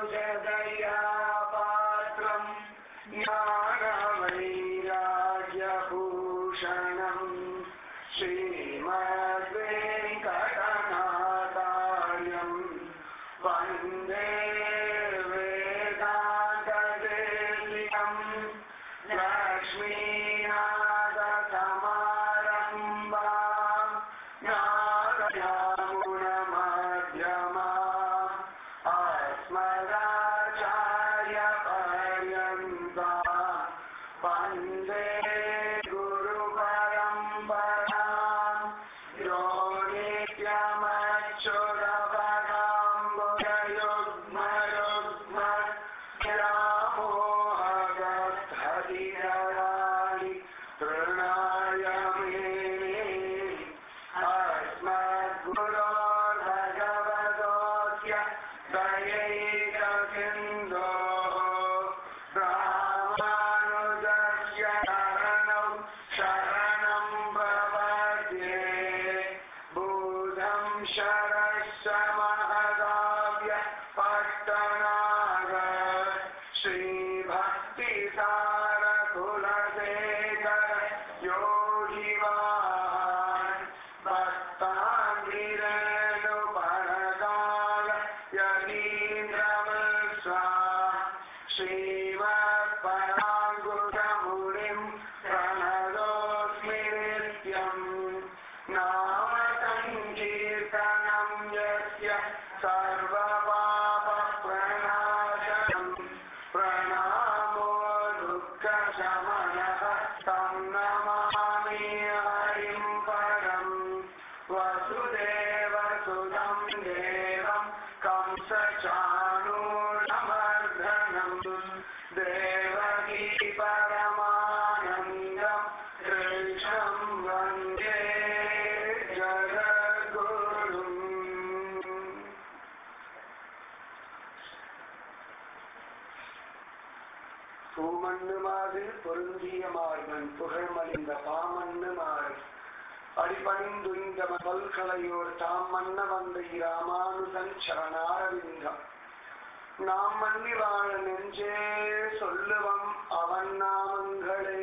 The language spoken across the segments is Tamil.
ராமானுஜதயா பாத்திரம் ஞானவைராஜ்யபூஷணம் ஸ்ரீமத்வேங்கடநாதாயம் வந்தே வேதாந்ததேசிகம் லக்ஷ்மீநாதசமாரம்பாம் நாதயாமுனமध्यமா अस्मदाचार्यपर्यन्ता वन्दे गुरुपरम्पराम् यो नित्यमच्युतपदाम्बुजयुग्मयुग्म रामोहगद्धदिगराणि तृणाय मेने अस्मद्गुरोर्भगवतोऽस्य दयैकसिन्धोः रामानुजस्य शरणौ शरणं प्रपद्ये बुधं शरश्च महदाव्य पट्टनाग श्रीभक्तिसारकुलशेखर योगिवान् भक्ताङ्गिरेणुपरकाल यतीन्द्रमस्वा श्रीमत्पराङ्कुशमुनिं प्रणतोऽस्मि नित्यम् नाम सङ्कीर्तनं यस्य सर्वपापप्रणाशनम् प्रणामो दुःखशमनः तं नमामि हरिं परम् वसुदेवसुतं देवं कंसचाणूरमर्दनम् देवकी परमानन्दं कृष्णं वन्दे जगद्गुरुम् பூமண்ணு மாது பொருந்திய மார்பன் புகழ்மலிந்த பாமண்ணு மாறு அடிபணிந்துய்ந்த பல்கலையோர் தாம் மன்ன வந்த இராமானுசன் சரணாரவிந்தம் நாம் மன்னி வாழ நெஞ்சே சொல்லுவம் அவன் நாமங்களே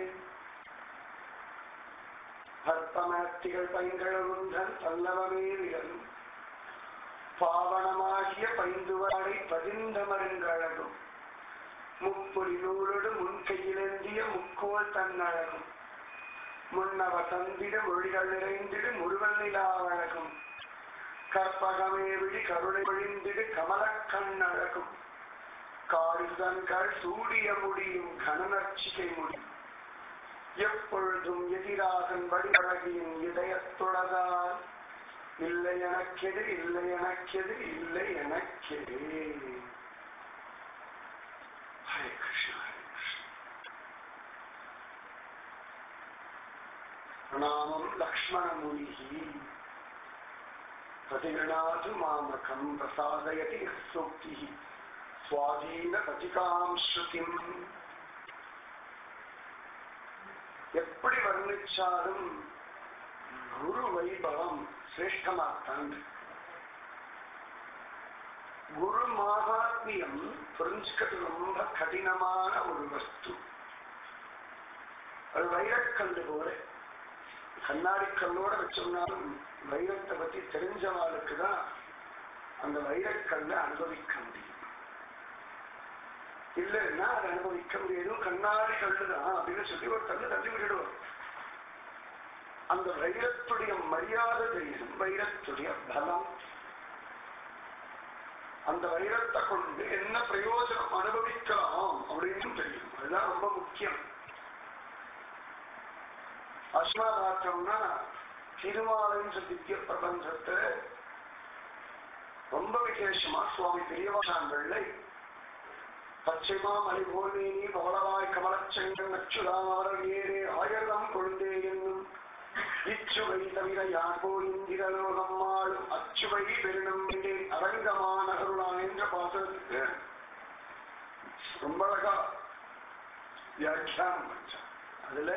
பற்பமத்திகள் பைங்கழகுந்தன் பல்லவமே விரலும் பாவனமாகிய பைந்துவாடை பதிந்த மருங்கழகும் முப்பொடி நூலோடு முன்கையிலேந்திய முக்கோல் தன்னழகும் முன்னவ தந்திட மொழிகள் நிறைந்திடு முருகன் நிலாவழகும் கற்பகமே விழி கருணை பொழிந்திடு கமலக் கண்ணழகும் காரிதன்கள் சூடிய முடியும் கனநர்ச்சிகை முடி எப்பொழுதும் எதிராகன் வடிவழகியின் இதயத்துளதால் இல்லை எனக்கெது இல்லை எனக்கெது இல்லை எனக்கெது ஹரே கிருஷ்ணா ஹரே கிருஷ்ணா பிரணாமம் லக்ஷ்மணமுனிः प्रतिगृणातु मामकं प्रसादयति यः सूक्तिः स्वाधीनपतिकां श्रुतिम् எப்படி வர்ணிச்சாலும் குரு வைபவம் சிரேஷ்டமாத்தான் குரு மாகாத்மியம் புரிஞ்சுக்கிறது ரொம்ப கடினமான ஒரு வஸ்து அது வைரக்கல்லு போல கண்ணாடி கல்லோட வச்சோம்னாலும் வைரத்தை பத்தி தெரிஞ்சவாளுக்கு தான் அந்த வைரக்கல்ல அனுபவிக்க முடியும் இல்லைன்னா அதை அனுபவிக்க முடியாது கண்ணாடி கல்லுதான் அப்படின்னு சொல்லி ஒரு கல்லு தள்ளி விட்டுடுவோம் அந்த வைரத்துடைய மரியாதை தெரியும் வைரத்துடைய பலம் அந்த வைரத்தை கொண்டு என்ன பிரயோஜனம் அனுபவிக்கலாம் அப்படின்னு தெரியும் அதுதான் ரொம்ப முக்கியம் அஸ்மதாக்கம்னா திருமாலின்ற திவ்ய பிரபஞ்சத்தை ரொம்ப விசேஷமா சுவாமி பெரியவாசான்களை பச்சைமா மலை போல்மேனி பவளவாய் கமலச்செங்கன் அச்சுதாம் அவரல் ஏறே ஆயிரம் கொழுந்தே என்னும் இச்சுவை தவிர யார்போ இந்திரலோகம் ஆளும் அச்சுவை பெருணும் என்றேன் அரங்கமான அருளான் என்ற பாசத்துக்கு ரொம்ப அழகா வியாக்கியானம் வச்சான் அதுல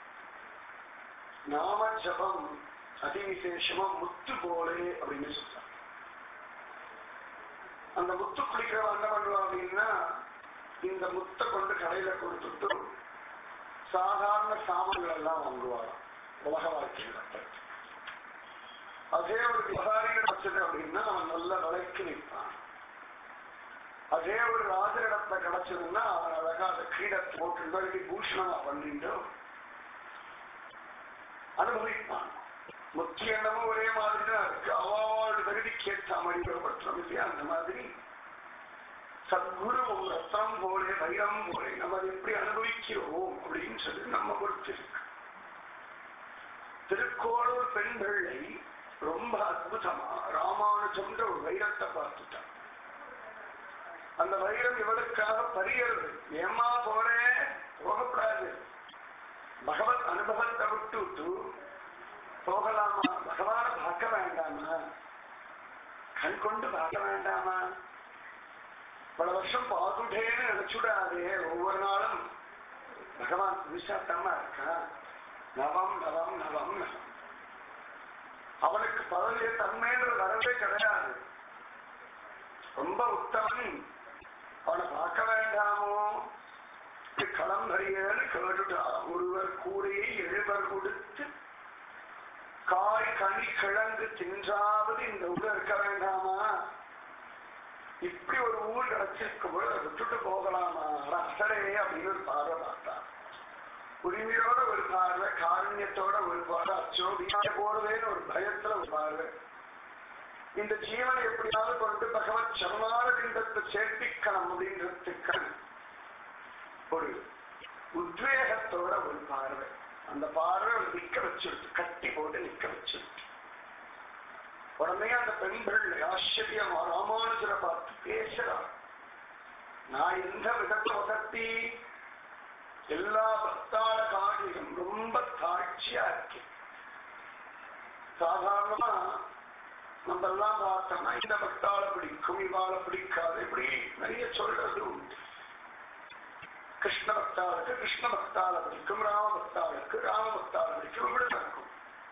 நாம ஜபம் அதிவிசேஷமா முத்து போலே அப்படின்னு சொல்றாங்க அந்த முத்து குளிக்கிறவன் என்ன பண்ணுவான் அப்படின்னா இந்த முத்தை கொண்டு கடையில கொடுத்துட்டு சாதாரண சாமான்கள் எல்லாம் வாங்குவாராம் உலக வாழ்க்கையில் அதே ஒரு விவகாரிகள் வச்சது அப்படின்னா அவன் நல்ல விலைக்கு நிற்பான் அதே ஒரு ராஜரிடத்துல கிடைச்சதுன்னா அவன் அழகா அந்த கிரீடத்தை போட்டு பூஷணமா பண்ணிட்டு அனுபவிப்பான் முக்கிய எண்ணமும் ஒரே மாதிரி தான் இருக்கு அவாவோட தகுதிக்கு ஏற்ற மாதிரி பிரபத்தம் இல்லையா அந்த மாதிரி சத்குரு ரத்தம் போலே வைரம் போலே நம்ம அதை எப்படி அனுபவிக்கிறோம் அப்படின்னு சொல்லி நம்ம பொறுத்து இருக்கு திருக்கோளூர் பெண் பிள்ளை ரொம்ப அற்புதமா ராமானுஜம்ன்ற ஒரு வைரத்தை பார்த்துட்டான் அந்த வைரம் இவளுக்காக பரியறது ஏமா போறே போகக்கூடாது பகவத் அனுபவத்தை விட்டு விட்டு போகலாமா பகவான பார்க்க வேண்டாமா கண் கொண்டு பார்க்க வேண்டாமா பல வருஷம் பார்த்துட்டேன்னு நினைச்சுடாதே ஒவ்வொரு நாளும் பகவான் புதுசாத்தமா இருக்கான் நவம் நவம் நவம் நவம் அவனுக்கு பதவிய தன்மைன்ற வரவே கிடையாது ரொம்ப உத்தமன் அவனை பார்க்க வேண்டாமோ களம்பரியன்னு கேட்டுட்டா ஒருவர் கூடையை எழுவர் கொடுத்து காய் கனி கிழங்கு தின்றாவது இந்த ஊர்ல இருக்க வேண்டாமா இப்படி ஒரு ஊர் கிடைச்சிருக்கும் போது அதை விட்டுட்டு போகலாமா ரசரே அப்படின்னு ஒரு பார்வை பார்த்தான் உரிமையோட ஒரு பார்வை காரண்யத்தோட ஒரு பார்வை அச்சோ வீணாக போறதேன்னு ஒரு பயத்துல ஒரு பார்வை இந்த ஜீவனை எப்படியாவது கொண்டு பகவத் சரணாரவிந்தத்தை சேர்ப்பிக்கணும் அப்படின்றதுக்கு ஒரு உத்வேகத்தோட ஒரு பார்வை அந்த பார்வை ஒரு நிக்க வச்சிருக்கு கட்டி போட்டு நிக்க வச்சிருக்கு உடனே அந்த பெண்கள் ஆச்சரியமா ராமானுஜரை பார்த்து பேசுறார் நான் எந்த விதத்தை வசத்தி எல்லா பக்தாள காட்டிலும் ரொம்ப தாட்சியா இருக்கேன் சாதாரணமா நம்ம எல்லாம் பார்த்தோம்னா இந்த பக்தாள பிடிக்கும் இவாள பிடிக்காது இப்படி நிறைய சொல்றது உண்டு கிருஷ்ண பக்தாளுக்கு கிருஷ்ண பக்தாள பிடிக்கும் ராம பக்தாளுக்கு ராம பக்தாள பிடிக்கும் இப்படி நடக்கும்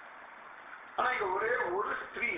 ஆனா இங்க ஒரே ஒரு ஸ்திரீ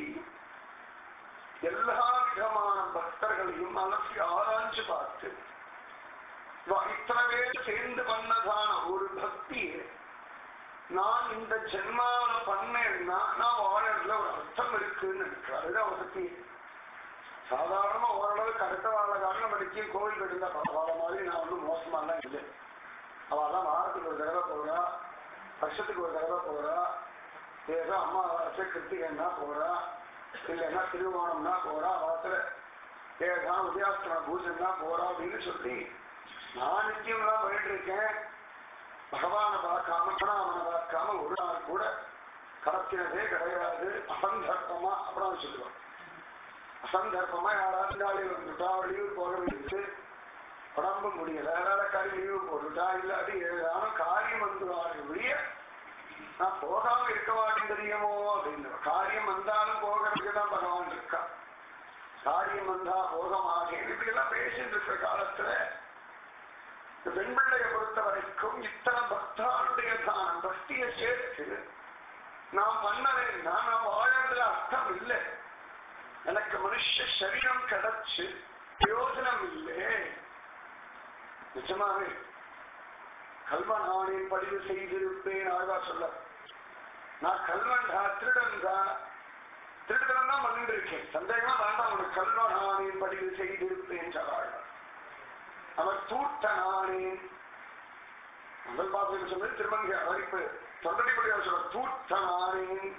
எல்லா விதமான பக்தர்களையும் அலசி ஆராய்ஞ்சு பார்த்து வா- இத்தனை பேர் சேர்ந்து பண்ணதான ஒரு பக்தியை நான் இந்த ஜென்மாவில பண்ணேன்னா நான் வாழறதுல ஒரு அர்த்தம் இருக்குன்னு நினைக்கிறேன் அதுதான் வசதி சாதாரணமா ஓரளவுக்கு அடுத்த வாழ காரணம் படிச்சு கோவில் இருந்தா பரவாயில்ல மாதிரி நான் ஒன்றும் மோசமாலாம் இல்லை அவெல்லாம் வாரத்துக்கு ஒரு தடவை போறா வருஷத்துக்கு ஒரு தடவை போறா ஏதோ அம்மாவாசை கிருத்திகைன்னா போறா இல்லைன்னா திருவோணம்னா போறா வாரத்துல ஏதாவது உதயாஸ்தம பூஜைன்னா போறா அப்படின்னு சொல்லி நான் நிச்சயம்லாம் போயிட்டு இருக்கேன் பகவானை பார்க்காம அவனை பார்க்காம ஒரு நாள் கூட கடத்தினதே கிடையாது அசந்தர்ப்பமா அப்படின்னு சொல்லுவான் அசந்தர்ப்பமா யாராவது நாளை வந்துட்டா வெளியூர் போக வேண்டியது உடம்பு முடியல வேலைக்காரி லீவு போட்டுட்டா இல்லாட்டி ஏதான காரியம் வந்துடுவாங்க ஒழிய நான் போகாம இருக்க மாட்டேன் தெரியுமோ அப்படின்னு காரியம் வந்தாலும் போகிறதுக்கு தான் பகவான் இருக்கா காரியம் வந்தா போக மாட்டேன் இப்படி எல்லாம் பேசிட்டு இருக்கிற காலத்துல இந்த பெண் பிள்ளையை பொறுத்த வரைக்கும் இத்தனை பக்தாளுடைய தான் பக்தியை சேர்த்து நான் பண்ணவேன்னா நான் வாழறதுல அர்த்தம் இல்லை எனக்கு மனுஷ சரீரம் கிடைச்சு பிரயோஜனம் இல்லை நிஜமாவே கல்வன் ஆணை பதிவு செய்திருப்பேன் ஆழ்வா சொல்ல நான் கல்வன் தான் திருடன் தான் திருடன் தான் பண்ணிட்டு இருக்கேன் சந்தேகமா வேண்டாம் உனக்கு கல்வன் ஆணை பதிவு செய்திருப்பேன் சொல்றாள் அவர் தூட்ட நானேன் முதல் பாசம் சொன்னது திருமங்கை அவருக்கு தொண்டடிப்படியா சொல்ற தூட்ட நானேன்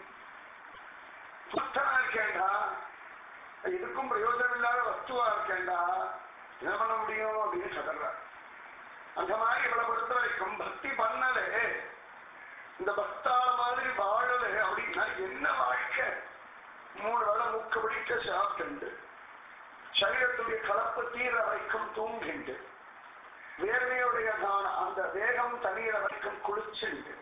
தூட்டனா இருக்கேன்டா இதுக்கும் பிரயோஜனம் இல்லாத வஸ்துவா இருக்கேன்டா என்ன பண்ண முடியும் அப்படின்னு சொல்றார் அந்த மாதிரி இவளை பொறுத்த வரைக்கும் பக்தி பண்ணலே இந்த பக்தால மாதிரி வாழலே அப்படின்னா என்ன வாழ்க்கை மூணு வேளை மூக்க பிடிக்க சாப்பிட்டு சரீரத்துடைய கலப்பு தீர வரைக்கும் தூங்கிண்டு வேர்வையுடையதான அந்த வேகம் தண்ணீர வரைக்கும் குளிச்சுண்டு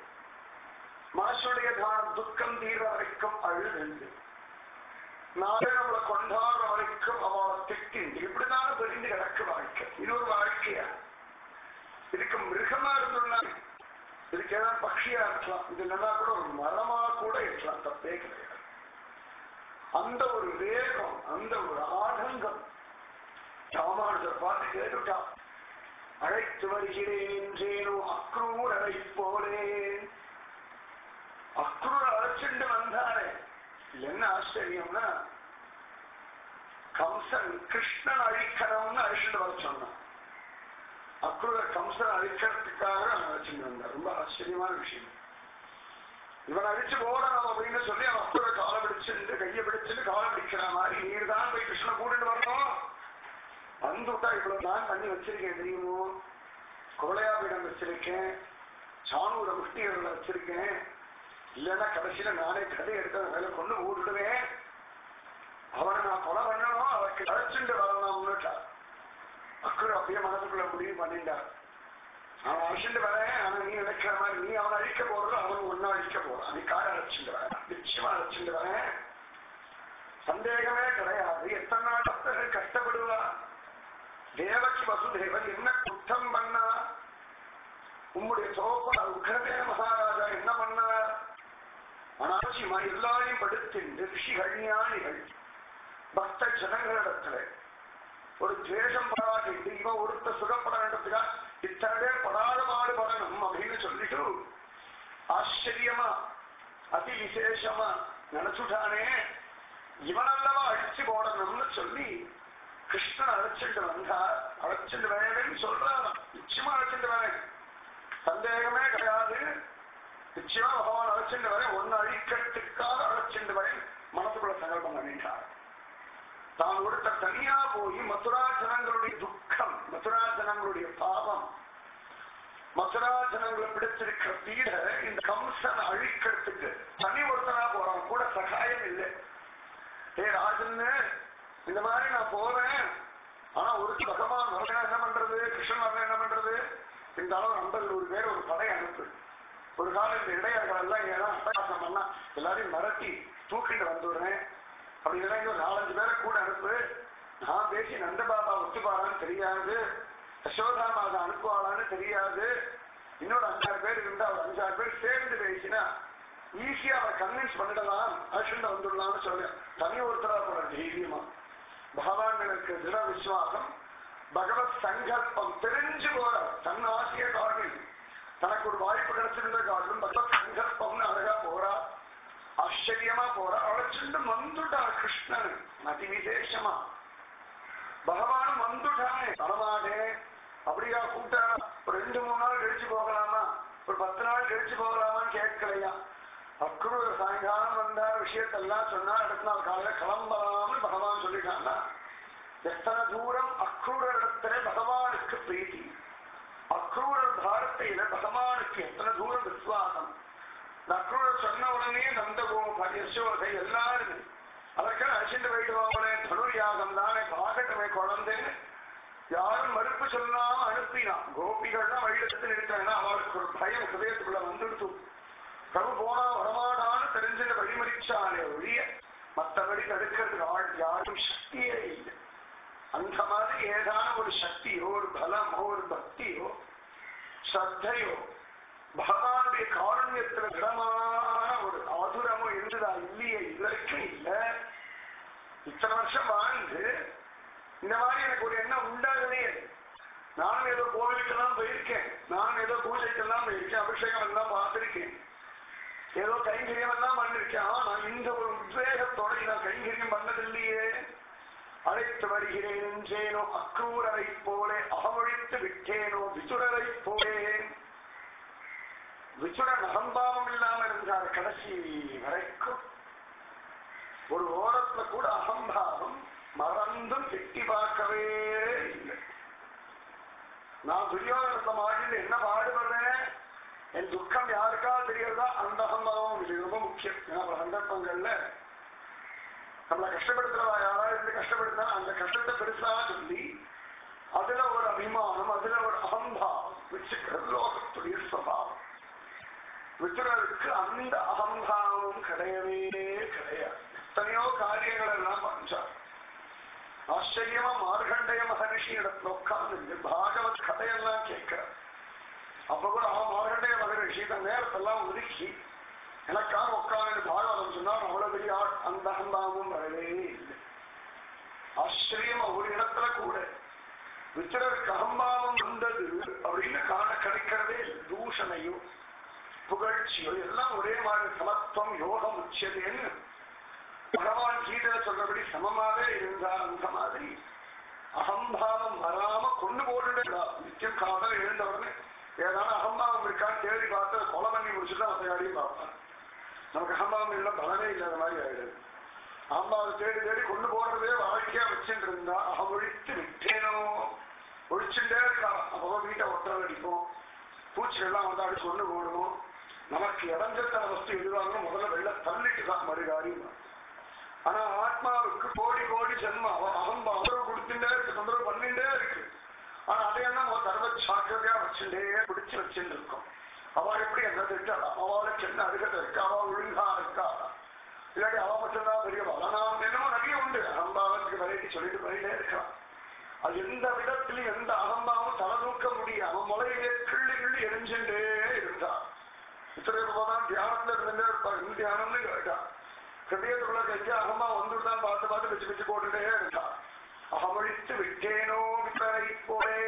மனசுடையதான துக்கம் தீர வரைக்கும் அழுதுண்டு நாளை நம்மளை கொண்டாடுற வரைக்கும் அவளை திட்டிண்டு இப்படிதான் பிரிந்து கிடக்கு வாழ்க்கை இது ஒரு வாழ்க்கையா இதுக்கு மிருகமா இருந்துள்ளா இதுக்கு ஏதாவது பட்சியா இருக்கலாம் இது நல்லா கூட ஒரு மரமா கூட இருக்கலாம் தப்பே கிடையாது அந்த ஒரு வேகம் அந்த ஒரு ஆடங்கம் பார்த்து கேட்டுட்டான் அழைத்து வருகிறேன் என்றேனோ அக்ரூரரை போலே அக்ரூர் அழைச்சிட்டு வந்தாரே என்ன ஆச்சரியம்னா கம்சன் கிருஷ்ணன் அழிக்கணும்னு அழிச்சுட்டு வர சொன்னான் அக்ரூர கம்சன் அழிக்கிறதுக்காக அழைச்சிட்டு வந்தார் ரொம்ப ஆச்சரியமான விஷயம் இவன் அழிச்சு போடணும் அப்படின்னு சொல்லி அவன் அக்ரூர காலை பிடிச்சிட்டு கையை பிடிச்சிட்டு காலை பிடிக்கிற மாதிரி நீர் தான் போய் கிருஷ்ண கூட்டிட்டு வரணும் வந்துட்டா இவ்வளவு நான் பண்ணி வச்சிருக்கேன் தெரியுமோ கோலையாபீடம் வச்சிருக்கேன் சாணூர முஷ்டிகளை வச்சிருக்கேன் இல்லைன்னா கடைசியில நானே கதை எடுத்து அவன் மேல கொண்டு ஓடிடுவேன் அவனை நான் கொலை பண்ணணும் அவருக்கு அழைச்சிட்டு வரணும்னுட்டா அக்குற அப்படியே மனசுக்குள்ள முடிவு பண்ணிட்டார் அவன் அழைச்சிட்டு வரேன் ஆனா நீ நினைக்கிற மாதிரி நீ அவனை அழிக்க போறது அவன் ஒன்னா அழிக்க போறான் நீ காரை அழைச்சிட்டு வரேன் நிச்சயமா அழைச்சிட்டு வரேன் சந்தேகமே கிடையாது எத்தனை நாள் பக்தர்கள் கஷ்டப்படுவா தேவகி வசுதேவன் என்ன குற்றம் பண்ணா உம்முடைய சோப்பா உக்ரதேவ மகாராஜா என்ன பண்ணார் அனாவசியமா எல்லாரையும் படுத்தின்று ரிஷிகள் ஞானிகள் பக்த ஜனங்களிடத்துல ஒரு துவேஷம் பாராட்டிட்டு இவன் ஒருத்த சுகப்பட வேண்டதுக்கா இத்தனை பேர் படாத பாடுபடணும் அப்படின்னு சொல்லிட்டு ஆச்சரியமா அதி விசேஷமா நினைச்சுட்டானே இவனல்லவா அழிச்சு போடணும்னு சொல்லி கிருஷ்ணன் அழைச்சிட்டு வந்தா அழைச்சிட்டு வரேன்னு சொல்றான் நிச்சயமா அழைச்சிட்டு வரேன் சந்தேகமே கிடையாது நிச்சயமா பகவான் அழைச்சிட்டு வரேன் ஒன்னு அழிக்கிறதுக்காக அழைச்சிட்டு வரேன் மனசுக்குள்ள சங்கல்பம் பண்ணிட்டார் தான் ஒருத்த தனியா போய் மதுரா ஜனங்களுடைய துக்கம் மதுரா ஜனங்களுடைய பாவம் மதுரா ஜனங்களை பிடிச்சிருக்கிற பீட இந்த கம்சன் அழிக்கிறதுக்கு தனி ஒருத்தனா போறான் கூட சகாயம் இல்லை ஏ ராஜன்னு இந்த மாதிரி நான் போறேன் ஆனா ஒரு பகவான் வரல என்ன பண்றது கிருஷ்ணன் வரல என்ன பண்றது இந்த அளவு நண்பர்கள் ஒரு பேர் ஒரு படை அனுப்பு ஒரு காலம் இந்த இடையர்கள் எல்லாம் ஏன்னா அட்டகாசம் பண்ணா எல்லாரையும் மிரட்டி தூக்கிட்டு வந்துடுறேன் அப்படி இல்லைன்னா ஒரு நாலஞ்சு பேரை கூட அனுப்பு நான் பேசி நந்த பாபா ஒத்துப்பாரான்னு தெரியாது யசோதா மாதா அனுப்புவாளான்னு தெரியாது இன்னொரு அஞ்சாறு பேர் இருந்தா ஒரு அஞ்சாறு பேர் சேர்ந்து பேசினா ஈஸியா அவரை கன்வின்ஸ் பண்ணிடலாம் அர்ஷன் வந்துடலாம்னு சொல்ல தனி ஒருத்தரா போற தைரியமா பகவான் எனக்கு திட விசுவாசம் பகவத் சங்கல்பம் தெரிஞ்சு போற தன் ஆசிய காரணம் தனக்கு ஒரு வாய்ப்பு கிடைச்சிருந்த காரணம் பகவத் சங்கல்பம்னு அழகா போறா ஆச்சரியமா போறா அழைச்சிட்டு வந்துட்டார் கிருஷ்ணன் அதி விசேஷமா பகவானும் வந்துட்டானே வரமாட்டே அப்படியா கூப்பிட்டா ஒரு ரெண்டு மூணு நாள் கழிச்சு போகலாமா ஒரு பத்து நாள் கழிச்சு போகலாமான்னு கேட்கலையா அக்ரூர் சாயங்காலம் வந்தார் விஷயத்தெல்லாம் சொன்னா அடுத்த நாள் காலையில கிளம்பலாம்னு பகவான் சொல்லிட்டான்னா எத்தனை தூரம் அக்ரூரர் இடத்துல பகவானுக்கு பிரீத்தி அக்ரூரர் பாரத்தையில பகவானுக்கு எத்தனை தூரம் விசுவாசம் இந்த அக்ரூரர் சொன்ன உடனே நந்தகோப யசோதை எல்லாருமே அதற்காக அரிசிண்டு போயிடுவாங்களே தனுர்யாகம் தானே பாகட்டமே குழந்தைன்னு யாரும் மறுப்பு சொல்லாம அனுப்பினான் கோபிகள்லாம் வழியிடத்தில் இருக்கிறாங்கன்னா அவளுக்கு ஒரு பயம் ஹிருதயத்துக்குள்ள வந்துடுத்து பிரபு போனா வரமாடான்னு தெரிஞ்சுட்டு வழிமறிச்சாலே ஒழிய மற்றபடி தடுக்கிறதுக்கு ஆள் யாரும் சக்தியே இல்லை அந்த மாதிரி ஏதான ஒரு சக்தியோ ஒரு பலமோ ஒரு பக்தியோ ஸ்ரத்தையோ பகவானுடைய காரண்யத்துல திடமான ஒரு ஆதுரமோ இருந்ததா இல்லையே இதுவரைக்கும் இல்ல இத்தனை வருஷம் வாழ்ந்து இந்த மாதிரி எனக்கு ஒரு எண்ணம் உண்டாகவே நானும் ஏதோ கோவிலுக்கெல்லாம் போயிருக்கேன் நானும் ஏதோ பூஜைக்கெல்லாம் போயிருக்கேன் அபிஷேகம் எல்லாம் பார்த்திருக்கேன் ஏதோ கைங்கரியம் எல்லாம் பண்ணிருக்கேன் ஆனா இந்த ஒரு உத்வேகத்தோட நான் கைங்கரியம் பண்ணதில்லையே அழைத்து வருகிறேன் என்றேனோ அக்ரூரரை போலே அகமொழித்து விட்டேனோ விசுரரை போலே விசுரன் அகம்பாவம் இல்லாம இருந்தார் கடைசி வரைக்கும் ஒரு ஓரத்துல கூட அகம்பாவம் மறந்தும் எட்டி பார்க்கவே இல்லை நான் துரியோதனத்தை மாட்டில் என்ன பாடுபடுறேன் என் துக்கம் யாருக்கா தெரியறதா அந்த அகம்பாவம் இது ரொம்ப முக்கியம் ஏன்னா பல சந்தர்ப்பங்கள்ல நம்மளை கஷ்டப்படுத்துறவா யாராவது இருந்து கஷ்டப்படுத்தினா அந்த கஷ்டத்தை பெருசா சொல்லி அதுல ஒரு அபிமானம் அதுல ஒரு அகம்பாவம் வச்சுக்கிறது லோகத்துடைய சுவாவம் வித்துரருக்கு அந்த அகம்பாவம் கிடையவே கிடையாது எத்தனையோ காரியங்கள் எல்லாம் பஞ்சார் ஆச்சரியமா மார்கண்டய மகரிஷி இடத்துல உட்கார்ந்து பாகவத் கதையெல்லாம் கேட்கிறார் அப்ப கூட அவன் மார்கண்டய மகரிஷி தன் நேரத்தெல்லாம் ஒதுக்கி எனக்காக உட்கார்ந்து பாகவதம் சொன்னார் அவ்வளவு பெரிய ஆள் அந்த அகம்பாவமும் வரவே இல்லை ஆச்சரியமா ஒரு இடத்துல கூட வித்திரருக்கு அகம்பாவம் வந்தது அப்படின்னு காண கிடைக்கிறதே தூஷணையோ புகழ்ச்சியோ எல்லாம் ஒரே மாதிரி சமத்துவம் யோகம் உச்சதேன்னு பகவான் கீதையில சொல்றபடி சமமாவே இருந்தார் அந்த மாதிரி அகம்பாவம் வராம கொண்டு போட்டுடா நிச்சயம் காதல் எழுந்த உடனே ஏதாவது அகம்பாவம் இருக்கான்னு தேடி பார்த்து கொலை பண்ணி முடிச்சுட்டு அந்த காரியம் பார்ப்பான் நமக்கு அகம்பாவம் இல்லை பலனே இல்லாத மாதிரி ஆயிடுது அகம்பாவம் தேடி தேடி கொண்டு போடுறதே வாழ்க்கையா வச்சுட்டு இருந்தா அகம் ஒழித்து விட்டேனோ ஒழிச்சுட்டே இருக்கான் அப்போ வீட்டை ஒட்டல் அடிப்போம் பூச்சிகள்லாம் வந்து அடிச்சு கொண்டு போடணும் நமக்கு இறஞ்சத்தன வஸ்து எதுவாகணும் முதல்ல வெள்ள தள்ளிட்டு தான் மறுகாரியம் ஆனா ஆத்மாவுக்கு கோடி கோடி ஜென்மம் அவன் அகம் தொந்தரவு கொடுத்துட்டே இருக்கு தொந்தரவு பண்ணிட்டே இருக்கு ஆனா அதையெல்லாம் நம்ம சர்வ சாக்கிரதையா வச்சுட்டே பிடிச்சு வச்சுட்டு இருக்கோம் அவ எப்படி என்ன திட்டாளா அவளுக்கு என்ன அருகதை இருக்கா அவ ஒழுங்கா இருக்கா இல்லாட்டி அவ மட்டும்தான் பெரிய வளனாம் என்னமோ நிறைய உண்டு அகம்பாவத்துக்கு வெரைட்டி சொல்லிட்டு பண்ணிட்டே இருக்கான் அது எந்த விதத்திலும் எந்த அகம்பாவும் தலை தூக்க முடியும் அவன் முளையிலே கிள்ளி கிள்ளி எரிஞ்சுட்டே இருந்தான் இத்தனை போதான் தியானத்துல இருந்துட்டே இருப்பார் இந்த தியானம்னு கேட்டான் ஹிருதயத்துக்குள்ள கெஞ்ச அகமா வந்துதான் பார்த்து பார்த்து வச்சு வச்சு போட்டுட்டே இருந்தான் அகமழித்து விட்டேனோ வித்தரை போலே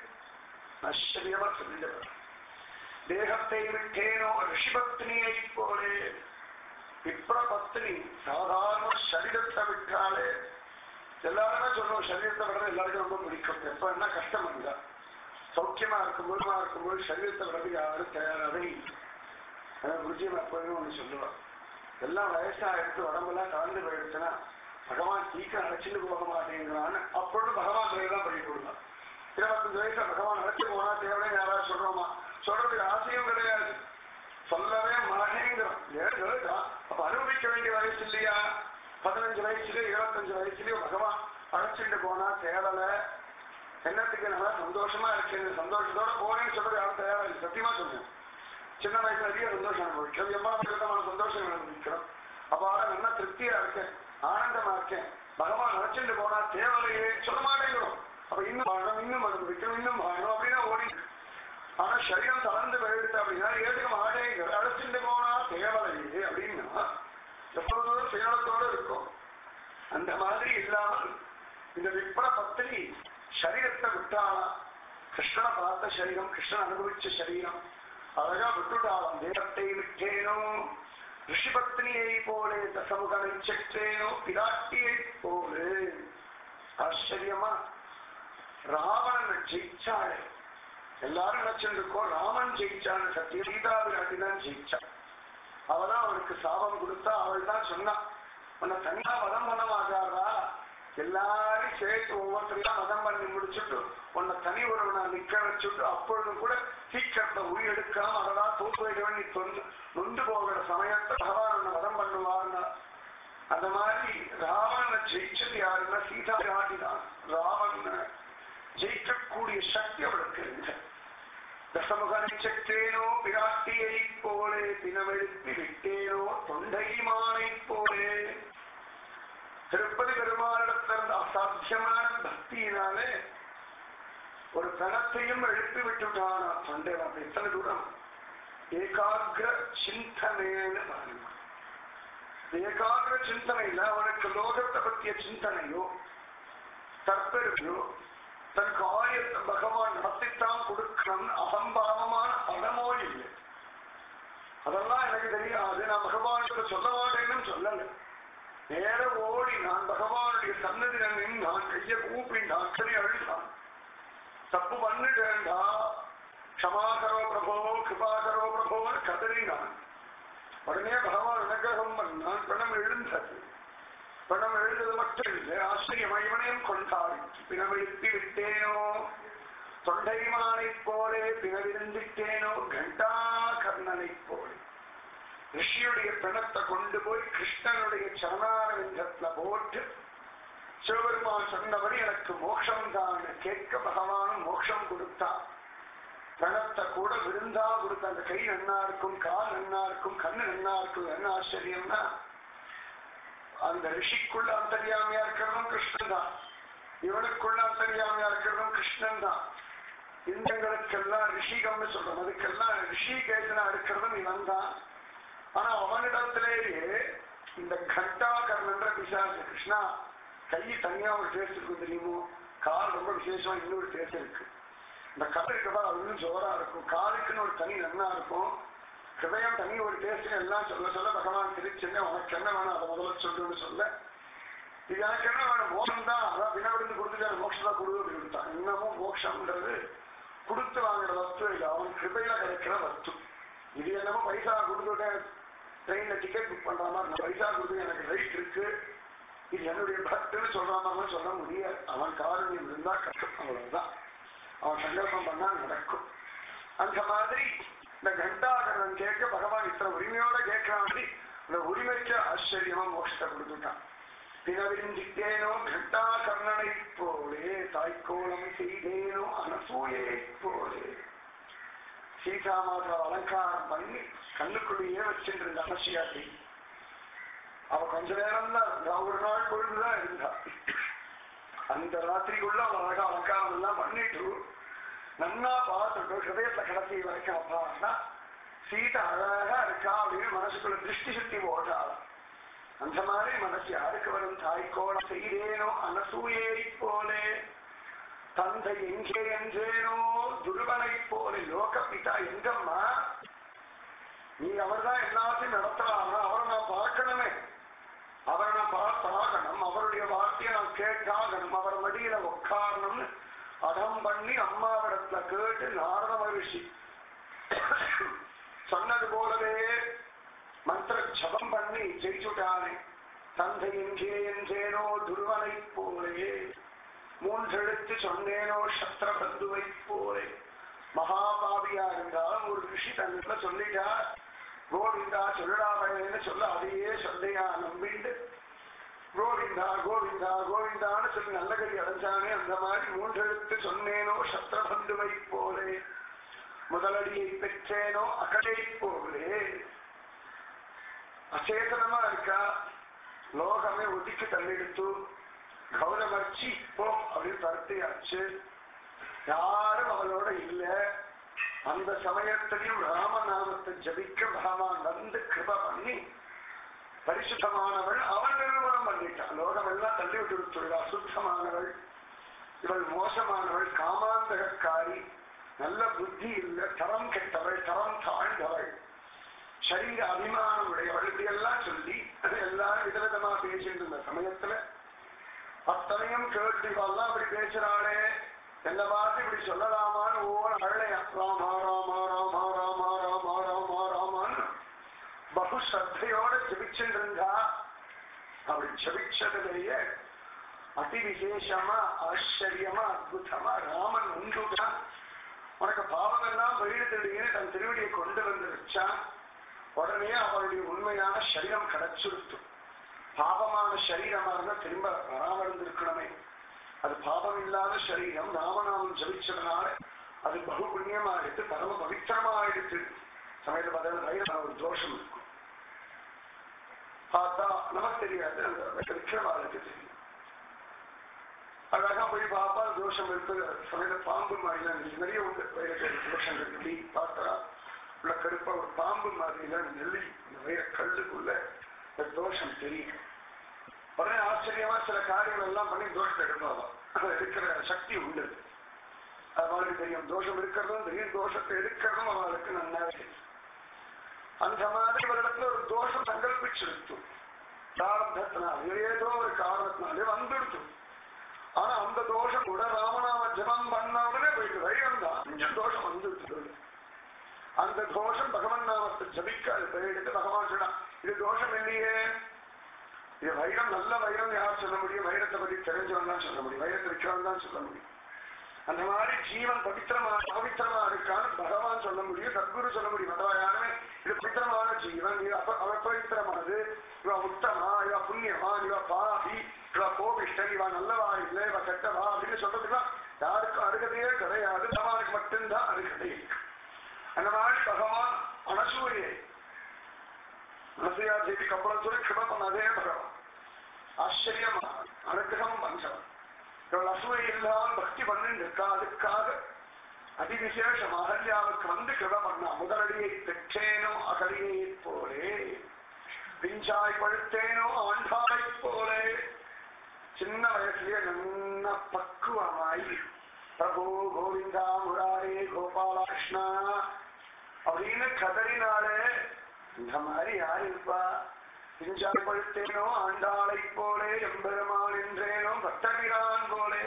ஆச்சரியமா சொல்லிடுவார் தேகத்தை விட்டேனோ ரிஷிபத்னியை போலே விப்ர பத்னி சாதாரண சரீரத்தை விட்டாலே எல்லாருமே சொல்லுவோம் சரீரத்தை விட எல்லாருக்கும் ரொம்ப பிடிக்கும் எப்ப என்ன கஷ்டம் இல்ல சௌக்கியமா இருக்கும்போது இருக்கும்போது சரீரத்தை விட யாரும் தயாராகவே இல்லை குருஜியம் எப்போதுமே ஒண்ணு சொல்லுவான் எல்லாம் வயசா எடுத்து உடம்பெல்லாம் கலந்து போயிடுச்சுன்னா பகவான் சீக்கிரம் அழைச்சிட்டு போக மாட்டேங்கிறான்னு அப்பொழுது பகவான் பேர் தான் பள்ளி கொடுக்கலாம் இருபத்தஞ்சு வயசுல பகவான் அழைச்சு போனா தேவையான யாராவது சொல்றோமா சொல்றதுக்கு ஆசையும் கிடையாது சொல்லவே மாட்டேங்கிறோம் ஏன் கேட்டா அப்ப அனுபவிக்க வேண்டிய வயசு இல்லையா பதினஞ்சு வயசுலயோ இருபத்தஞ்சு வயசுலயோ பகவான் அழைச்சிட்டு போனா தேவலை என்னத்துக்கு நல்லா சந்தோஷமா இருக்கு சந்தோஷத்தோட போறேன்னு சொல்றது யாரும் தயாரா இல்லை சத்தியமா சொல்றேன் சின்ன வயசுல அதிக சந்தோஷம் அனுபவிக்கிறோம் எவ்வளவு விதமான சந்தோஷம் அனுபவிக்கிறோம் அப்ப ஆனா நல்லா திருப்தியா இருக்கேன் ஆனந்தமா இருக்கேன் பகவான் அழைச்சிட்டு போனா தேவலையே சொல்ல மாட்டேங்கிறோம் அப்ப இன்னும் வாழணும் இன்னும் அனுபவிக்கணும் இன்னும் வாழணும் அப்படின்னா ஓடி ஆனா சரீரம் தளர்ந்து போயிடுது அப்படின்னா ஏதுக்கு மாட்டேங்கிற அழைச்சிட்டு போனா தேவலையே அப்படின்னா எப்பொழுதும் சுயநலத்தோட இருக்கும் அந்த மாதிரி இல்லாமல் இந்த விப்ர பத்தினி சரீரத்தை விட்டாளா கிருஷ்ணனை பார்த்த சரீரம் கிருஷ்ணன் அனுபவிச்ச சரீரம் அழகா விட்டுட்டாளாம் தேவத்தை விட்டேனோ ரிஷிபத்னியை போலே தசமுகனை செற்றேனோ பிராட்டியை போலே ஆச்சரியமா ராவணன் ஜெயிச்சாளே எல்லாரும் நினைச்சிருக்கோம் ராமன் ஜெயிச்சான்னு சத்திய சீதா பிராட்டி தான் ஜெயிச்சா அவதான் அவனுக்கு சாபம் கொடுத்தா அவள் தான் சொன்னான் உன்னை தனியா மதம் பண்ண மாட்டாரா எல்லாரையும் சேர்த்து ஒவ்வொருத்தரையா மதம் பண்ணி முடிச்சுட்டு உன்னை தனி ஒருவனை நிக்க வச்சுட்டு அப்பொழுதும் கூட சீக்கிரத்தை உயிரெடுக்காம அதெல்லாம் தூக்கு வைக்கவன் நீ தொண்டு நொந்து போகிற சமயத்தை பகவான் உன்னை மதம் பண்ணுவார்னா அந்த மாதிரி ராவணனை ஜெயிச்சது யாருன்னா சீதா பிராட்டி தான் ராவணனை ஜெயிக்கக்கூடிய சக்தி அவளுக்கு இருக்கு தசமுகனை செற்றேனோ பிராட்டியை போலே தினமெழுப்பி விட்டேனோ தொண்டைமானை போலே திருப்பதி பெருமானிடத்திலிருந்து அசாத்தியமான பக்தியினாலே ஒரு கணத்தையும் எழுப்பி விட்டுட்டானா தொண்டை அப்படி எத்தனை தூரம் ஏகாகிர சிந்தனைன்னு பாருங்க ஏகாகிர சிந்தனையில அவனுக்கு லோகத்தை பற்றிய சிந்தனையோ தற்பெருமையோ தன் காரியத்தை பகவான் நடத்தித்தான் கொடுக்கணும் அகம்பாவமான பலமோ இல்லை அதெல்லாம் எனக்கு தெரியாது நான் பகவானுக்கு சொல்ல மாட்டேன்னு சொல்லல நேர ஓடி நான் பகவானுடைய சன்னதியில நின்று நான் கைய கூப்பி நான் சரி அழுதான் தப்பு பண்ணிட்டேன்டா க்ஷமாகரோ பிரபோ கிருபாகரோ பிரபோன்னு கதறினான் உடனே பகவான் அனுகிரகம் பண்ணான் பணம் எழுந்தது பணம் எழுந்தது மட்டும் இல்லை ஆச்சரியம் இவனையும் கொண்டாடி பிணம் எழுப்பி விட்டேனோ தொண்டைமானை போலே பிணவிருந்திட்டேனோ கண்டா கர்ணனை போலே ரிஷியுடைய பிணத்தை கொண்டு போய் கிருஷ்ணனுடைய சரணாரவிந்தத்துல போட்டு சிவபெருமான் சொன்னபடி எனக்கு மோட்சம் தான் கேட்க பகவான் மோட்சம் கொடுத்தான் பிரணத்தை கூட விருந்தா கொடுத்த அந்த கை நன்னா இருக்கும் கால் நன்னா இருக்கும் கண்ணு நன்னா இருக்கும் என்ன ஆச்சரியம்னா அந்த ரிஷிக்குள்ள அந்தரியாமையா இருக்கிறதும் கிருஷ்ணன் தான் இவனுக்குள்ள அந்தரியாமையா இருக்கிறதும் கிருஷ்ணன் தான் இந்தங்களுக்கெல்லாம் ரிஷிகம்னு சொல்றோம் அதுக்கெல்லாம் ரிஷிகேசனா இருக்கிறதும் இவன் தான் ஆனா அவனிடத்திலேயே இந்த கட்டாகர்ணன்ற பிசாசு கிருஷ்ணா கை தனியா ஒரு டேஸ்ட் இருக்கும் தெரியுமோ கால் ரொம்ப விசேஷமா இன்னொரு டேஸ்ட் இருக்கு இந்த கல் இருக்கிறப்ப அது இன்னும் ஜோரா இருக்கும் காலுக்குன்னு ஒரு தனி நன்னா இருக்கும் ஹிருதயம் தனி ஒரு டேஸ்ட் எல்லாம் சொல்ல சொல்ல பகவான் திருச்சின்ன உனக்கு என்ன வேணும் அதை முதல்ல சொல்லுன்னு சொல்ல இது எனக்கு என்ன வேணும் மோட்சம் தான் அதான் வினவிருந்து கொடுத்துட்டு மோட்சம் தான் கொடு அப்படின்னு கொடுத்தான் இன்னமும் மோட்சம்ன்றது கொடுத்து வாங்குற வஸ்து இல்லை அவன் கிருபையில கிடைக்கிற வஸ்து இது என்னமோ பைசா கொடுத்துட்டேன் ட்ரெயின்ல டிக்கெட் புக் பண்ற மாதிரி நான் பைசா கொடுத்து எனக்கு ரைட் இருக்கு இது என்னுடைய பக்தன்னு சொல்ற மாதிரி சொல்ல முடியாது அவன் காரணம் இருந்தா கஷ்டம் அவ்வளவுதான் அவன் சங்கல்பம் பண்ணா நடக்கும் அந்த மாதிரி இந்த கண்டாகரன் கேட்க பகவான் இத்தனை உரிமையோட கேட்கிறான் மாதிரி இந்த உரிமைக்கு ஆச்சரியமா மோட்சத்தை கொடுத்துட்டான் பிறவிருந்திட்டேனோ கண்டாகர்ணனை போலே தாய்க்கோலம் செய்தேனோ அனசூயை போலே சீதா மாதா அலங்காரம் பண்ணி கண்ணுக்குள்ளேயே வச்சுட்டு இருந்த அனசியாட்டி அவ கொஞ்ச நேரம் தான் ஒரு நாள் பொழுதுதான் இருந்தா அந்த ராத்திரிக்குள்ள அவ அழகா அலங்காரம் எல்லாம் பண்ணிட்டு நன்னா பார்த்துட்டு ஹிருதயத்துல கடைசி வரைக்கும் அப்பான்னா சீதை அழகா இருக்கா அப்படின்னு மனசுக்குள்ள திருஷ்டி சுத்தி ஓட்டாளாம் அந்த மாதிரி மனசு யாருக்கு வரும் தாய்க்கோள செய்தேனோ அனசூயை போலே தந்தை எங்கே என்றேனோ துருவனை போலே லோக பிதா எங்கம்மா நீ அவர்தான் எல்லாத்தையும் நடத்தலாமா அவரை நான் பார்க்கணுமே அவரை நான் பார்த்தாகணும் அவருடைய வார்த்தையை நான் கேட்டாகணும் அவர் மடியில உட்காரணும்னு அடம் பண்ணி அம்மாவிடத்துல கேட்டு நாரத மகிழ்ச்சி சொன்னது போலவே மந்திர ஜபம் பண்ணி ஜெயிச்சுட்டானே தந்தை எங்கே என்றேனோ துருவனை போலே மூன்றெழுத்து சொன்னேனோ சத்திர பந்துவை போலே மகாபாவியா இருந்தாலும் ஒரு ரிஷி தன்னிடத்துல சொல்லிட்டா கோவிந்தா சொல்லடாமன்னு சொல்ல அதையே சொல்லையா நம்பிண்டு கோவிந்தா கோவிந்தா கோவிந்தான்னு சொல்லி நல்ல கதி அடைஞ்சானே அந்த மாதிரி மூன்றெழுத்து சொன்னேனோ சத்திரபந்துவை போலே முதலடியை பெற்றேனோ அகடை போலே அச்சேதனமா இருக்கா லோகமே ஒதுக்கி தள்ளிடுத்து கௌரவர்ச்சி போ அப்படின்னு தரத்தையாச்சு யாரும் அவளோட இல்ல அந்த சமயத்திலையும் ராமநாமத்தை ஜபிக்க பகவான் வந்து கிருப பண்ணி பரிசுத்தமானவள் அவன் நிறுவனம் பண்ணிட்டான் லோகம் எல்லாம் தள்ளி விட்டு விட்டுள்ளா அசுத்தமானவள் இவள் மோசமானவள் காமாந்தகக்காரி நல்ல புத்தி இல்ல தரம் கெட்டவள் தரம் தாழ்ந்தவள் சரீர அபிமானம் உடையவள் இப்படி எல்லாம் சொல்லி அது எல்லாரும் விதவிதமா பேசிட்டு இருந்த சமயத்துல அத்தனையும் கேட்டு இவெல்லாம் அப்படி பேசுறாளே என்ன பார்த்து இப்படி சொல்லலாமான்னு ஓன அழலையா ராமா ராமா ராமா ராமா ராமா ராமா ராமான்னு பகு ஸ்ரத்தையோட ஜபிச்சுட்டு இருந்தா அப்படி ஜபிச்சதுலேயே அதி விசேஷமா ஆச்சரியமா அற்புதமா ராமன் உண்டுதான் உனக்கு பாவம் எல்லாம் வெளியிடுன்னு தன் திருவடியை கொண்டு வந்து வச்சான் உடனே அவளுடைய உண்மையான சரீரம் கிடைச்சிருத்து பாவமான சரீரமா இருந்தா திரும்ப வராம இருந்திருக்கணுமே அது பாவம் இல்லாத சரீரம் ராமநாமம் ஜபிச்சதுனால அது பகு புண்ணியமா எடுத்து பரம பவித்திரமா எடுத்து சமயத்துல பார்த்தா வயிறு ஒரு தோஷம் இருக்கும் பார்த்தா நமக்கு தெரியாது அந்த விக்ரமாளுக்கு தெரியும் அழகா போய் பாப்பா தோஷம் இருக்கு சமயத்துல பாம்பு மாதிரிலாம் இருந்துச்சு. நிறைய உண்டு வயிறு தோஷம் இருக்கு இப்படி பார்த்தா உள்ள கருப்பா ஒரு பாம்பு மாதிரிலாம் நெல்லி இந்த வயிற கல்லுக்குள்ள இந்த தோஷம் தெரியும் உடனே ஆச்சரியமா சில காரியங்கள் எல்லாம் பண்ணி தோஷத்தை எடுப்பாவா அது எடுக்கிற சக்தி உண்டு அவளுக்கு தெரியும் தோஷம் இருக்கிறதும் தெரியும் தோஷத்தை எடுக்கிறதும் அவளுக்கு நன்னாவே தெரியும் அந்த மாதிரி இவரிடத்துல ஒரு தோஷம் சங்கல்பிச்சிருக்கும் பிராரப்தத்தினாலே ஏதோ ஒரு காரணத்தினாலே வந்துடுச்சு ஆனா அந்த தோஷம் கூட ராமநாம ஜபம் பண்ண உடனே போயிட்டு வைரம் தான் கொஞ்சம் தோஷம் வந்துடுச்சு அந்த தோஷம் பகவன் நாமத்தை ஜபிக்க அது போயிடுத்து பகவான் சொன்னான் இது தோஷம் இல்லையே இது வைரம் நல்ல வைரம் யார் சொல்ல முடியும் வைரத்தை பத்தி தெரிஞ்சவன் தான் சொல்ல முடியும் வைரத்தை விற்கிறவன் தான் சொல்ல முடியும் அந்த மாதிரி ஜீவன் பவித்திரமா பவித்திரமா இருக்கான்னு பகவான் சொல்ல முடியும் சத்குரு சொல்ல முடியும் மற்றவா யாருமே இது பவித்திரமான ஜீவன் இது அப்ப அபவித்திரமானது இவ உத்தமா இவ புண்ணியமா இவ பாபி இவ கோபிஷ்டன் இவ நல்லவா இல்லை இவ கெட்டவா அப்படின்னு சொல்றதுக்குலாம் யாருக்கும் அருகதையே கிடையாது பகவானுக்கு மட்டும்தான் அருகதை இருக்கு அந்த மாதிரி பகவான் அனசூரியை அனசூயா தேவிக்கு அப்புறம் சொல்லி கிருப பண்ணதே பகவான் ஆச்சரியமா அனுகிரகம் பஞ்சம் இவள் அசூயை இல்லாமல் பக்தி பண்ணிட்டு இருக்கா அதுக்காக அதிவிசேஷ அகல்யாவுக்கு வந்து கிருப பண்ணா முதலடியை பெற்றேனோ அகலியை போலே பிஞ்சாய் பழுத்தேனோ ஆண்டாய் போலே சின்ன வயசுலயே நல்ல பக்குவமாயி பிரபு கோவிந்தா முராரே கோபாலகிருஷ்ணா அப்படின்னு கதறினாலே இந்த மாதிரி யார் இருப்பா பிஞ்சாய் பழுத்தேனோ ஆண்டாளை போலே எம்பெருமான் என்றேனோ பக்தபிரான் போலே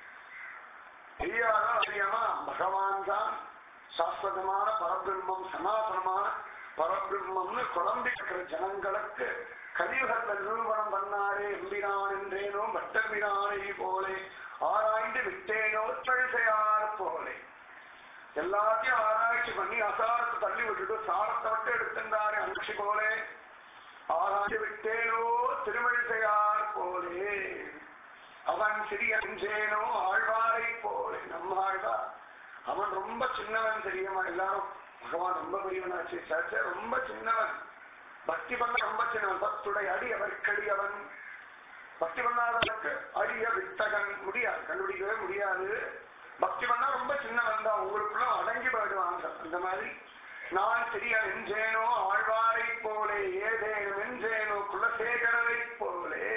தெரியாதோ அறியாமா பகவான் தான் சாஸ்வதமான பரபிரம்மம் சனாதனமான பரபிரம்மம்னு குழம்பி இருக்கிற ஜனங்களுக்கு கலியுகத்தை நிரூபணம் பண்ணாரே எம்பிரான் என்றேனோ பட்டபிரானை போலே ஆராய்ந்து விட்டேனோ தழுசையார் போலே எல்லாத்தையும் ஆராய்ச்சி பண்ணி அசாரத்தை தள்ளி விட்டுட்டு சாரத்தை மட்டும் எடுத்திருந்தாரு அனுஷி போலே ஆராய்ச்சி விட்டேனோ திருமழிசையார் போலே அவன் சிறிய நெஞ்சேனோ ஆழ்வாரை போலே நம்ம ஆழ்வார் அவன் ரொம்ப சின்னவன் தெரியுமா எல்லாரும் பகவான் ரொம்ப பெரியவனாச்சு சச்ச ரொம்ப சின்னவன் பக்தி பண்ண ரொம்ப சின்னவன் பத்துடைய அடி அவர்க்கடி அவன் பக்தி பண்ணாதவனுக்கு அடிய வித்தகன் முடியாது கண்டுபிடிக்கவே முடியாது பக்தி பண்ணா ரொம்ப சின்னவன் தான் உங்களுக்குள்ள அடங்கி போயிடுவாங்க அந்த மாதிரி நான் சிறிய நெஞ்சேனோ ஆழ்வாரை போலே ஏதேனும் நெஞ்சேனோ குலசேகரரை போலே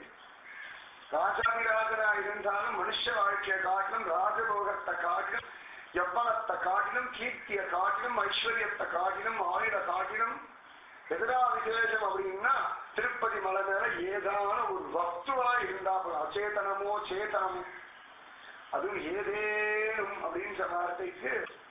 ராஜாதிராஜனா இருந்தாலும் மனுஷ வாழ்க்கையை காட்டிலும் ராஜபோகத்தை காட்டிலும் எவ்வளத்தை காட்டிலும் கீர்த்திய காட்டிலும் ஐஸ்வர்யத்தை காட்டிலும் ஆயுத காட்டிலும் எதிரா விசேஷம் அப்படின்னா திருப்பதி மலை மேல ஏதான ஒரு வஸ்துவா இருந்தா போதும். அச்சேதனமோ சேதனமோ அதுவும் ஏதேனும் அப்படின்ற வார்த்தைக்கு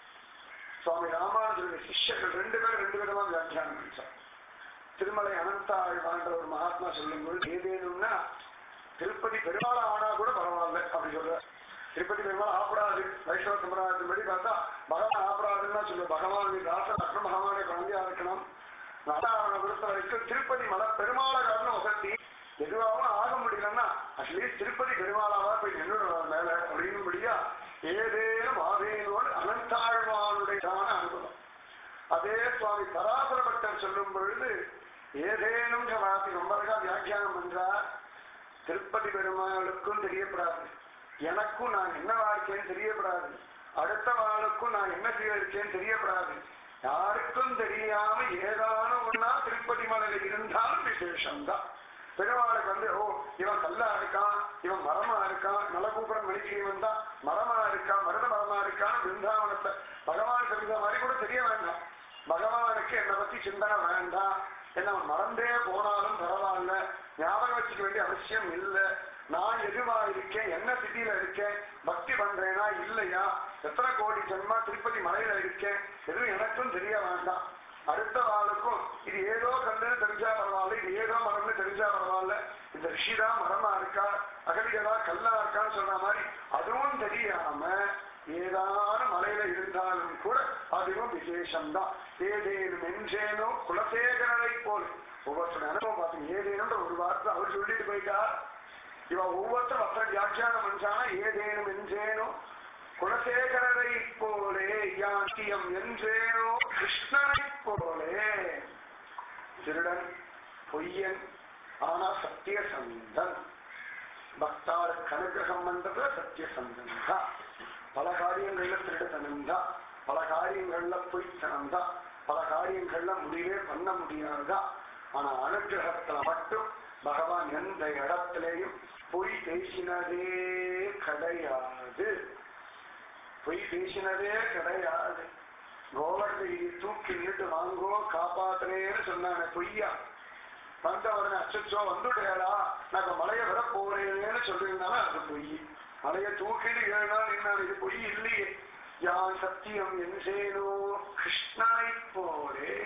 சுவாமி ராமானுஜருடைய சிஷ்யர்கள் ரெண்டு பேரும் ரெண்டு விதமா வியாக்கியானம் பண்ணிச்சார் திருமலை அனந்தாழ்வான்ற ஒரு மகாத்மா சொல்லும்போது ஏதேனும்னா திருப்பதி பெருமாள் ஆனா கூட பரவாயில்ல அப்படி சொல்ற திருப்பதி பெருமாள் ஆப்படாது வைஷ்ணவ சம்பிரதாயத்தின் படி பார்த்தா பகவான் ஆப்படாதுன்னு தான் சொல்லுவோம் பகவான் ராசன் அக்ரம் பகவானுடைய குழந்தையா இருக்கணும் நாராயண பொறுத்த வரைக்கும் திருப்பதி மலை பெருமாளை காரணம் வசதி எதுவாகவும் ஆக முடியலன்னா அட்லீஸ்ட் திருப்பதி பெருமாளாவா போய் நின்றுடுவார் மேல அப்படின்னுபடியா ஏதேனும் ஆதேனோடு அனந்தாழ்வானுடையதான அனுபவம் அதே சுவாமி பராசர பக்தர் சொல்லும் பொழுது ஏதேனும் வார்த்தை ரொம்ப அழகா வியாக்கியானம் பண்றார் திருப்பதி பெருமாளுக்கும் தெரியப்படாது எனக்கும் நான் என்ன வாழ்க்கைன்னு தெரியப்படாது அடுத்த வாளுக்கும் நான் என்ன செய்ய இருக்கேன்னு தெரியப்படாது யாருக்கும் தெரியாம ஏதான ஒன்னா திருப்பதி மலையில இருந்தாலும் விசேஷம்தான் பெருமாளுக்கு வந்து ஓ இவன் கல்லா இருக்கான் இவன் மரமா இருக்கான் நலகூபுரம் மணிக்கிழவன் தான் மரமா இருக்கான் மருத மரமா இருக்கான் பிருந்தாவனத்தை பகவான் தெரிஞ்ச மாதிரி கூட தெரிய வேண்டாம் பகவானுக்கு என்னை பத்தி சிந்தனை வேண்டாம் என்ன அவன் மறந்தே போனாலும் பரவாயில்ல ஞாபகம் வச்சுக்க வேண்டிய அவசியம் இல்லை நான் எதுவா இருக்கேன் என்ன சிட்டியில இருக்கேன் பக்தி பண்றேனா இல்லையா எத்தனை கோடி ஜென்மா திருப்பதி மலையில இருக்கேன் எதுவும் எனக்கும் தெரிய வேண்டாம் அடுத்த வாளுக்கும் இது ஏதோ கல்லுன்னு தெரிஞ்சா பரவாயில்ல இது ஏதோ மரம்னு தெரிஞ்சா பரவாயில்ல இந்த ரிஷிதான் மரமா இருக்கா அகலிகதா கல்லா இருக்கான்னு சொல்ற மாதிரி அதுவும் தெரியாம ஏதான மலையில இருந்தாலும் கூட அதுவும் விசேஷம்தான் ஏதேனும் என்றேனோ குலசேகரனை போல் ஒவ்வொருத்தருடைய அனுபவம் பார்த்தீங்க ஏதேனும் ஒரு வார்த்தை அவர் சொல்லிட்டு போயிட்டார் இவன் ஒவ்வொருத்தரும் அத்தனை வியாக்கியானம் பண்ணானா ஏதேனும் என்றேனோ குலசேகரரை போலே யாக்கியம் என்றேனோ கிருஷ்ணனை போலே திருடன் பொய்யன் ஆனா சத்தியசந்தன் பக்தாருக்கு அனுகிரகம் பண்றது சத்தியசந்தன் தான் பல காரியங்கள்ல திருடுத்தனம் தான் பல காரியங்கள்ல பொய்த்தனம் தான் பல காரியங்கள்ல முடிவே பண்ண முடியாதுதா ஆனா அனுகிரகத்துல மட்டும் பகவான் எந்த இடத்திலேயும் பொய் பேசினதே கிடையாது பொய் பேசினதே கிடையாது கோவர்தகிரி தூக்கி நின்று வாங்கோ காப்பாத்துறேன்னு சொன்னானே பொய்யா வந்த உடனே அச்சோ வந்துட்டேடா நாங்க மலைய வர போறேன்னு சொல்லியிருந்தாலும் அது பொய் மலைய தூக்கிட்டு ஏழு நாள் நின்னான் இது பொய் இல்லையே யான் சத்தியம் என்றேனோ கிருஷ்ணனை போலே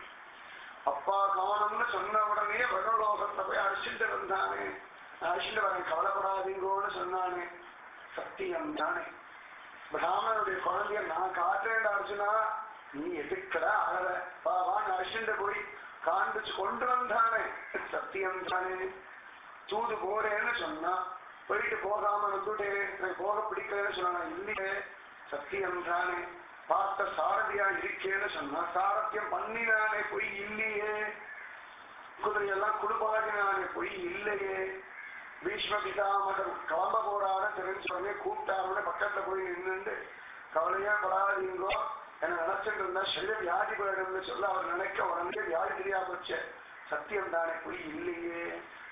அப்பா காணம்னு சொன்ன உடனே வடலோகத்தை போய் அழிச்சுட்டு வந்தானே அழிச்சுட்டு வரேன் கவலைப்படாதீங்கோன்னு சொன்னானே சத்தியம் தானே பிராமணனுடைய குழந்தைய நான் காட்டுறேன் அர்ஜுனா நீ எதுக்கடா அழற பாவான் அழிச்சுட்டு போய் காண்பிச்சு கொண்டு வந்தானே சத்தியம் தானே தூது போறேன்னு சொன்னா போயிட்டு போகாம வந்துட்டேன் எனக்கு போக பிடிக்கலன்னு சொன்னா இல்லையே சத்தியம் தானே பார்த்த சாரதியா இருக்கேன்னு சொன்னா சாரத்தியம் பண்ணினானே பொய் இல்லையே குதிரையெல்லாம் குடுபாடினானே பொய் இல்லையே பீஷ்ம பிதாமகர் கிளம்ப போறான்னு தெரிஞ்ச உடனே கூப்பிட்டாருன்னு பக்கத்துல போய் நின்றுண்டு கவலையா படாதீங்கோ என்ன நினைச்சிட்டு இருந்தா சரீர வியாதி போயிடும்னு சொல்ல அவர் நினைக்க உடனே வியாதி தெரியா போச்சு சத்தியம் தானே பொய் இல்லையே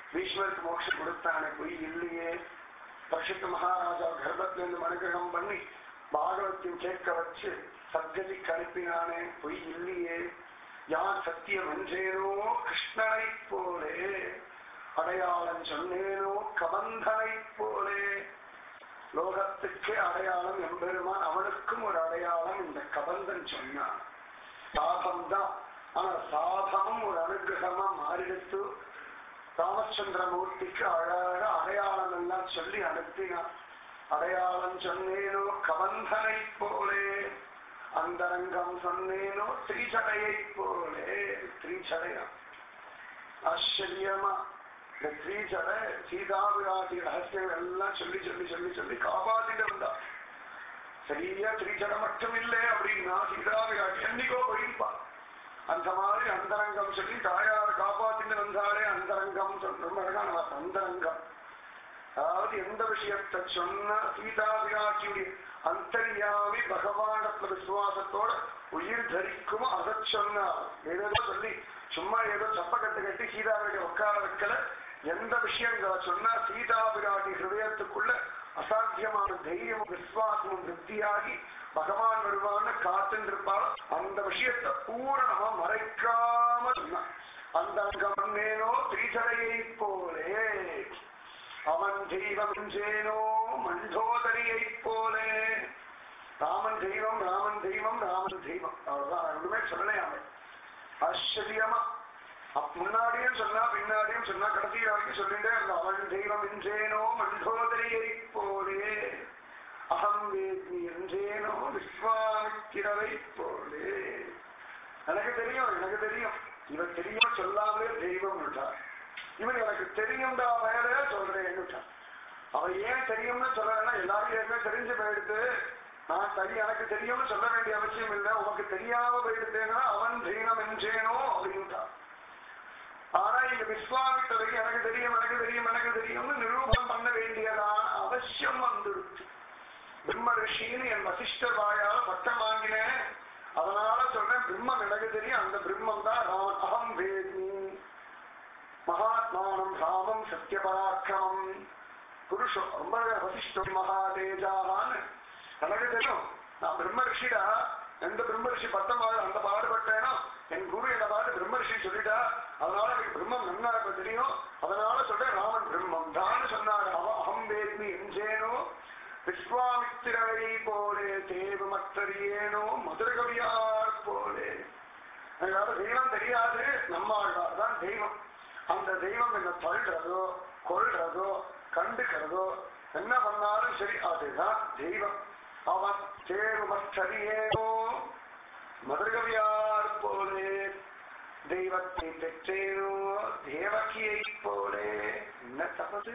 பீஷ்மருக்கு மோட்சம் கொடுத்தானே பொய் இல்லையே பரிசுத்த மகாராஜா கர்ப்பத்திலிருந்து மனுகிரகம் பண்ணி பாகவத்தையும் கேட்க வச்சு சத்கதிக்கு அனுப்பினானே பொய் இல்லையே யார் சத்தியம் என்றேனோ கிருஷ்ணனை போலே அடையாளம் சொன்னேனோ கபந்தனை போலே லோகத்துக்கு அடையாளம் எம்பெருமான் அவனுக்கும் ஒரு அடையாளம் இந்த கபந்தன் சொன்னான் சாபம் தான் ஆனா சாபமும் ஒரு அனுகிரகமா மாறிடுத்து ராமச்சந்திரமூர்த்திக்கு அழகாக அடையாளம் எல்லாம் சொல்லி அனுப்பினான் அடையாளம் சொன்னேனோ கவந்தனை போலே அந்தரங்கம் சொன்னேனோ திரிச்சடையை போலே திரிச்சடையா ஆச்சரியமா இந்த திரிச்சடை சீதாவிராசி ரகசியம் எல்லாம் சொல்லி சொல்லி சொல்லி சொல்லி காப்பாத்திட்டு வந்தா சரியா திரிச்சடை மட்டும் இல்லை அப்படின்னா சீதாவிராசி என்னைக்கோ போயிருப்பா அந்த மாதிரி அந்தரங்கம் சொல்லி தாயார் காப்பாத்திட்டு வந்தாலே அந்தரங்கம் சொல்ற அழகான வார்த்தை, அந்தரங்கம் அதாவது எந்த விஷயத்தை சொன்னா சீதாபிராட்சியுடைய அந்தரியாமி பகவானத்துல விசுவாசத்தோட உயிர் தரிக்குமோ அதை சொன்னார் ஏதோ சொல்லி சும்மா ஏதோ சப்பக்கட்டு கட்டி சீதாவிடைய உட்கார வைக்கல எந்த விஷயங்களை சொன்னா சீதாபிராட்டி ஹிருதயத்துக்குள்ள அசாத்தியமான தைரியமும் விசுவாசமும் விருத்தியாகி பகவான் வருவான்னு காத்துருப்பாள் அந்த விஷயத்தை பூரணமா மறைக்காம சொன்னான் அந்த அங்கம் மேனோ திரிசடையை போலே அவன் தெய்வம் என்றேனோ மண்டோதரியை போலே ராமன் தெய்வம் ராமன் தெய்வம் ராமன் தெய்வம் அவ்வளவுதான் ஒண்ணுமே சொல்லலையாமே ஆச்சரியமா அப் முன்னாடியும் சொன்னா பின்னாடியும் சொன்னா கடைசி வரைக்கும் சொல்லிட்டே இருந்தான் அவன் தெய்வம் என்றேனோ மண்டோதரியை போலே அகம் வேத்மி என்றேனோ விஸ்வாமித்திரவை போலே எனக்கு தெரியும் எனக்கு தெரியும் இவன் தெரியும் சொல்லாமலே தெய்வம் விட்டார் இவன் எனக்கு தெரியும்டா வேற சொல்றேன்னு அவன் ஏன் தெரியும்னு சொல்றேன்னா எல்லாரும் ஏற்கனவே தெரிஞ்சு போயிடுது நான் சரி எனக்கு தெரியும்னு சொல்ல வேண்டிய அவசியம் இல்லை உனக்கு தெரியாம போயிடுதேன்னா அவன் தெய்வம் என்றேனோ அப்படின்ட்டான் ஆனா இந்த விஸ்வாமித்தரை எனக்கு தெரியும் எனக்கு தெரியும் எனக்கு தெரியும்னு நிரூபணம் பண்ண வேண்டியதான அவசியம் வந்துடுச்சு பிரம்ம ரிஷின்னு என் வசிஷ்டர் வாயால பட்டம் வாங்கினேன் அதனால சொல்றேன் பிரம்மம் எனக்கு தெரியும் அந்த பிரம்மம் தான் ராமன் அகம் வேத்மி மகாத்மானம் ராமம் சத்தியபராக்கிரமம் புருஷம் ரொம்ப வசிஷ்டம் மகாதேஜான்னு எனக்கு தெரியும் நான் பிரம்ம ரிஷிடா எந்த பிரம்ம ரிஷி பத்தமாக அந்த பாடுபட்டேனோ என் குரு என்ன பாட்டு பிரம்ம ரிஷி சொல்லிட்டா அதனால எனக்கு பிரம்மம் நன்னா இப்ப தெரியும் அதனால சொல்றேன் ராமன் பிரம்மம் தான் சொன்னார் அவ அகம் வேத்மி என்றேனோ விஸ்வாமித்திரரை போலே தேவமற்றறியேனோ மதுரகவியார் போலே அதனால தெய்வம் தெரியாது நம்மாழ்வார் தான் தெய்வம் அந்த தெய்வம் என்ன தள்ளுறதோ கொள்றதோ கண்டுக்கிறதோ என்ன பண்ணாலும் சரி அதுதான் தெய்வம் அவன் தேவமற்றறியேனோ மதுரகவியார் போலே தெய்வத்தை பெற்றேனோ தேவகியை போலே என்ன தப்பது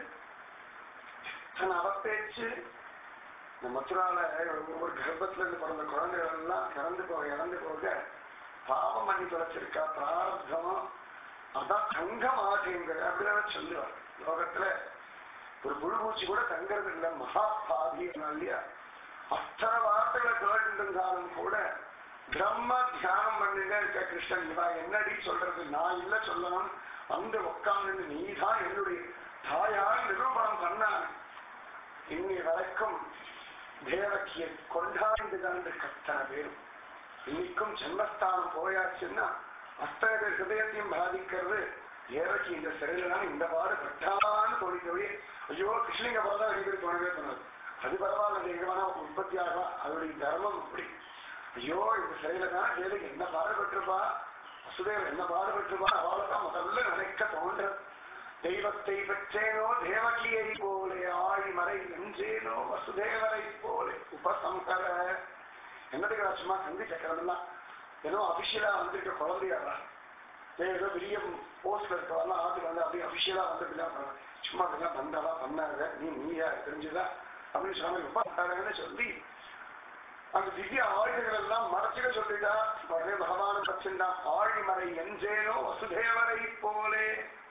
எத்தனை அவப்பேச்சு இந்த மதுரால ஒரு கர்ப்பத்துல இருந்து பிறந்த குழந்தைகள் எல்லாம் இறந்து போக இறந்து போக பாவம் பண்ணி தொலைச்சிருக்கா பிரார்த்தம் அதான் தங்கம் ஆகுங்கிற அப்படின்னு சொல்லுவார் லோகத்துல ஒரு புழுபூச்சி கூட தங்கிறது இல்லை மகா பாதி இல்லையா அத்தனை வார்த்தைகளை கேட்டு இருந்தாலும் கூட பிரம்ம தியானம் பண்ணிட்டே இருக்க கிருஷ்ணன் இவா என்னடி சொல்றது நான் இல்ல சொல்லணும் வந்து உட்கார்ந்து நீதான் என்னுடைய தாயார் நிரூபணம் பண்ணான் இன்னி வரைக்கும் தேவக்கியை கொண்டாந்து கண்டு கத்தனை பேரும் இன்னைக்கும் ஜென்மஸ்தானம் போயாச்சுன்னா அத்தனை பேர் ஹிருதயத்தையும் பாதிக்கிறது தேவக்கி இந்த சிறையில தான் இந்த பாடு பட்டான்னு தோணிக்கவே ஐயோ கிருஷ்ணங்க போதான் அடிக்கடி தோணவே தோணுது அது பரவாயில்ல எங்கவேனா உற்பத்தி ஆகலாம் அதோடைய தர்மம் அப்படி ஐயோ இந்த சிறையில தான் தேவகி என்ன பாடுபட்டிருப்பா வசுதேவன் என்ன பாடுபட்டிருப்பா அவளை தான் முதல்ல நினைக்க தோன்றது தெய்வத்தை பெற்றேனோ தேவகியை போலே ஆழிமறை என்றேனோ வசுதேவரை போலே உபசம்ஹர என்னதுக்கு நான் சும்மா சந்தி சக்கரம்லாம் ஏதோ அபிஷியலா வந்திருக்க குழந்தையாடா ஏதோ பெரிய போஸ்ட்ல இருக்கவெல்லாம் ஆட்டுக்கு வந்து அப்படியே அபிஷியலா வந்து சும்மா இதெல்லாம் பண்றதா பண்ணாத நீ நீயா தெரிஞ்சுதா அப்படின்னு சொன்னாங்க உபசம்ஹரன்னு சொல்லி அந்த திவ்ய ஆயுதங்கள் எல்லாம் மறைச்சுக்க சொல்லிட்டா உடனே பகவான பட்சண்டா ஆழிமறை என்றேனோ வசுதேவரை போலே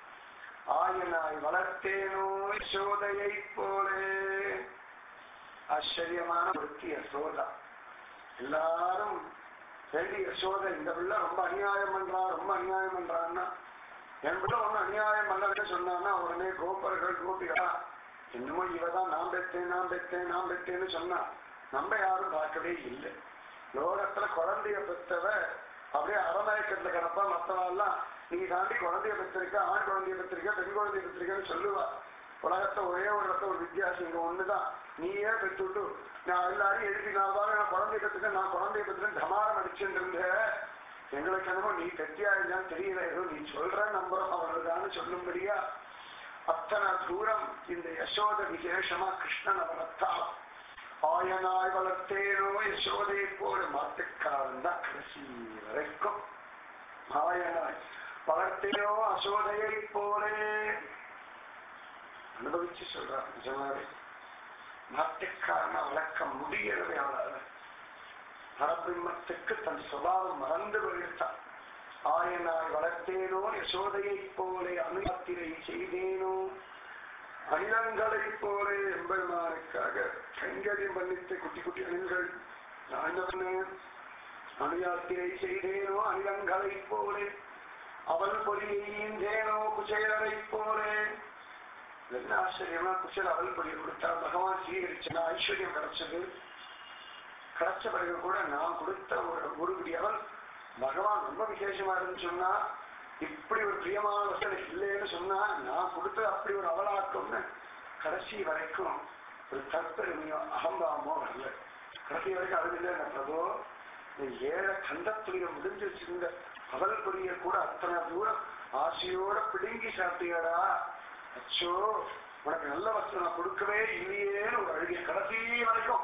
ஆயனாய் வளர்த்தேனோ யசோதையை போலே ஆச்சரியமான விருத்தி யசோதா எல்லாரும் சரி யசோதை இந்த பிள்ளை ரொம்ப அநியாயம் பண்றா ரொம்ப அநியாயம் பண்றான்னா என் பிள்ளை ஒண்ணு அநியாயம் பண்ணலன்னு சொன்னான்னா உடனே கோபர்கள் கோபிகளா என்னமோ இவதான் நான் பெற்றேன் நான் பெற்றேன் நான் பெற்றேன்னு சொன்னா நம்ம யாரும் பார்க்கவே இல்லை லோகத்துல குழந்தைய பெற்றவ அப்படியே அரமயக்கத்துல கிடப்பா மத்தவெல்லாம் நீ தாண்டி குழந்தைய பெற்றிருக்க ஆண் குழந்தைய பெற்றிருக்க பெண் குழந்தைய பெற்றிருக்கன்னு சொல்லுவா உலகத்துல ஒரே ஒரு இடத்துல ஒரு வித்தியாசம் இங்க ஒண்ணுதான் நீயே பெற்றுட்டு நான் எல்லாரையும் எழுதி நான் பாரு நான் குழந்தைய பெற்றுக்க நான் குழந்தைய பெற்றுக்க டமாரம் அடிச்சுட்டு இருந்தேன் எங்களுக்கு என்னமோ நீ பெத்தியா இல்லையான்னு தெரியல ஏதோ நீ சொல்ற நம்புறோம் அவர்களுதான்னு சொல்லும்படியா அத்தனை தூரம் இந்த யசோத விசேஷமா கிருஷ்ணன் வளர்த்தாள் ஆயனாய் வளர்த்தேனோ யசோதை போல மாட்டுக்காரன் தான் கடைசி வரைக்கும் ஆயனாய் வளர்த்தேனோ அசோதையை போலே அனுபவிச்சு சொல்றார் நிஜமாவே மாட்டுக்காரனை வளர்க்க முடியறதே அவளால பரபிரம்மத்துக்கு தன் சுபாவம் மறந்து போயிருத்தான் ஆயனாய் வளர்த்தேனோ யசோதையை போலே அனுயாத்திரை செய்தேனோ அணிலங்களைப் போலே எம்பெருமானுக்காக கைங்கரியம் பண்ணித்த குட்டி குட்டி அணில்கள் நான் என்ன பண்ணேன் அணுயாத்திரை செய்தேனோ அணிலங்களைப் போலே அவள் பொறியேனோ குச்சேலரைப் போலே என்ன ஆச்சரியமா குச்சல் அவள் பொறியை கொடுத்தா பகவான் சீகரிச்சனா ஐஸ்வர்யம் கிடைச்சது கிடைச்ச பிறகு கூட நான் கொடுத்த ஒரு ஒரு அவள் பகவான் ரொம்ப விசேஷமா இருந்துன்னு சொன்னா இப்படி ஒரு பிரியமான வசதி இல்லைன்னு சொன்னா நான் கொடுத்தது அப்படி ஒரு அவலாக்கம்னு கடைசி வரைக்கும் ஒரு தற்பெருமையோ அகம்பாவமோ வரல கடைசி வரைக்கும் அது இல்லை பிரபு இந்த ஏழை கண்டத்துடைய முடிஞ்சு வச்சிருந்த அவல் பொரிய கூட அத்தனை தூரம் ஆசையோட பிடுங்கி சாப்பிட்டியாடா அச்சோ உனக்கு நல்ல வசதி நான் கொடுக்கவே இல்லையேன்னு ஒரு அழுகிய கடைசி வரைக்கும்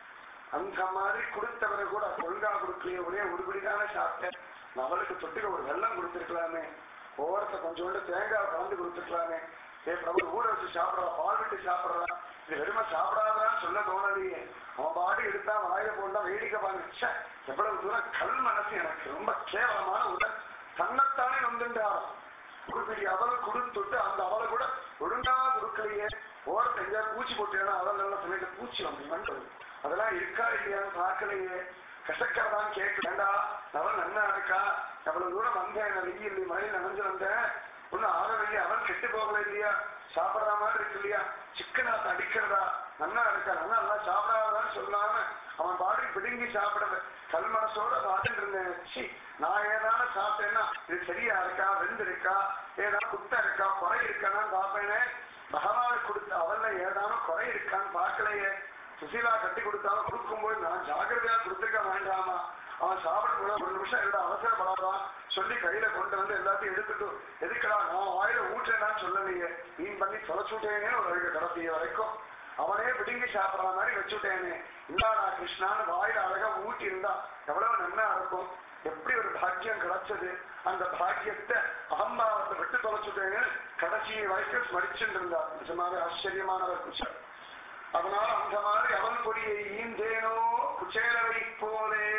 அந்த மாதிரி கொடுத்தவரை கூட ஒழுங்கா கொடுக்கலையே ஒரே உருப்படிதானே சாப்பிட்டேன் நான் அவளுக்கு தொட்டுக்க ஒரு வெள்ளம் கொடுத்துருக்கலாமே ஓரத்தை கொஞ்சோண்டு தேங்காய் கலந்து கொடுத்துருக்கலாமே ஏ பிரபு ஊற வச்சு சாப்பிடறா பால் விட்டு சாப்பிடறா இது வெறுமை சாப்பிடாதான்னு சொல்ல தோணலையே அவன் பாடி எடுத்தா வாயில போட்டா வேடிக்கை பாருங்க எவ்வளவு தூரம் கல் மனசு எனக்கு ரொம்ப கேவலமான உடல் தன்னைத்தானே வந்துட்டான் குருபடி அவள் கொடுத்துட்டு அந்த அவளை கூட ஒழுங்கா கொடுக்கலையே ஓரத்தை எங்கேயாவது பூச்சி போட்டேன்னா அவள் நல்ல சமயத்தை பூச்சி வந்து அதெல்லாம் இருக்கா இல்லையான்னு பார்க்கலையே கசக்கிறதான் கேட்க வேண்டா அவன் நன்னா இருக்கா எவ்வளவு தூரம் வந்தேன் நான் வெயில் மழையில் நனைஞ்சு வந்தேன் ஒன்னும் ஆகவில்லையா அவன் கெட்டு போகல இல்லையா சாப்பிடுற மாதிரி இருக்கு இல்லையா சிக்கனாத்த அடிக்கிறதா நன்னா இருக்கா நல்லா நல்லா சாப்பிடாதான்னு சொல்லாம அவன் பாடி பிடுங்கி சாப்பிடல கல் மனசோட பார்த்துட்டு இருந்தேன் சி நான் ஏதாவது சாப்பிட்டேன்னா இது சரியா இருக்கா வெந்து இருக்கா ஏதாவது குத்தம் இருக்கா குறை இருக்கான்னு பார்ப்பேனே பகவானுக்கு கொடுத்த அவல்ல ஏதானும் குறை இருக்கான்னு பார்க்கலையே சுசீலா கட்டி கொடுத்தாலும் கொடுக்கும்போது நான் ஜாகிரதையா கொடுத்துருக்க வேண்டாமா அவன் சாப்பிடும் போது ஒரு நிமிஷம் என்னோட அவசரப்படாதான் சொல்லி கையில கொண்டு வந்து எல்லாத்தையும் எடுத்துட்டு எதுக்கடா நான் வாயில ஊற்றேனான்னு சொல்லலையே மீன் பண்ணி தொலைச்சுட்டேனே ஒரு அழுக கடைசிய வரைக்கும் அவனே பிடுங்கி சாப்பிடுற மாதிரி வச்சுட்டேனே இந்தாடா கிருஷ்ணான்னு வாயில அழகா ஊட்டி இருந்தா எவ்வளவு நன்னா இருக்கும் எப்படி ஒரு பாக்கியம் கிடைச்சது அந்த பாக்கியத்தை அகம்பாவத்தை விட்டு தொலைச்சுட்டேன்னு கடைசி வரைக்கும் ஸ்மரிச்சுட்டு இருந்தா நிஜமாவே ஆச்சரியமானவர் குஷர் அதனால் அந்த மாதிரி அவன் கொடியை ஈந்தேனோ குச்சேலரை போலே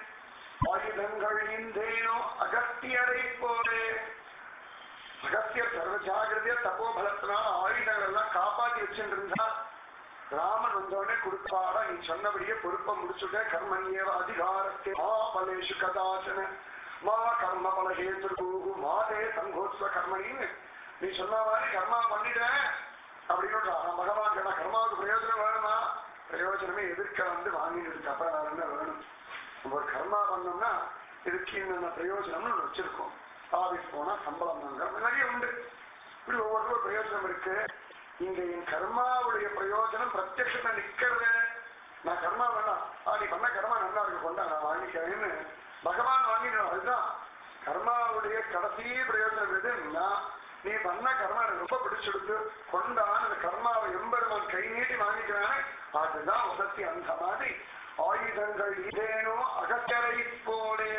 ஆயுதங்கள் ஈந்தேனோ அகத்தியரை போலே அகத்தியர் சர்வ ஜாகிரதைய தபோபலத்தினால ஆயுதங்கள் எல்லாம் காப்பாத்தி வச்சுட்டு இருந்தா ராமன் வந்தோடனே கொடுப்பாடா நீ சொன்னபடியே பொறுப்பை முடிச்சுட்ட கர்மண்யேவ அதிகாரத்தே மா பலேஷு கதாசன மா கர்ம பலஹேது மாதே சங்கோத்ஸ்வ கர்மணின்னு நீ சொன்ன மாதிரி கர்மா பண்ணிட்டேன் அப்படின்னு நான் பகவான் கேட்டா கர்மாவுக்கு பிரயோஜனம் வேணுமா பிரயோஜனமே எதிர்க்க வந்து வாங்கிட்டு இருக்கு அப்புறம் வேற என்ன வேணும் நம்ம ஒரு கர்மா பண்ணோம்னா இதுக்கு இந்த பிரயோஜனம்னு ஒண்ணு வச்சிருக்கோம் ஆபீஸ் போனா சம்பளம் வாங்க நிறைய உண்டு இப்படி ஒவ்வொருத்தரும் பிரயோஜனம் இருக்கு இங்க என் கர்மாவுடைய பிரயோஜனம் பிரத்யட்சத்தை நிக்கிறது நான் கர்மா வேணாம் ஆ நீ பண்ண கர்மா நல்லா இருக்கு கொண்டா நான் வாங்கிக்கிறேன்னு பகவான் வாங்கிடணும் அதுதான் கர்மாவுடைய கடைசி பிரயோஜனம் எதுன்னா நீ பண்ண கர்மா எனக்கு ரொம்ப பிடிச்சிடுத்து கொண்டான் அந்த கர்மாவை எம்பெருமான் கை நீட்டி வாங்கிக்கிறானே அதுதான் உசத்தி அந்த மாதிரி ஆயுதங்கள் இதேனோ அகத்தரை போலே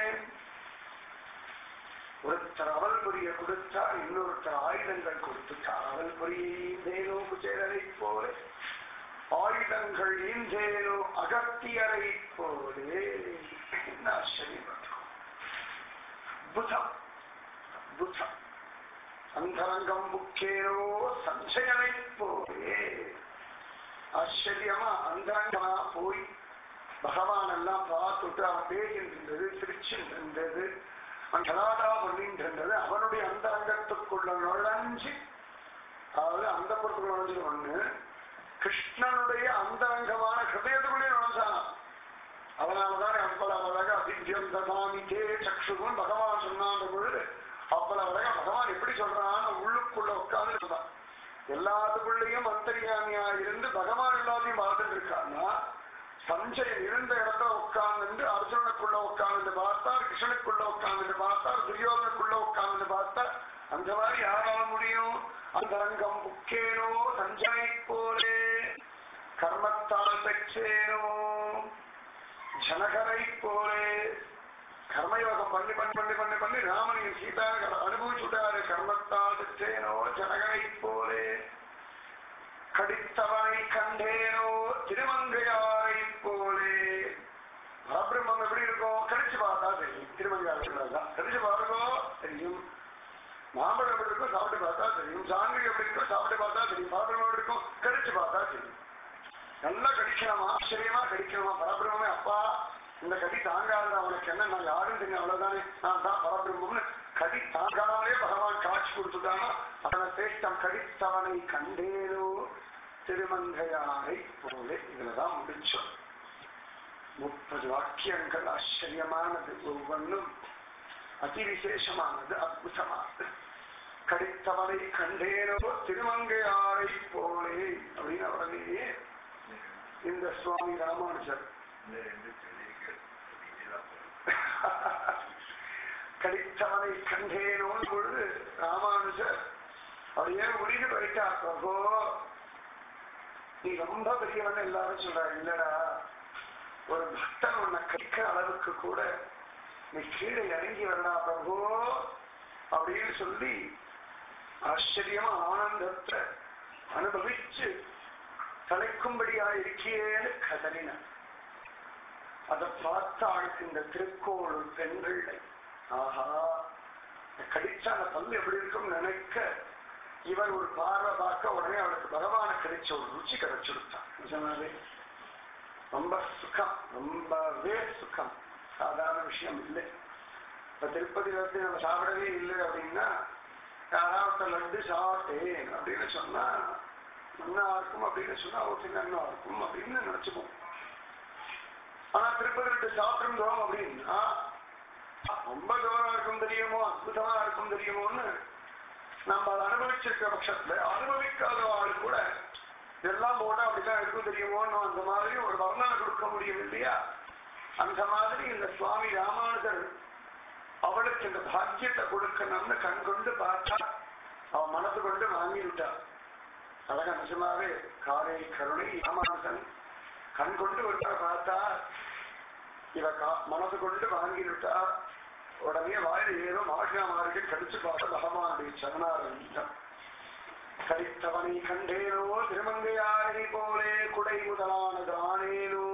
ஒருத்தர் அவல் பொரிய கொடுத்தா இன்னொருத்தர் ஆயுதங்கள் கொடுத்துட்டார் அவல் பொரியேனோ குச்சேரரை போல ஆயுதங்கள் ஈந்தேனோ அகத்தியரை போலே என்ன ஆச்சரியம் அற்புதம் அற்புதம் அந்தரங்கம் முக்கேனோ சஞ்சயனை போலே ஆச்சரியமா அந்தரங்கமா போய் பகவான் எல்லாம் பார்த்துட்டு அவன் பேசிட்டு இருந்தது சிரிச்சுட்டு இருந்தது அவன் கலாதா பண்ணின்றது அவனுடைய அந்தரங்கத்துக்குள்ள நுழைஞ்சு அதாவது அந்த பொறுப்புக்குள்ள நுழைஞ்சது ஒண்ணு கிருஷ்ணனுடைய அந்தரங்கமான ஹிருதயத்துக்குள்ளே நுழைஞ்சான் அதனாலதான் அவ்வளவழக அபிஜம் ததாமிதே சக்ஷுகுன்னு பகவான் சொன்னான் பொழுது அவ்வளவழக பகவான் எப்படி சொல்றான்னு உள்ளுக்குள்ள உட்கார்ந்து சொல்றான் எல்லாத்துக்குள்ளேயும் அந்தரியாமியா இருந்து பகவான் எல்லாத்தையும் பார்த்துட்டு இருக்கான்னா சஞ்சயன் இருந்த இடத்துல உட்கார்ந்து அர்ஜுனனுக்குள்ள உட்கார்ந்து பார்த்தார் கிருஷ்ணனுக்குள்ள உட்கார்ந்து பார்த்தார் துரியோதனுக்குள்ள உட்கார்ந்து பார்த்தார் அந்த மாதிரி யாரால முடியும் அந்த ரங்கம் புக்கேனோ சஞ்சனை போலே கர்மத்தால் பெற்றேனோ ஜனகரை போலே கர்மயோகம் பண்ணி பண்ணி பண்ணி பண்ணி பண்ணி ராமனையும் சீதா அனுபவிச்சுட்டாரு கர்மத்தால் பெற்றேனோ ஜனகரை போலே கடித்தவனை கண்டேனோ திருமங்கையாரை போலே பரபிரம்மம் எப்படி இருக்கும் கடிச்சு பார்த்தா தெரியும் திருமங்கையார் தான் கடிச்சு பாருங்கோ தெரியும் மாம்பழம் எப்படி இருக்கும் சாப்பிட்டு பார்த்தா தெரியும் சாங்கிரி எப்படி இருக்கும் சாப்பிட்டு பார்த்தா தெரியும் பரபிரம்மம் எப்படி இருக்கும் கடிச்சு பார்த்தா தெரியும் நல்லா கடிக்கணுமா ஆச்சரியமா கடிக்கணுமா பரபிரம்மே அப்பா இந்த கடி தாங்காத அவனுக்கு என்ன நான் யாரும் தெரியும் அவ்வளவுதானே நான் தான் பரபிரம்மம்னு கடி தாங்காமலே பகவான் காட்சி கொடுத்துட்டானோ அவனை சேஷ்டம் கடித்தவனை கண்டேனோ திருமங்கையாரை போலே இதுலதான் முடிச்சோம் முப்பது வாக்கியங்கள் ஆச்சரியமானது ஒவ்வொன்றும் அதி விசேஷமானது அற்புதமானது கடித்தவனை கண்டேனோ திருமங்கையாரை போலே அப்படின்னு அவர்களே இந்த சுவாமி ராமானுஜர் கடித்தவனை கண்டேனோ பொழுது ராமானுஜர் அவர் ஏன் முடிவு போயிட்டா பிரபோ நீ ரொம்ப பெரியவன் எல்லாரும் சொல்றா இல்லடா ஒரு பக்தன் உன்னை கடிக்கிற அளவுக்கு கூட நீ கீழே இறங்கி வரடா பிரபு அப்படின்னு சொல்லி ஆச்சரியமா ஆனந்தத்தை அனுபவிச்சு தலைக்கும்படியா இருக்கியேன்னு கதறினார் அதை பார்த்தாள் இந்த திருக்கோளூர் பெண்கள் ஆஹா கடிச்சா அந்த பல்லு எப்படி இருக்கும் நினைக்க இவன் ஒரு பார்வை பார்க்க உடனே அவளுக்கு பகவான கிடைச்ச ஒரு ருச்சி கிடைச்சுடுத்தான் நிஜமாவே ரொம்ப சுகம் ரொம்பவே சுகம் சாதாரண விஷயம் இல்லை இப்ப திருப்பதியில வந்து நம்ம சாப்பிடவே இல்லை அப்படின்னா யாராவது லட்டு சாப்பிட்டேன் அப்படின்னு சொன்னா நன்னா இருக்கும் அப்படின்னு சொன்னா ஓகே நன்னா இருக்கும் அப்படின்னு நினைச்சுப்போம் ஆனா திருப்பதி லட்டு சாப்பிட்டுருந்தோம் அப்படின்னா ரொம்ப தூரம் இருக்கும் தெரியுமோ அற்புதமா இருக்கும் தெரியுமோன்னு நம்ம அதை அனுபவிச்சிருக்க பட்சத்துல அனுபவிக்காத ஆள் கூட இதெல்லாம் போட்டா அப்படிதான் இருக்கும் தெரியுமோன்னு அந்த மாதிரி ஒரு வர்ணனை கொடுக்க முடியும் இல்லையா அந்த மாதிரி இந்த சுவாமி ராமானுஜர் அவளுக்கு இந்த பாக்கியத்தை கொடுக்கணும்னு கண் கொண்டு பார்த்தா அவன் மனசு கொண்டு வாங்கி விட்டா அழகா நிஜமாவே காரை கருணை ராமானுஜன் கண் கொண்டு விட்டா பார்த்தா இவ கா- மனசு கொண்டு வாங்கி விட்டா உடனே வாயில ஏதோ மாஷா மார்க்கு கடிச்சு பார்த்த பகவானுடைய சரணாரண்யம் கடித்தவனை கண்டேனோ திருமங்கையாரை போலே குடை முதலான தானேனோ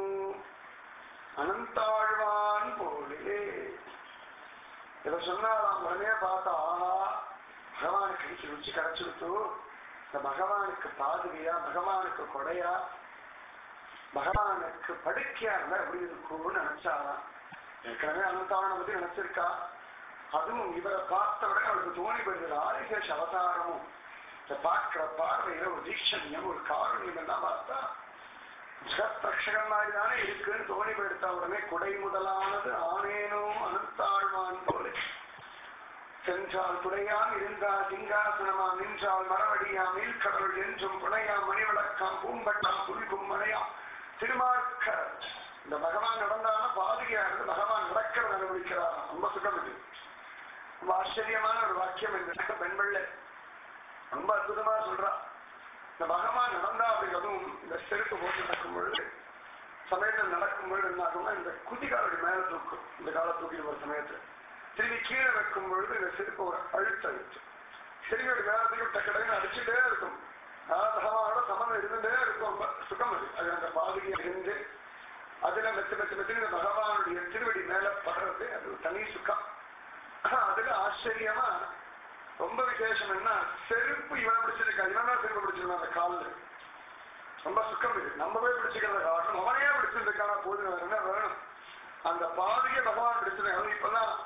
அனந்தாழ்வான் போலே இத சொன்னாலாம் உடனே பார்த்தா ஆஹா பகவானுக்கு இன்னைக்கு ருச்சி கிடைச்சிருத்து இந்த பகவானுக்கு பாதுகையா பகவானுக்கு கொடையா பகவானுக்கு படுக்கையா இருந்தா எப்படி இருக்கும்னு நினைச்சாலாம் ஏற்கனவே அனந்தாவனை பத்தி நினைச்சிருக்கா அதுவும் இவரை பார்த்த உடனே அவளுக்கு தோணி வருகிறது ஆதிசேஷ அவதாரமும் இதை பார்க்கிற பார்வையில ஒரு தீட்சண்யம் ஒரு காரணியம் எல்லாம் பார்த்தா ஜகத்ரக்ஷகன் மாதிரி தானே இருக்குன்னு தோணி போயிடுத்தா உடனே குடை முதலானது ஆனேனோ அனந்தாழ்வான் போலே சென்றால் துணையாம் இருந்தால் சிங்காசனமாம் நின்றால் மரவடியாம் நீல்கடல் என்றும் புனையாம் மணிவிளக்காம் பூம்பட்டாம் புல்கும் மனையாம் திருமார்க்க இந்த பகவான் நடந்தான பாதுகையா இருந்து பகவான் நடக்கிறத அனுபவிக்கிறார் ரொம்ப சுகம் இது ரொம்ப ஆச்சரியமான ஒரு வாக்கியம் இந்த பெண்கள்ல ரொம்ப அற்புதமா சொல்றா இந்த பகவான் நடந்தா அப்படி அதுவும் இந்த செருப்பு போட்டு நடக்கும் பொழுது சமயத்தில் நடக்கும் பொழுது என்ன ஆகும்னா இந்த குதிகாலுடைய மேல தூக்கும் இந்த கால தூக்கிட்டு ஒரு சமயத்துல திரும்பி கீழே வைக்கும் பொழுது இந்த செருப்பு ஒரு அழுத்த அழுத்து திரும்பி ஒரு மேல தூக்கி டக்கடன்னு அடிச்சுட்டே இருக்கும் அதாவது பகவானோட சமம் இருந்துட்டே இருக்கும் ரொம்ப சுகம் அது அது அந்த பாதுகை இருந்து அதுல மெத்து மெத்து மெத்து இந்த பகவானுடைய திருவடி மேல படுறது அது ஒரு தனி சுகம் அதுல ஆச்சரியமா ரொம்ப விசேஷம் என்ன செருப்பு இவனை பிடிச்சிருக்கா இவன் தான் செருப்பு பிடிச்சிருக்கான் அந்த கால்ல ரொம்ப சுக்கம் இது நம்ம போய் பிடிச்சிக்கிறத காரணம் அவனையே பிடிச்சிருக்கானா போதும் வேற என்ன வேணும் அந்த பாதிய பகவான் பிடிச்சிருக்காங்க இப்பெல்லாம்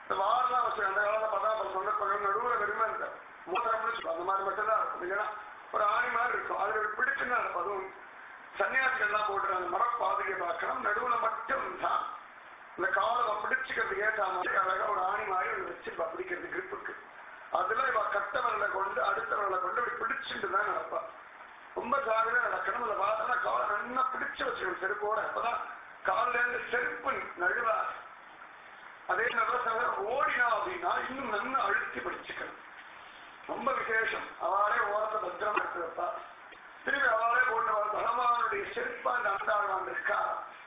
இந்த வாரெல்லாம் வச்சு அந்த காலத்துல பார்த்தா பல சந்தர்ப்பங்கள் நடுவில் வெறுமை இந்த மோதிரம்னு சொல்லுவோம் அந்த மாதிரி மட்டும் தான் இருக்கும் இல்லைன்னா ஒரு ஆணி மாதிரி இருக்கும் அதுல ஒரு பிடிச்சுன்னு இருக்கும் அதுவும் சன்னியாசிகள்லாம் போட்டு அந்த மரப்பாதையை பார்க்கணும் நடுவுல மட்டும் தான் இந்த காலை பிடிச்சுக்கிறதுக்கு ஏற்ற மாதிரி அழகா ஒரு ஆணி மாதிரி ஒன்று வச்சிருப்பா பிடிக்கிறது கிரிப்புக்கு அதுல இவ கட்டவரலை கொண்டு அடுத்தவர்களை கொண்டு இப்படி பிடிச்சிட்டு தான் நடப்பா ரொம்ப ஜாகிரதையா நடக்கணும் அதுல பார்த்தா காலை நல்லா பிடிச்சு வச்சுக்கணும் செருப்போட அப்பதான் காலில இருந்து செருப்பு நழுவா அதே நேரத்தில் ஓடினா அப்படின்னா இன்னும் நல்லா அழுத்தி பிடிச்சுக்கணும் ரொம்ப விசேஷம் அவளே ஓரத்தை பத்திரமா எடுத்து வைப்பா திரும்பி அவளே போட்டு வா பகவானுடைய செருப்பா அந்த அந்தாழ்வான் இருக்கா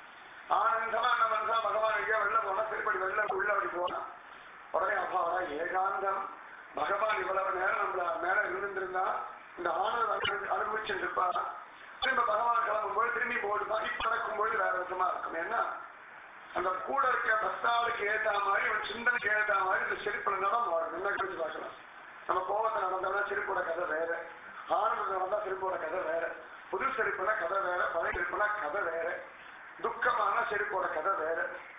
ஆனந்தமா என்ன பண்றா பகவான் எங்கேயோ வெளில போனா திருப்படி வெளில உள்ள அப்படி போனா உடனே அப்பாவா ஏகாந்தம் பகவான் இவ்வளவு நேரம் நம்மள மேல இருந்திருந்தா இந்த ஆனந்தம் அனுபவிச்சுட்டு இருப்பா திரும்ப பகவான் கிளம்பும்போது திரும்பி போடுமா இப்ப நடக்கும்போது வேற விதமா இருக்கும் ஏன்னா அந்த கூட இருக்க பக்தாளுக்கு ஏத்த மாதிரி ஒரு சிந்தனைக்கு ஏத்த மாதிரி இந்த செருப்புல நடம் வாழும் என்ன கழிச்சு பார்க்கலாம் நம்ம கோவத்தை நடந்தோம்னா செருப்போட கதை வேற ஆனந்தம் நடந்தா செருப்போட கதை வேற புது செருப்புனா கதை வேற பழைய செருப்புனா கதை வேற துக்கமான செருப்போட கதை வேற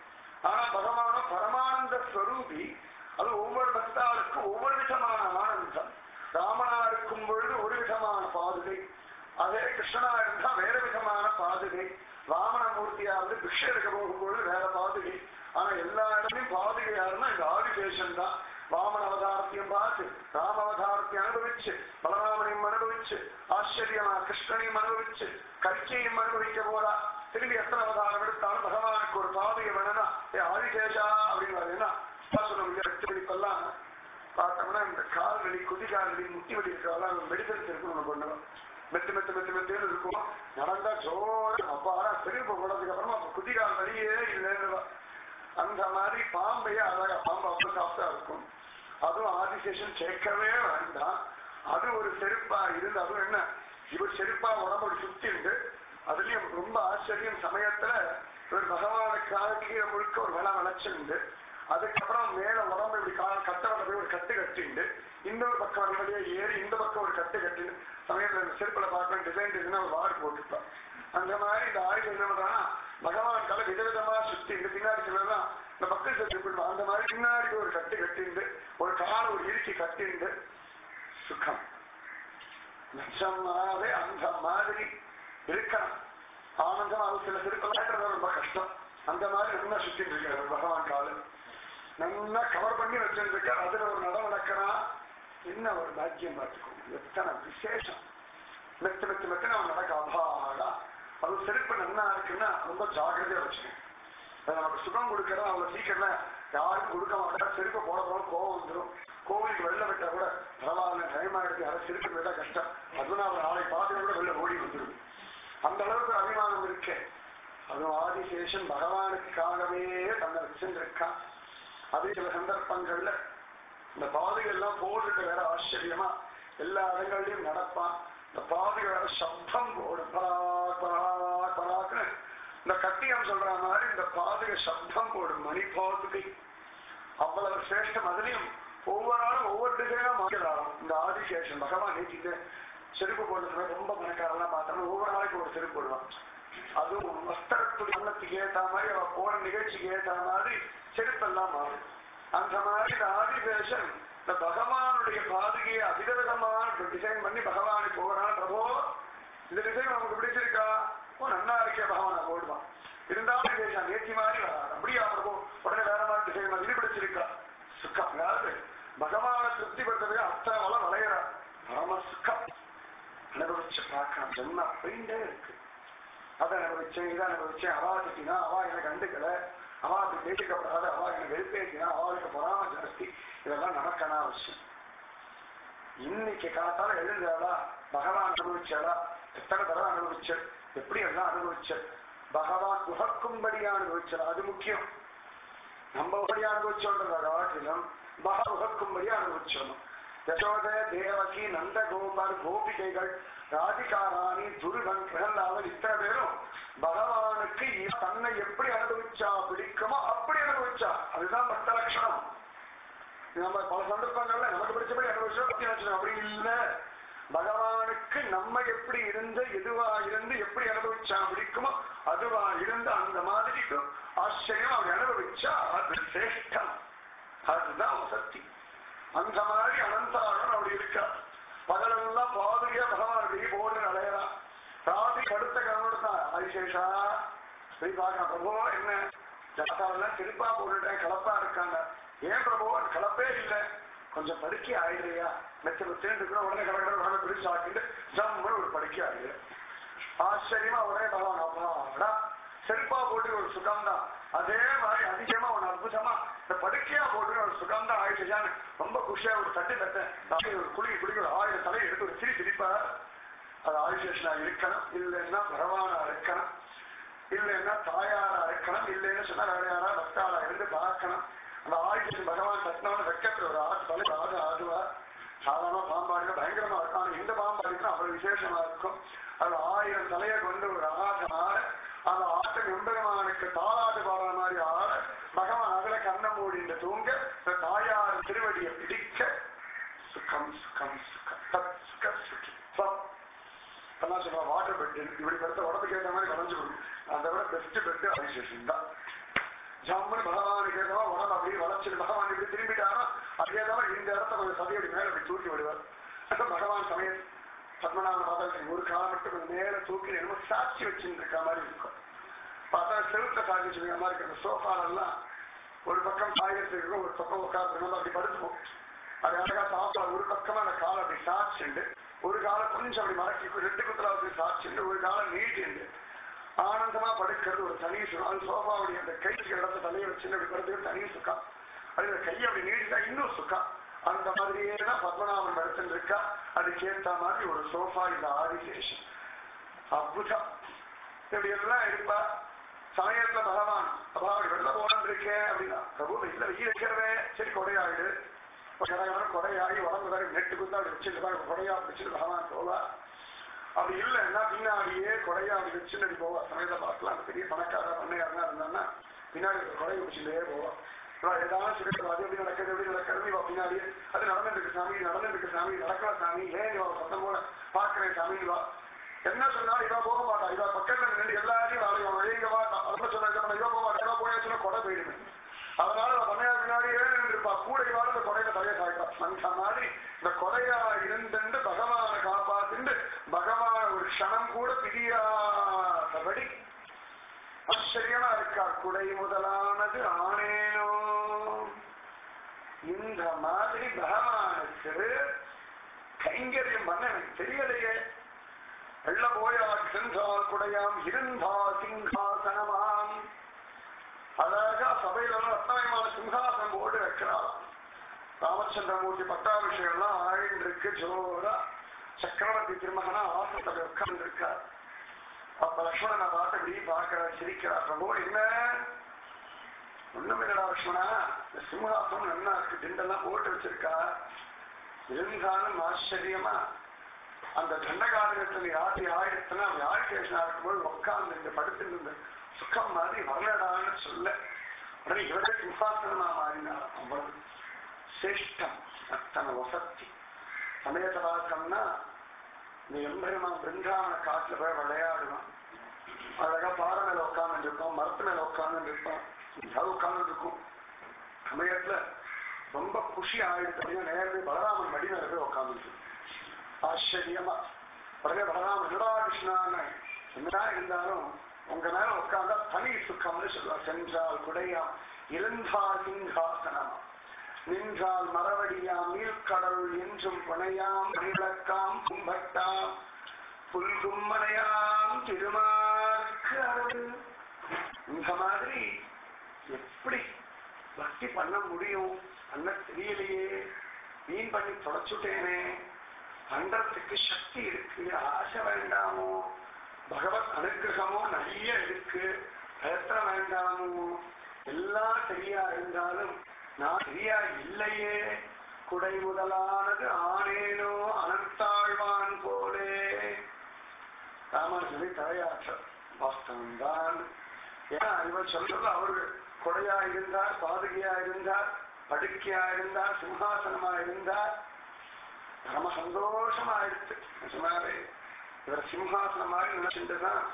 ஆனா பகவான பரமானந்த ஸ்வரூபி அது ஒவ்வொரு பக்தாளுக்கும் ஒவ்வொரு விதமான ஆனந்தம் ராமனா இருக்கும் பொழுது ஒரு விதமான பாதுகை அதே கிருஷ்ணனா இருந்தா வேற விதமான பாதுகை வாமனமூர்த்தியாவது பிக்ஷை எடுக்க போகும்பொழுது வேற பாதுகை ஆனா எல்லா இடத்துலயும் பாதுகை யாருன்னா இந்த ஆதிசேஷன் தான் வாமன அவதாரத்தையும் பார்த்து ராம அவதாரத்தையும் அனுபவிச்சு பலராமனையும் அனுபவிச்சு ஆச்சரியமா கிருஷ்ணனையும் அனுபவிச்சு கட்சியையும் அனுபவிக்க போறா திரும்பி எத்தனை அவதாரம் எடுத்தாலும் பகவானுக்கு ஒரு பாதையை வேணும்னா ஏ ஆதிசேஷா அப்படின்னு வருதுன்னா சொல்லுங்க எட்டு மணிக்கெல்லாம் பார்த்தோம்னா இந்த கால் வலி குதி கால் வலி முட்டி வலி இருக்கிறதெல்லாம் மெடிசன்ஸ் இருக்குன்னு ஒண்ணு பண்ணுவோம் மெத்து மெத்து மெத்து மெத்துன்னு இருக்கும் நடந்தா ஜோர் அப்பாடா திரும்ப போனதுக்கு அப்புறமா அப்ப குதி கால் வலியே இல்லைன்னு அந்த மாதிரி பாம்பையே அழகா பாம்பு அவ்வளவு சாப்பிட்டா இருக்கும் அதுவும் ஆதிசேஷன் சேர்க்கவே வேண்டாம் அது ஒரு செருப்பா இருந்து அதுவும் என்ன இவர் செருப்பா உடம்போடு சுத்திண்டு அதுலயும் ரொம்ப ஆச்சரியம் சமயத்துல இவர் பகவானுக்காக கீழே முழுக்க ஒரு விலை விளைச்சிருந்து அதுக்கப்புறம் மேல உடம்பு இப்படி கால் கட்டவரை போய் ஒரு கட்டு கட்டிண்டு இன்னொரு பக்கம் ஒரு வழியா ஏறி இந்த பக்கம் ஒரு கட்டு கட்டிண்டு சமயத்துல இந்த செருப்புல பார்க்க டிசைன் டிசைனா ஒரு வார்டு போட்டுப்பான் அந்த மாதிரி இந்த ஆயுதம் என்ன பண்றான்னா பகவான் கலை விதவிதமா சுத்தி இந்த பின்னாடி சொல்லலாம் இந்த மக்கள் செருப்பு அந்த மாதிரி பின்னாடி ஒரு கட்டு கட்டிண்டு ஒரு கால் ஒரு இறுக்கி கட்டிண்டு சுகம் நிஜமாவே அந்த மாதிரி இருக்கணும் ஆனந்தம் அது சில திருப்பலாம் ரொம்ப கஷ்டம் அந்த மாதிரி நல்லா சுத்திட்டு இருக்காரு பகவான் காலு நல்லா கவர் பண்ணி வச்சிருக்காரு அதுல ஒரு நடம் நடக்கிறான் என்ன ஒரு பாக்கியம் பார்த்துக்கோங்க எத்தனை விசேஷம் மெத்து மெத்து மெத்து அவன் நடக்க அபாடா அது செருப்பு நல்லா இருக்குன்னா ரொம்ப ஜாக்கிரதையா வச்சுக்கணும் அது நமக்கு சுகம் கொடுக்கறோம் அவ்வளவு சீக்கிரம் யாரும் கொடுக்க மாட்டா செருப்பு போட போட கோவம் வந்துடும் கோவிலுக்கு வெளில விட்டா கூட பரவாயில்ல டைம் ஆயிடுச்சு யாரும் செருப்பு விட்டா கஷ்டம் அதுவும் அவர் நாளை பார்த்து கூட வெளில ஓடி வந்துடும் அந்த அளவுக்கு அபிமானம் இருக்கு அதுவும் ஆதிசேஷன் பகவானுக்காகவே தன்னை வச்சிருக்கான் அதே சில சந்தர்ப்பங்கள்ல இந்த பாதைகள் எல்லாம் போட்டுட்டு வேற ஆச்சரியமா எல்லா இடங்கள்லயும் நடப்பான் இந்த பாதைகள் வேற சப்தம் போடும் பராக் பராக் பராக்னு இந்த கட்டியம் சொல்ற மாதிரி இந்த பாதுகை சப்தம் போடும் மணி பாதுகை அவ்வளவு சிரேஷ்டம் அதுலயும் ஒவ்வொரு நாளும் ஒவ்வொரு டிசைனா மாற்றலாம் இந்த ஆதிசேஷன் பகவான் நேற்று செருப்பு போட்ட சமயம் ரொம்ப பணக்காரெல்லாம் பார்த்தோம்னா ஒவ்வொரு நாளைக்கு ஒரு செருப்பு போடுவான் அதுவும் வஸ்திரத்துடைய எண்ணத்துக்கு ஏத்த மாதிரி அவ போற நிகழ்ச்சிக்கு ஏத்த மாதிரி செருப்பெல்லாம் மாறும் அந்த மாதிரி இந்த ஆதிசேஷன் இந்த பகவானுடைய பாதுகையை அவிதவிதமான டிசைன் பண்ணி பகவானுக்கு போகிறான் பிரபோ இந்த டிசைன் நமக்கு பிடிச்சிருக்கா ஓ நன்னா இருக்கே பகவான் போடுவான் இருந்தாலும் தேசம் நேர்த்தி மாதிரி வராது அப்படியா பிரபு உடனே வேற மாதிரி டிசைன் மாதிரி இது பிடிச்சிருக்கா சுக்கம் அதாவது பகவானை திருப்திப்படுத்துறதுக்கு அத்தனை வள வளையிறா பரம சுக்கம் அனுபவிச்சு பார்க்கலாம் ஜென்மா போயிட்டே இருக்கு அதை அனுபவிச்சேன் இதை அனுபவிச்சேன் அவா திட்டினா அவா எனக்கு கண்டுக்கல அவா அப்படி பேசிக்கப்படாது அவா எனக்கு வெறுப்பேற்றினா அவளுக்கு பொறாம ஜாஸ்தி இதெல்லாம் நமக்கான அவசியம் இன்னைக்கு காத்தால எழுந்தாளா பகவான் அனுபவிச்சாளா எத்தனை தடவை அனுபவிச்சல் எப்படி எல்லாம் அனுபவிச்சல் பகவான் உகக்கும்படியா அனுபவிச்சல் அது முக்கியம் நம்ம உபடியா அனுபவிச்சோன்றத காட்டிலும் பக உகக்கும்படியா அனுபவிச்சோம் யசோத தேவகி நந்த கோபால் கோபிகைகள் ராதிகாராணி துருவன் பிரகல்லாதன் இத்தனை பேரும் பகவானுக்கு இவ தன்னை எப்படி அனுபவிச்சா பிடிக்குமோ அப்படி அனுபவிச்சா அதுதான் பக்த லட்சணம் நம்ம பல சந்தர்ப்பங்கள்ல நமக்கு பிடிச்சபடி அனுபவிச்சோம் பக்தி லட்சணம் அப்படி இல்ல பகவானுக்கு நம்ம எப்படி இருந்து எதுவா இருந்து எப்படி அனுபவிச்சா பிடிக்குமோ அதுவா இருந்து அந்த மாதிரிக்கு ஆச்சரியம் அவங்க அனுபவிச்சா அது சிரேஷ்டம் அதுதான் வசதி அந்த மாதிரி அனந்தாளன் அப்படி இருக்கா பகலெல்லாம் பாதுகையா பகவான் அப்படி போட்டு அலையறான் ராத்திரி படுத்த கவனம் ஆதிசேஷா போய் பார்க்க பிரபு என்ன ஜாத்தாவெல்லாம் திருப்பா போட்டுட்டேன் கலப்பா இருக்காங்க ஏன் பிரபு கலப்பே இல்லை கொஞ்சம் படுக்கை ஆயிடுறியா மெச்ச மெச்சேன்னு இருக்கிற உடனே கடற்கரை உடனே பிடிச்சு ஆக்கிட்டு ஜம்முன்னு ஒரு படுக்கை ஆயிடு ஆச்சரியமா உடனே பகவான் அப்பாடா செருப்பா போட்டு ஒரு சுகம் தான் அதே மாதிரி அதிகமா ஒரு அற்புதமா இந்த படுக்கையா போட்டு ஒரு சுகம் தான் ஆயிடுச்சான்னு ரொம்ப குஷியா ஒரு தட்டு தட்டேன் ஒரு குழி குழி ஒரு ஆயிரம் தலையை எடுத்து ஒரு சிரி சிரிப்பா அது ஆதிசேஷனா இருக்கணும் இல்லைன்னா பகவானா இருக்கணும் இல்லைன்னா தாயாரா இருக்கணும் இல்லைன்னு சொன்னா வேற யாரா பக்தாளா இருந்து பார்க்கணும் அந்த ஆதிசேஷன் பகவான் தட்டினவன வெக்கத்துல ஒரு ஆறு தலை ஆடு ஆடுவார் சாதாரண பாம்பாடுங்க பயங்கரமா இருக்கும் ஆனா இந்த பாம்பாடுக்கு அவ்வளவு விசேஷமா இருக்கும் அது ஆயிரம் தலையை கொண்டு ஒரு ஆட்டம் ஆட அந்த ஆட்டம் எம்பெருமானுக்கு தாளாட்டு பாடுற மாதிரி ஆட பகவான் அதுல கண்ண மூடிட்டு தூங்க இந்த தாயார் திருவடியை பிடிக்க சுகம் சுகம் சுகம் தத் சுக சுகி சம் எல்லாம் சொல்றேன் வாட்டர் பெட் இப்படி படுத்த உடம்புக்கு ஏற்ற மாதிரி கலைஞ்சு கொடுக்கும் அதை விட பெஸ்ட் பெட் ஆதிசேஷன் தான் ஜம்முன்னு பகவானுக்கு ஏற்றவா உடம்பு அப்படியே வளர்ச்சிட்டு பகவான் இப்படி திரும்பிட்டாரோ அதே தவிர இந்த இடத்த கொஞ்சம் சதி அப்படி மேல அப்படி தூக்கி விடுவார் பகவான் சமயம் பத்மநாபன் பார்த்தா ஒரு காலம் மட்டும் கொஞ்சம் மேல தூக்கி என்னமோ சாட்சி வச்சுட்டு இருக்க மாதிரி இருக்கும் பார்த்தா செவுத்த சாட்சி வச்சிருக்க மாதிரி இருக்கு அந்த சோஃபாலெல்லாம் ஒரு பக்கம் சாயத்து இருக்கும் ஒரு பக்கம் உட்காந்து அப்படி படுத்துப்போம் அது அழகா சாப்பிட ஒரு பக்கமா அந்த காலை அப்படி சாட்சிண்டு ஒரு காலம் கொஞ்சம் அப்படி மடக்கி ரெண்டு குத்தலாவது சாட்சிண்டு ஒரு காலம் நீட்டிண்டு ஆனந்தமா படுக்கிறது ஒரு தனி சுகம் அது சோஃபாவுடைய அந்த கைக்கு இடத்த தலையை வச்சு அப்படி படுத்துக்கிறது தனி சுகம் அது இந்த கையை அப்படி நீட்டிட்டா இன்னும் சுகம் அந்த மாதிரியே தான் பத்மநாபன் படுத்துட்டு இருக்கா அதுக்கேற்ற மாதிரி ஒரு சோஃபா இந்த ஆதிசேஷன் அற்புதம் இப்படி எல்லாம் இருப்பா சமயத்துல பகவான் அப்பா அப்படி வெளில போனான் இருக்கேன் அப்படின்னா பிரபு வெளில வெயில் இருக்கிறவே சரி கொடையாயிடு கடகரம் கொடையாகி உடம்பு வரை நெட்டு குத்தா அப்படி வச்சுட்டு கொடையா வச்சுட்டு பகவான் போவா அப்படி இல்லைன்னா பின்னாடியே கொடையா அப்படி வச்சுட்டு அப்படி போவா சமயத்தை பார்க்கலாம் பெரிய பணக்கார பண்ணையாருனா இருந்தான்னா பின்னாடி ஒரு கொடையை வச்சுட்டே போவா ஏதாவது சொல்லிட்டு அது எப்படி நடக்குது எப்படி நடக்கிறது இவ பின்னாடி அது நடந்துருக்கு சாமி நடந்துருக்கு சாமி நடக்கல சாமி ஏன் இவ சத்தம் போல பாக்குறேன் சாமி இவா என்ன சொன்னாலும் இவா போக மாட்டா இவா பக்கத்துல நின்று எல்லாரையும் அழையும் அழைங்க மாட்டா அப்ப சொன்ன இவா போக மாட்டா இவா போய் சொன்னா கொடை போயிடுமே அதனால பண்ணையார் பின்னாடியே நின்றுப்பா கூட இவாள் இந்த கொடையில தலையை சாய்ப்பா அந்த மாதிரி இந்த கொடையா இருந்துட்டு பகவானை காப்பாத்திண்டு பகவான் ஒரு க்ஷணம் கூட பிரியாதபடி ஆச்சரியமா இருக்கா குடை முதலானது ஆனேனோ இந்த மாதிரி பகவானுக்கு கைங்கரியம் பண்ண எனக்கு தெரியலையே வெள்ள போயா சென்றால் குடையாம் இருந்தா சிங்காசனமாம் அழகா சபையில ரத்னமயமான சிங்காசனம் போட்டு வைக்கிறாராம் ராமச்சந்திரமூர்த்தி பட்டாபிஷேகம் எல்லாம் ஆழின்னு இருக்கு ஜோரா சக்கரவர்த்தி திருமகனா ஆசனத்தில் உட்கார்ந்து இருக்கார் அப்ப லக்ஷ்மணனை பார்த்து இப்படி பார்க்கிற சிரிக்கிறார் பிரபு என்ன ஒண்ணும் இல்லடா லக்ஷ்மணா இந்த சிம்ஹாசனம் நல்லா இருக்கு திண்டெல்லாம் போட்டு வச்சிருக்கா இருந்தாலும் ஆச்சரியமா அந்த தண்டகாரகத்துல யாரு ஆயிரத்துனா யாழ்கேஷனா இருக்கும்போது உட்கார்ந்து இந்த படுத்துட்டு இருந்த சுகம் மாதிரி வரலடான்னு சொல்ல உடனே இவரே சிம்ஹாசனமா மாறினார் அவ்வளவு சிரேஷ்டம் அத்தனை வசத்தி சமயத்தை பார்த்தோம்னா இந்த எம்பெருமா பிருந்தாவன காட்டுல போய் விளையாடுவான் அழகா பாறை மேல உட்கார்ந்து இருப்போம் மரத்து மேல உட்கார்ந்து இருப்போம் எங்கேயாவது உட்கார்ந்து இருக்கும் சமயத்துல ரொம்ப குஷி ஆயிடுச்சு அப்படின்னா நேரவே பலராமன் மடி மேல போய் உட்கார்ந்து ஆச்சரியமா உடனே பலராமன் என்னடா கிருஷ்ணான்னு என்னடா இருந்தாலும் உங்க மேல உட்கார்ந்தா தனி சுக்கம்னு சொல்லுவார் சென்றால் குடையா இருந்தா சிங்காசனமா நின்றால் மரவடியாம் நீர்க்கடல் என்றும் புனையாம் விளக்காம் கும்பட்டாம் புல்கும்மனையாம் திருமார்க்கு அருள் இந்த மாதிரி எப்படி பக்தி பண்ண முடியும் பண்ண தெரியலையே வீண் பண்ணி தொலைச்சுட்டேனே பண்றதுக்கு சக்தி இருக்கு ஆசை வேண்டாமோ பகவத் அனுகிரகமோ நிறைய இருக்கு பிரயத்தனம் வேண்டாமோ எல்லாம் சரியா இருந்தாலும் நான் சரியா இல்லையே குடை முதலானது ஆனேனோ அனந்தாழ்வான் போலே ராமானுஜனை தலையாற்ற வாஸ்தவம் தான் ஏன்னா இவர் சொல்றது அவரு கொடையா இருந்தார் பாதுகையா இருந்தார் படுக்கையா இருந்தார் சிம்ஹாசனமா இருந்தார் பரம சந்தோஷமா இருக்கு சொன்னாரே இவர் சிம்ஹாசனமாக நினைச்சுட்டுதான்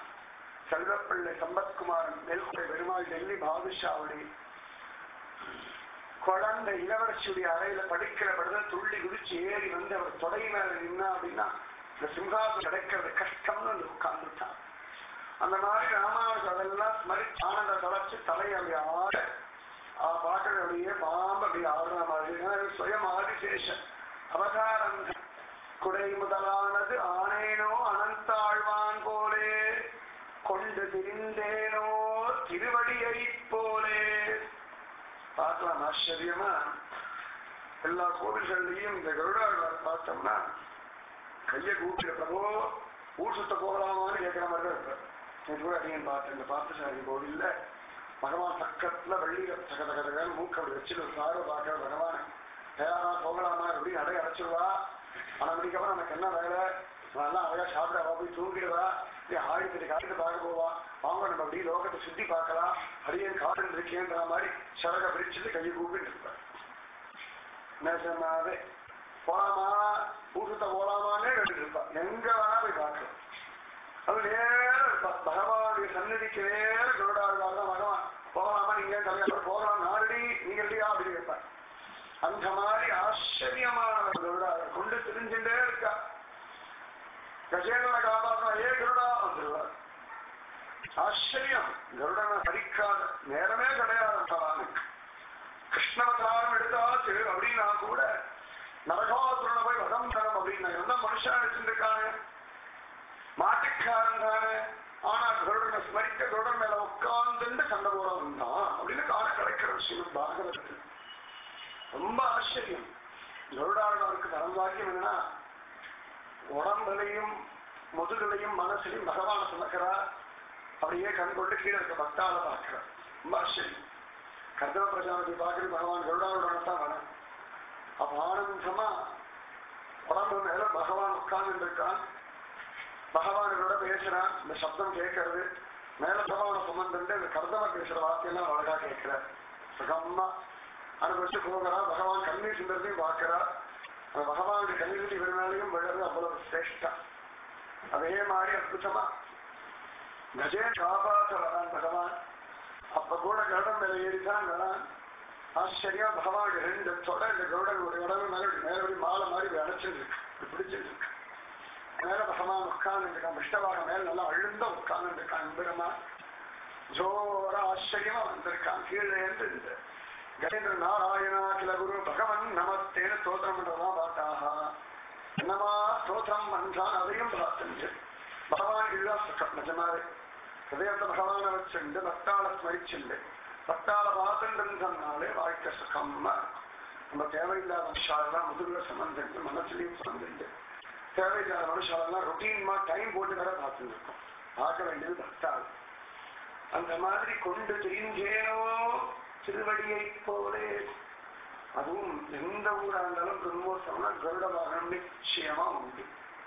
செல்வப்பிள்ளை சம்பத்குமாரன் மேல்கொடை பெருமாள் டெல்லி பாதுஷாவுடைய குழந்தை இளவரசியுடைய அறையில படிக்கிற படுதல் துள்ளி குதிச்சு ஏறி வந்து அவர் தொடை மேல நின்னா அப்படின்னா இந்த சிம்ஹாசம் கிடைக்கிறது கஷ்டம்னு வந்து உட்கார்ந்துட்டான் அந்த மாதிரி ராமானுஜர் அதெல்லாம் ஸ்மரிச்சு ஆனந்த தலைச்சு தலையை அப்படி ஆட பார்க்கறது அப்படியே பாம்பு அப்படி ஆடுற மாதிரி ஏன்னா இது சுயம் ஆதிசேஷன் அவதாரம் குடை முதலானது ஆனேனோ அனந்தாழ்வான் போலே கொண்டு திரிந்தேனோ திருவடியை போலே பார்க்கலாம் ஆச்சரியமா எல்லா கோவில்கள்லயும் இந்த கருடாழ்வார் பார்த்தோம்னா கையை கூப்பிட்டு பிரபோ ஊர் சுத்த போகலாமான்னு கேட்கிற மாதிரி தான் இருப்பார் நேற்று கூட அடியன் பார்த்தேன் இந்த பார்த்தசாரி கோவில்ல பகவான் பக்கத்துல வெள்ளி தக தக தகன்னு மூக்க அப்படி வச்சுட்டு ஒரு சாரை பார்க்கிற பகவான் தயாரா போகலாமா அப்படி நடை அடைச்சிடுவா ஆனா மணிக்கப்புறம் நமக்கு என்ன வேலை நல்லா அழகா சாப்பிட போய் தூங்கிடுவா இல்ல ஆயிரத்தி காலத்து பார்க்க போவா வாங்க நம்ம அப்படியே லோகத்தை சுத்தி பார்க்கலாம் அடியன் காதல் இருக்கேன்ற மாதிரி சரக பிரிச்சுட்டு கையை கூப்பிட்டு இருப்பார் நேசமாவே போலாமா ஊசத்தை போலாமான்னே கேட்டுட்டு இருப்பா எங்க வேணா போய் பார்க்கலாம் அது நேரம் இருப்பா பகவானுடைய சந்நிதிக்கு நேரம் கருடாழ்வார் தான் பகவான் போகலாமா நீங்க தலைவர் போகலாம் நாரடி நீங்க இல்லையா அப்படின்னு கேட்பார் அந்த மாதிரி ஆச்சரியமானவர் கருடாழ்வார் கொண்டு திரிஞ்சுட்டே இருக்கா கஜேந்திரனை காப்பாற்றினா ஏ கருடா வந்துருவார் ஆச்சரியம் கருடனை ஹரிக்காத நேரமே கிடையாது பகவானுக்கு கிருஷ்ணவதாரம் எடுத்தாச்சு அப்படின்னா கூட நரகாசுரனை போய் வதம் தரம் அப்படின்னா எந்த மனுஷன் எடுத்துருக்கானே மாட்டுக்காரன் தானே ஆனா கருடனை ஸ்மரிக்க கருடன் மேல உட்கார்ந்து சண்டை போட வந்தான் அப்படின்னு காண கிடைக்கிற விஷயம் பாகவதத்தில் ரொம்ப ஆச்சரியம் கருடாளருக்கு தரம்பாக்கியம் என்னன்னா உடம்புலையும் முதுகலையும் மனசுலையும் பகவான சுமக்கிறார் அப்படியே கண் கொண்டு கீழே இருக்க பக்தால பார்க்கிறார் ரொம்ப ஆச்சரியம் கர்தவ பிரஜாபதி பார்க்கறது பகவான் கருடாளுடன் தான் வர அப்ப ஆனந்தமா உடம்பு மேல பகவான் உட்கார்ந்து இருக்கான் பகவானோட பேசுறான் இந்த சப்தம் கேட்கறது மேல பகவான சுமந்துட்டு இந்த கர்தவ பேசுற வார்த்தையெல்லாம் அழகா கேட்கிறார் சுகமா அனுபவிச்சு போகிறா பகவான் கண்ணீர் சிந்தத்தையும் பார்க்கிறா அந்த பகவானுடைய கண்ணீர் இவர் மேலையும் விழுறது அவ்வளவு சிரேஷ்டம் அதே மாதிரி அற்புதமா கஜே காப்பாற்ற வரான் பகவான் அப்ப கூட கருடன் மேல ஏறிதான் வரான் ஆச்சரியா பகவானுடைய ரெண்டு தொட இந்த கருடன் ஒரு உடம்பு மேல இப்படி மேல இப்படி மாலை மாதிரி இப்படி அடைச்சிட்டு இருக்கு இப்படி பிடிச்சிட்டு இருக்கு மேல பகவான் உட்கார்ந்து இருக்கான் விஷ்ணவாக மேல நல்லா அழுந்த உட்கார்ந்து இருக்கான் எம்பெருமா ஜோர ஆச்சரியமா வந்திருக்கான் கீழே இருந்து இந்த கஜேந்திர நாராயணா கில குரு பகவன் நமஸ்தேன்னு ஸ்தோத்திரம் பண்றதா பார்த்தாஹா என்னமா ஸ்தோத்திரம் பண்றான் அதையும் பார்த்துட்டு பகவான் இதுதான் சுகம் நிஜமாவே ஹிருதயத்தை பகவானை வச்சுண்டு பக்தாளை ஸ்மரிச்சுண்டு பக்தாளை பார்த்துட்டு சொன்னாலே வாழ்க்கை சுகமா இருக்கும் நம்ம தேவையில்லாத மனுஷாலெல்லாம் முதுகுல சம்பந்துட்டு மனசுலையும் சம்பந்துட்டு தேவையில்லாத மனுஷாலெல்லாம் ரொட்டீன்மா டைம் போட்டு வேற பார்த்துட்டு இருக்கோம் பார்க்க வேண்டியது பக்தாள் அந்த மாதிரி கொண்டு தெரிஞ்சேனோ திருவடியை போலே அதுவும் எந்த ஊரா இருந்தாலும் பிரம்மோத்சவம்னா கருட வாகனம் நிச்சயமா உண்டு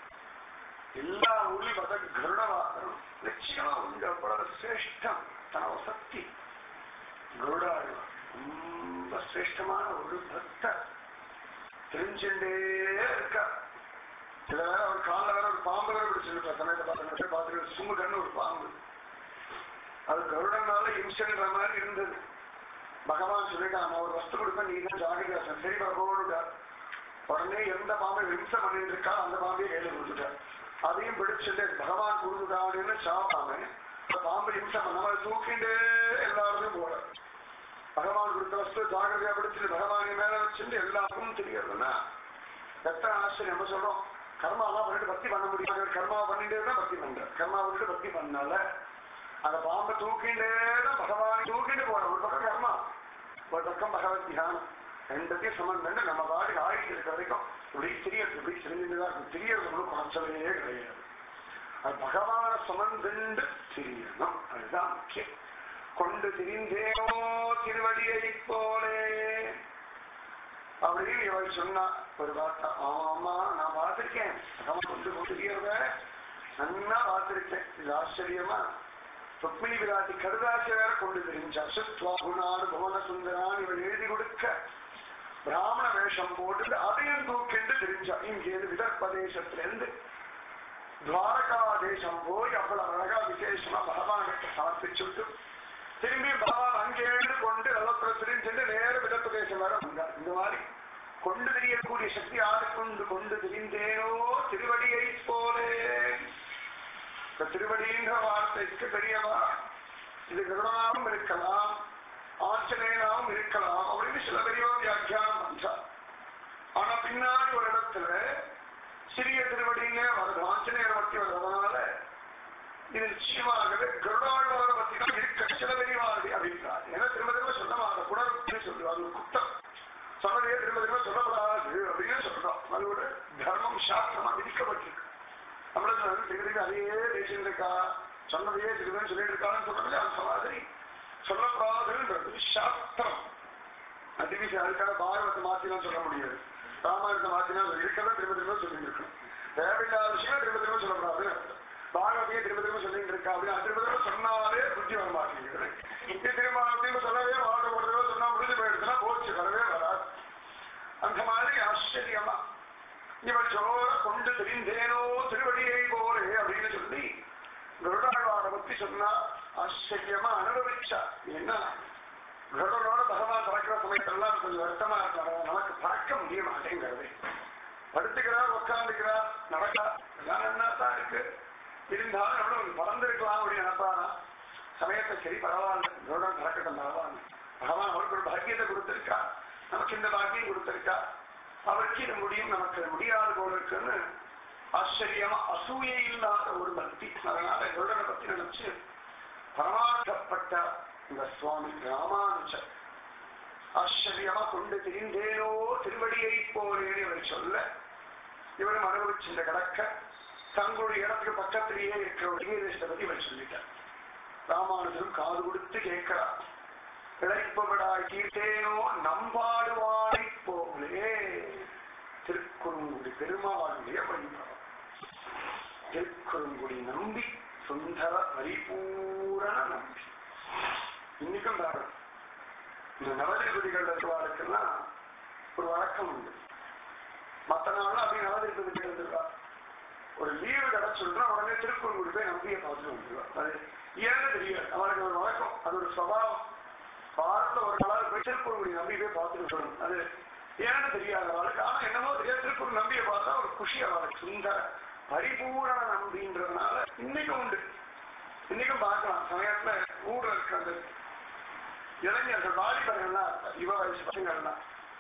எல்லா ஊர்லயும் பார்த்தா கருட வாகனம் நிச்சயமா உண்டு அவ்வளவு சிரேஷ்டம் தனவ சக்தி கருடாழ்வார் ரொம்ப சிரேஷ்டமான ஒரு பக்தர் தெரிஞ்சுட்டே இருக்கா சில வேற ஒரு காலில் வேற ஒரு பாம்பு வேற பிடிச்சிருக்கா சமயத்தை பார்த்து பார்த்துட்டு சும்மு கண்ணு ஒரு பாம்பு அது கருடனால இம்சன்ற மாதிரி இருந்தது பகவான் சொல்லிட்டான் நான் ஒரு வஸ்து கொடுப்பேன் நீ தான் ஜாகிரதா சரி பகவானுடா உடனே எந்த பாம்பை ஹிம்சம் பண்ணிட்டு இருக்கா அந்த பாம்பையை கையில கொடுத்துட்டார் அதையும் பிடிச்சிட்டு பகவான் கொடுத்துட்டான்னு சாப்பாம அந்த பாம்பு ஹிம்சம் பண்ண தூக்கிட்டு எல்லாருமே போற பகவான் கொடுத்த வஸ்து ஜாகிரதையா பிடிச்சிட்டு பகவானை மேல வச்சுட்டு எல்லாருக்கும் தெரியறதுன்னா எத்தனை ஆச்சரியம் நம்ம சொல்றோம் கர்மாலாம் பண்ணிட்டு பக்தி பண்ண முடியாது கர்மா பண்ணிட்டே தான் பக்தி பண்ற கர்மா விட்டு பக்தி பண்ணால அந்த பாம்பை தூக்கிட்டே தான் பகவானை தூக்கிட்டு போற ஒரு பக்கம் கர்மா ஒரு பக்கம் பகவத் தியானம் ரெண்டுத்தையும் சம்பந்தம் நம்ம பாடி ஆடிட்டு இருக்க வரைக்கும் இப்படி தெரியறது இப்படி தெரிஞ்சுதான் இருக்கும் தெரியறது ஒன்றும் குறைச்சலே கிடையாது அது பகவான சுமந்துண்டு தெரியணும் அதுதான் முக்கியம் கொண்டு திரிந்தேனோ திருவடியை போலே அப்படின்னு இவள் சொன்னா ஒரு வார்த்தை ஆமா நான் பார்த்திருக்கேன் பகவான் கொண்டு கொண்டிருக்கிறத நன்னா பார்த்திருக்கேன் இது ஆச்சரியமா ருக்மிணி விராட்டி கருதாசி வேற கொண்டு தெரிஞ்சா சுத்வா குணானு புவன சுந்தரான் இவன் எழுதி கொடுக்க பிராமண வேஷம் போட்டு அதையும் தூக்கிண்டு தெரிஞ்சா இங்கேருந்து விதர்ப்பதேசத்திலிருந்து துவாரகா தேசம் போய் அவ்வளவு அழகா விசேஷமா பகவானுக்கு சமர்ப்பிச்சுட்டு திரும்பி பகவான் அங்கேயிருந்து கொண்டு வெள்ளத்துல திரும்பி சென்று நேர விதப்பிரதேசம் வர வந்தார் இந்த மாதிரி கொண்டு தெரியக்கூடிய சக்தி யாரு கொண்டு கொண்டு திரிந்தேனோ திருவடியை போலே இந்த திருவடின்ற வார்த்தைக்கு பெரியவா இது கருணாவும் இருக்கலாம் ஆஞ்சநேயனாவும் இருக்கலாம் அப்படின்னு சில பெரியவா வியாக்கியானம் பண்றார் ஆனா பின்னாடி ஒரு இடத்துல சிறிய திருவடின்னு வருது ஆஞ்சநேயரை பத்தி வருவதனால இது நிச்சயமாகவே கருடாழ்வாரை பத்தி தான் இருக்க சில பெரியவாருடைய அபிப்பிராயம் ஏன்னா திரும்ப திரும்ப சொன்னமாக குணருத்தி சொல்லுவோம் அது ஒரு குத்தம் சொன்னதையே திரும்ப திரும்ப சொல்லப்படாது அப்படின்னு சொல்றோம் அது ஒரு தர்மம் சாஸ்திரமா விதிக்கப்பட்டிருக்கு நம்மளுக்கு வந்து திரும்ப திரும்ப அதையே பேசிட்டு இருக்கா சொன்னதையே திரும்ப சொல்லிட்டு இருக்கான்னு சொல்றது அந்த மாதிரி சொல்லப்படாதுன்றது சாஸ்திரம் அதிவிசி அதுக்காக பாகவத்தை மாத்திலாம் சொல்ல முடியாது ராமாயணத்தை மாத்தினா இருக்கிறத திரும்ப திரும்ப சொல்லிட்டு இருக்கணும் தேவையில்லாத விஷயம் திரும்ப திரும்ப சொல்லக்கூடாதுன்னு அர்த்தம் பாகவத்தையே திரும்ப திரும்ப சொல்லிட்டு இருக்கா அப்படின்னு திரும்ப திரும்ப சொன்னாலே புத்தி வர மாட்டேங்குது இது திரும்ப திரும்ப சொல்லவே வாட ஒரு தடவை சொன்னா முடிஞ்சு போயிடுச்சுன்னா போச்சு வரவே வராது அந்த மாதிரி ஆச்சரியமா இவள் சோர கொண்டு தெரிந்தேனோ திருவடியை போலே அப்படின்னு சொல்லி கருடாழ்வாரை பத்தி சொன்னா ஆச்சரியமா அனுபவிச்சா ஏன்னா கருடனோட பகவான் பறக்கிற சமயத்தெல்லாம் கொஞ்சம் வருத்தமா இருக்காங்க நமக்கு பறக்க முடிய மாட்டேங்கிறது படுத்துக்கிறார் உட்காந்துக்கிறார் நடக்கா எல்லாம் என்ன தான் இருக்கு இருந்தாலும் எவ்வளவு பறந்திருக்கலாம் அப்படின்னு நினைப்பாரா சமயத்தை சரி பரவாயில்ல கருடன் பறக்கட்டும் பரவாயில்ல பகவான் அவருக்கு ஒரு பாக்கியத்தை கொடுத்திருக்கா நமக்கு இந்த பாக்கியம் கொடுத்திருக்கா அவருக்கு இது முடியும் நமக்கு முடியாது போல இருக்குன்னு ஆச்சரியமா அசூயை இல்லாத ஒரு பக்தி அதனால கருடனை பத்தி நினைச்சு பரமார்த்தப்பட்ட இந்த சுவாமி ராமானுஜர் ஆச்சரியமா கொண்டு திரிந்தேனோ திருவடியை போலேன்னு இவர் சொல்ல இவரும் அனுபவிச்சிருந்த கடக்க தங்களுடைய இடத்துக்கு பக்கத்திலேயே இருக்கிற ஒரு திவ்யதேசத்தை பத்தி இவர் சொல்லிட்டார் ராமானுஜரும் காது கொடுத்து கேட்கிறார் இழைப்பவடாய் கீர்த்தேனோ நம்பாடுவானை போலே திருக்குறுங்குடி பெருமாளுடைய வழிபாடு திருக்குறுங்குடி நம்பி சுந்தர பரிபூரண நம்பி இன்னைக்கும் பாரு இந்த நவதிருப்பதிகள் வருவாருக்கெல்லாம் ஒரு வழக்கம் உண்டு மற்ற நாள் அப்படி நவதிருப்பதிகள் இருந்திருக்கா ஒரு லீவு கிடைச்சுன்னா உடனே திருக்குறங்குடி போய் நம்பியை பார்த்துட்டு வந்துருவா அது ஏன்னு தெரியாது அவனுக்கு ஒரு வழக்கம் அது ஒரு சுவாவம் வாரத்துல ஒரு நாளாவது போய் திருக்குறங்குடி நம்பி போய் பார்த்துட்டு சொல்லணும் அது ஏன்னு தெரியாத அவளுக்கு ஆனா என்னமோ தெரியாது திருக்குறள் நம்பியை பார்த்தா ஒரு குஷி அவளுக்கு சுந்தர பரிபூரண நம்பின்றதுனால இன்னைக்கும் உண்டு இன்னைக்கும் பார்க்கலாம் சமயத்துல ஊர்ல இருக்கிற அந்த இளைஞர்கள் வாலிபர்கள்லாம் இவ வயசு பசங்கள்லாம்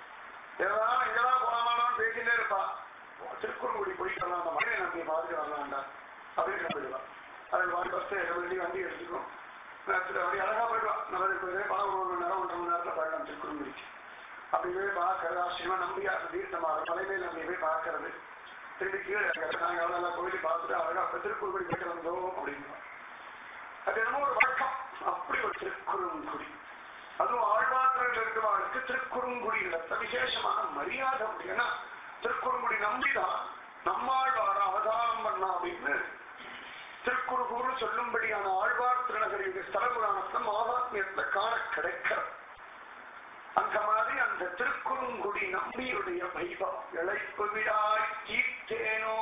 ஏதாவது எங்கெல்லாம் போலாமான்னு பேசிட்டே இருப்பா திருக்குறங்குடி போயிட்டு வரலாம் அந்த மகனை நம்பியை பார்த்துட்டு வரலாம்டா அப்படின்னு போயிடுவா அதுக்கு வாங்கி பஸ் வண்டி வண்டி எடுத்துக்கணும் அப்படி அழகா போயிடுவா நம்ம பணம் ஒரு மணி நேரம் ஒன்றரை மணி நேரத்துல போயிடலாம் திருக்குறங்குடிக்கு அப்படி போய் பார்க்கறது ஆச்சரியமா நம்பியா தீர்த்தமாக தலைமையில் நம்பி போய் பார்க்கறது திரும்பி கீழே இறங்குறது நாங்க அவ்வளோ நல்லா கோயிலை பார்த்துட்டு அழகா அப்ப திருக்குறங்குடி போயிட்டு வந்தோம் அப்படின்னு அது என்னமோ ஒரு வழக்கம் அப்படி ஒரு திருக்குறங்குடி அதுவும் ஆழ்வார்கள் இருக்கிறவர்களுக்கு திருக்குறுங்குடி நடத்த விசேஷமான மரியாதை உண்டு ஏன்னா திருக்குறுங்குடி நம்பிதான் நம்மாழ்வார அவதாரம் பண்ணா அப்படின்னு திருக்குறுகூர்னு சொல்லும்படியான ஆழ்வார் திருநகரியுடைய ஸ்தல புராணத்துல மகாத்மியத்துல காண கிடைக்கிறது அந்த மாதிரி அந்த திருக்குறுங்குடி நம்பியுடைய வைபவம் இழைப்பு விடாய் கீர்த்தேனோ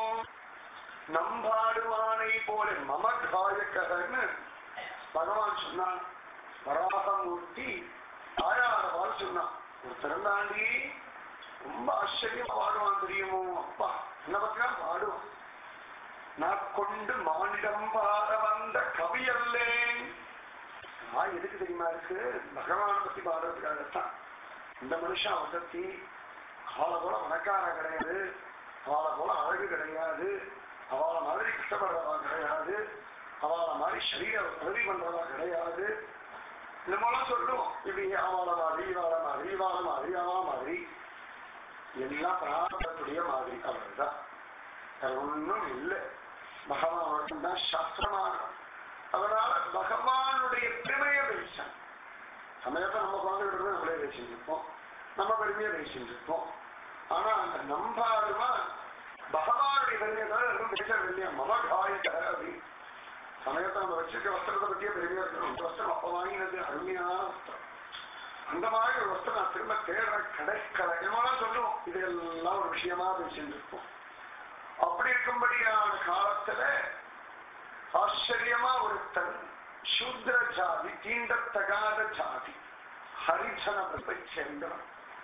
நம்பாடுவானை போல மம காயக்கதன்னு பகவான் சொன்னான் வராகமூர்த்தி தாயாரவால் சொன்னான் ஒருத்தர் தாண்டி ரொம்ப ஆச்சரியமா பாடுவான் தெரியுமோ அப்பா என்ன பத்திதான் பாடுவான் நான் கொண்டு மானிடம் பாட வந்த கவி அல்லேன் நான் எதுக்கு தெரியுமா இருக்கு பகவான பத்தி பாடுறதுக்காகத்தான் இந்த மனுஷன் வசத்தி அவளை போல வணக்கார கிடையாது அவளை போல அழகு கிடையாது அவளை மாதிரி கஷ்டப்படுறவா கிடையாது அவளை மாதிரி சரீர உதவி பண்றவா கிடையாது இந்த மாதிரிலாம் சொல்லுவோம் இப்படி அவளை மாதிரி இவாள மாதிரி இவாள மாதிரி அவா மாதிரி எல்லாம் பிரார்த்தக்கூடிய மாதிரி அவர்தான் அது ஒன்றும் இல்லை பகவான் மட்டும்தான் சாஸ்திரமான அதனால பகவானுடைய பெருமையை பேசான் சமயத்தை நம்ம குழந்தைகிட்ட நம்மளே பேசிட்டு இருப்போம் நம்ம பெருமையை பேசிட்டு இருப்போம் ஆனா அந்த நம்பாடுமா பகவானுடைய பெருமையை தான் எதுவும் பேசுறது இல்லையா மம காயக அப்படின்னு சமயத்தை நம்ம வச்சிருக்க வஸ்திரத்தை பத்தியே பெருமையா இருக்கணும் இந்த வஸ்திரம் அப்ப வாங்கினது அருமையான வஸ்திரம் அந்த மாதிரி ஒரு வஸ்திரம் நான் திரும்ப தேடுற கிடைக்கல என்னெல்லாம் சொல்லுவோம் இதெல்லாம் ஒரு விஷயமா பேசிட்டு இருப்போம் அப்படி இருக்கும்படியான காலத்துல ஆச்சரியமா ஒருத்தன் சூத்ர ஜாதி தீண்டத்தகாத ஜாதி ஹரிஜன வகுப்பை சேர்ந்தவன்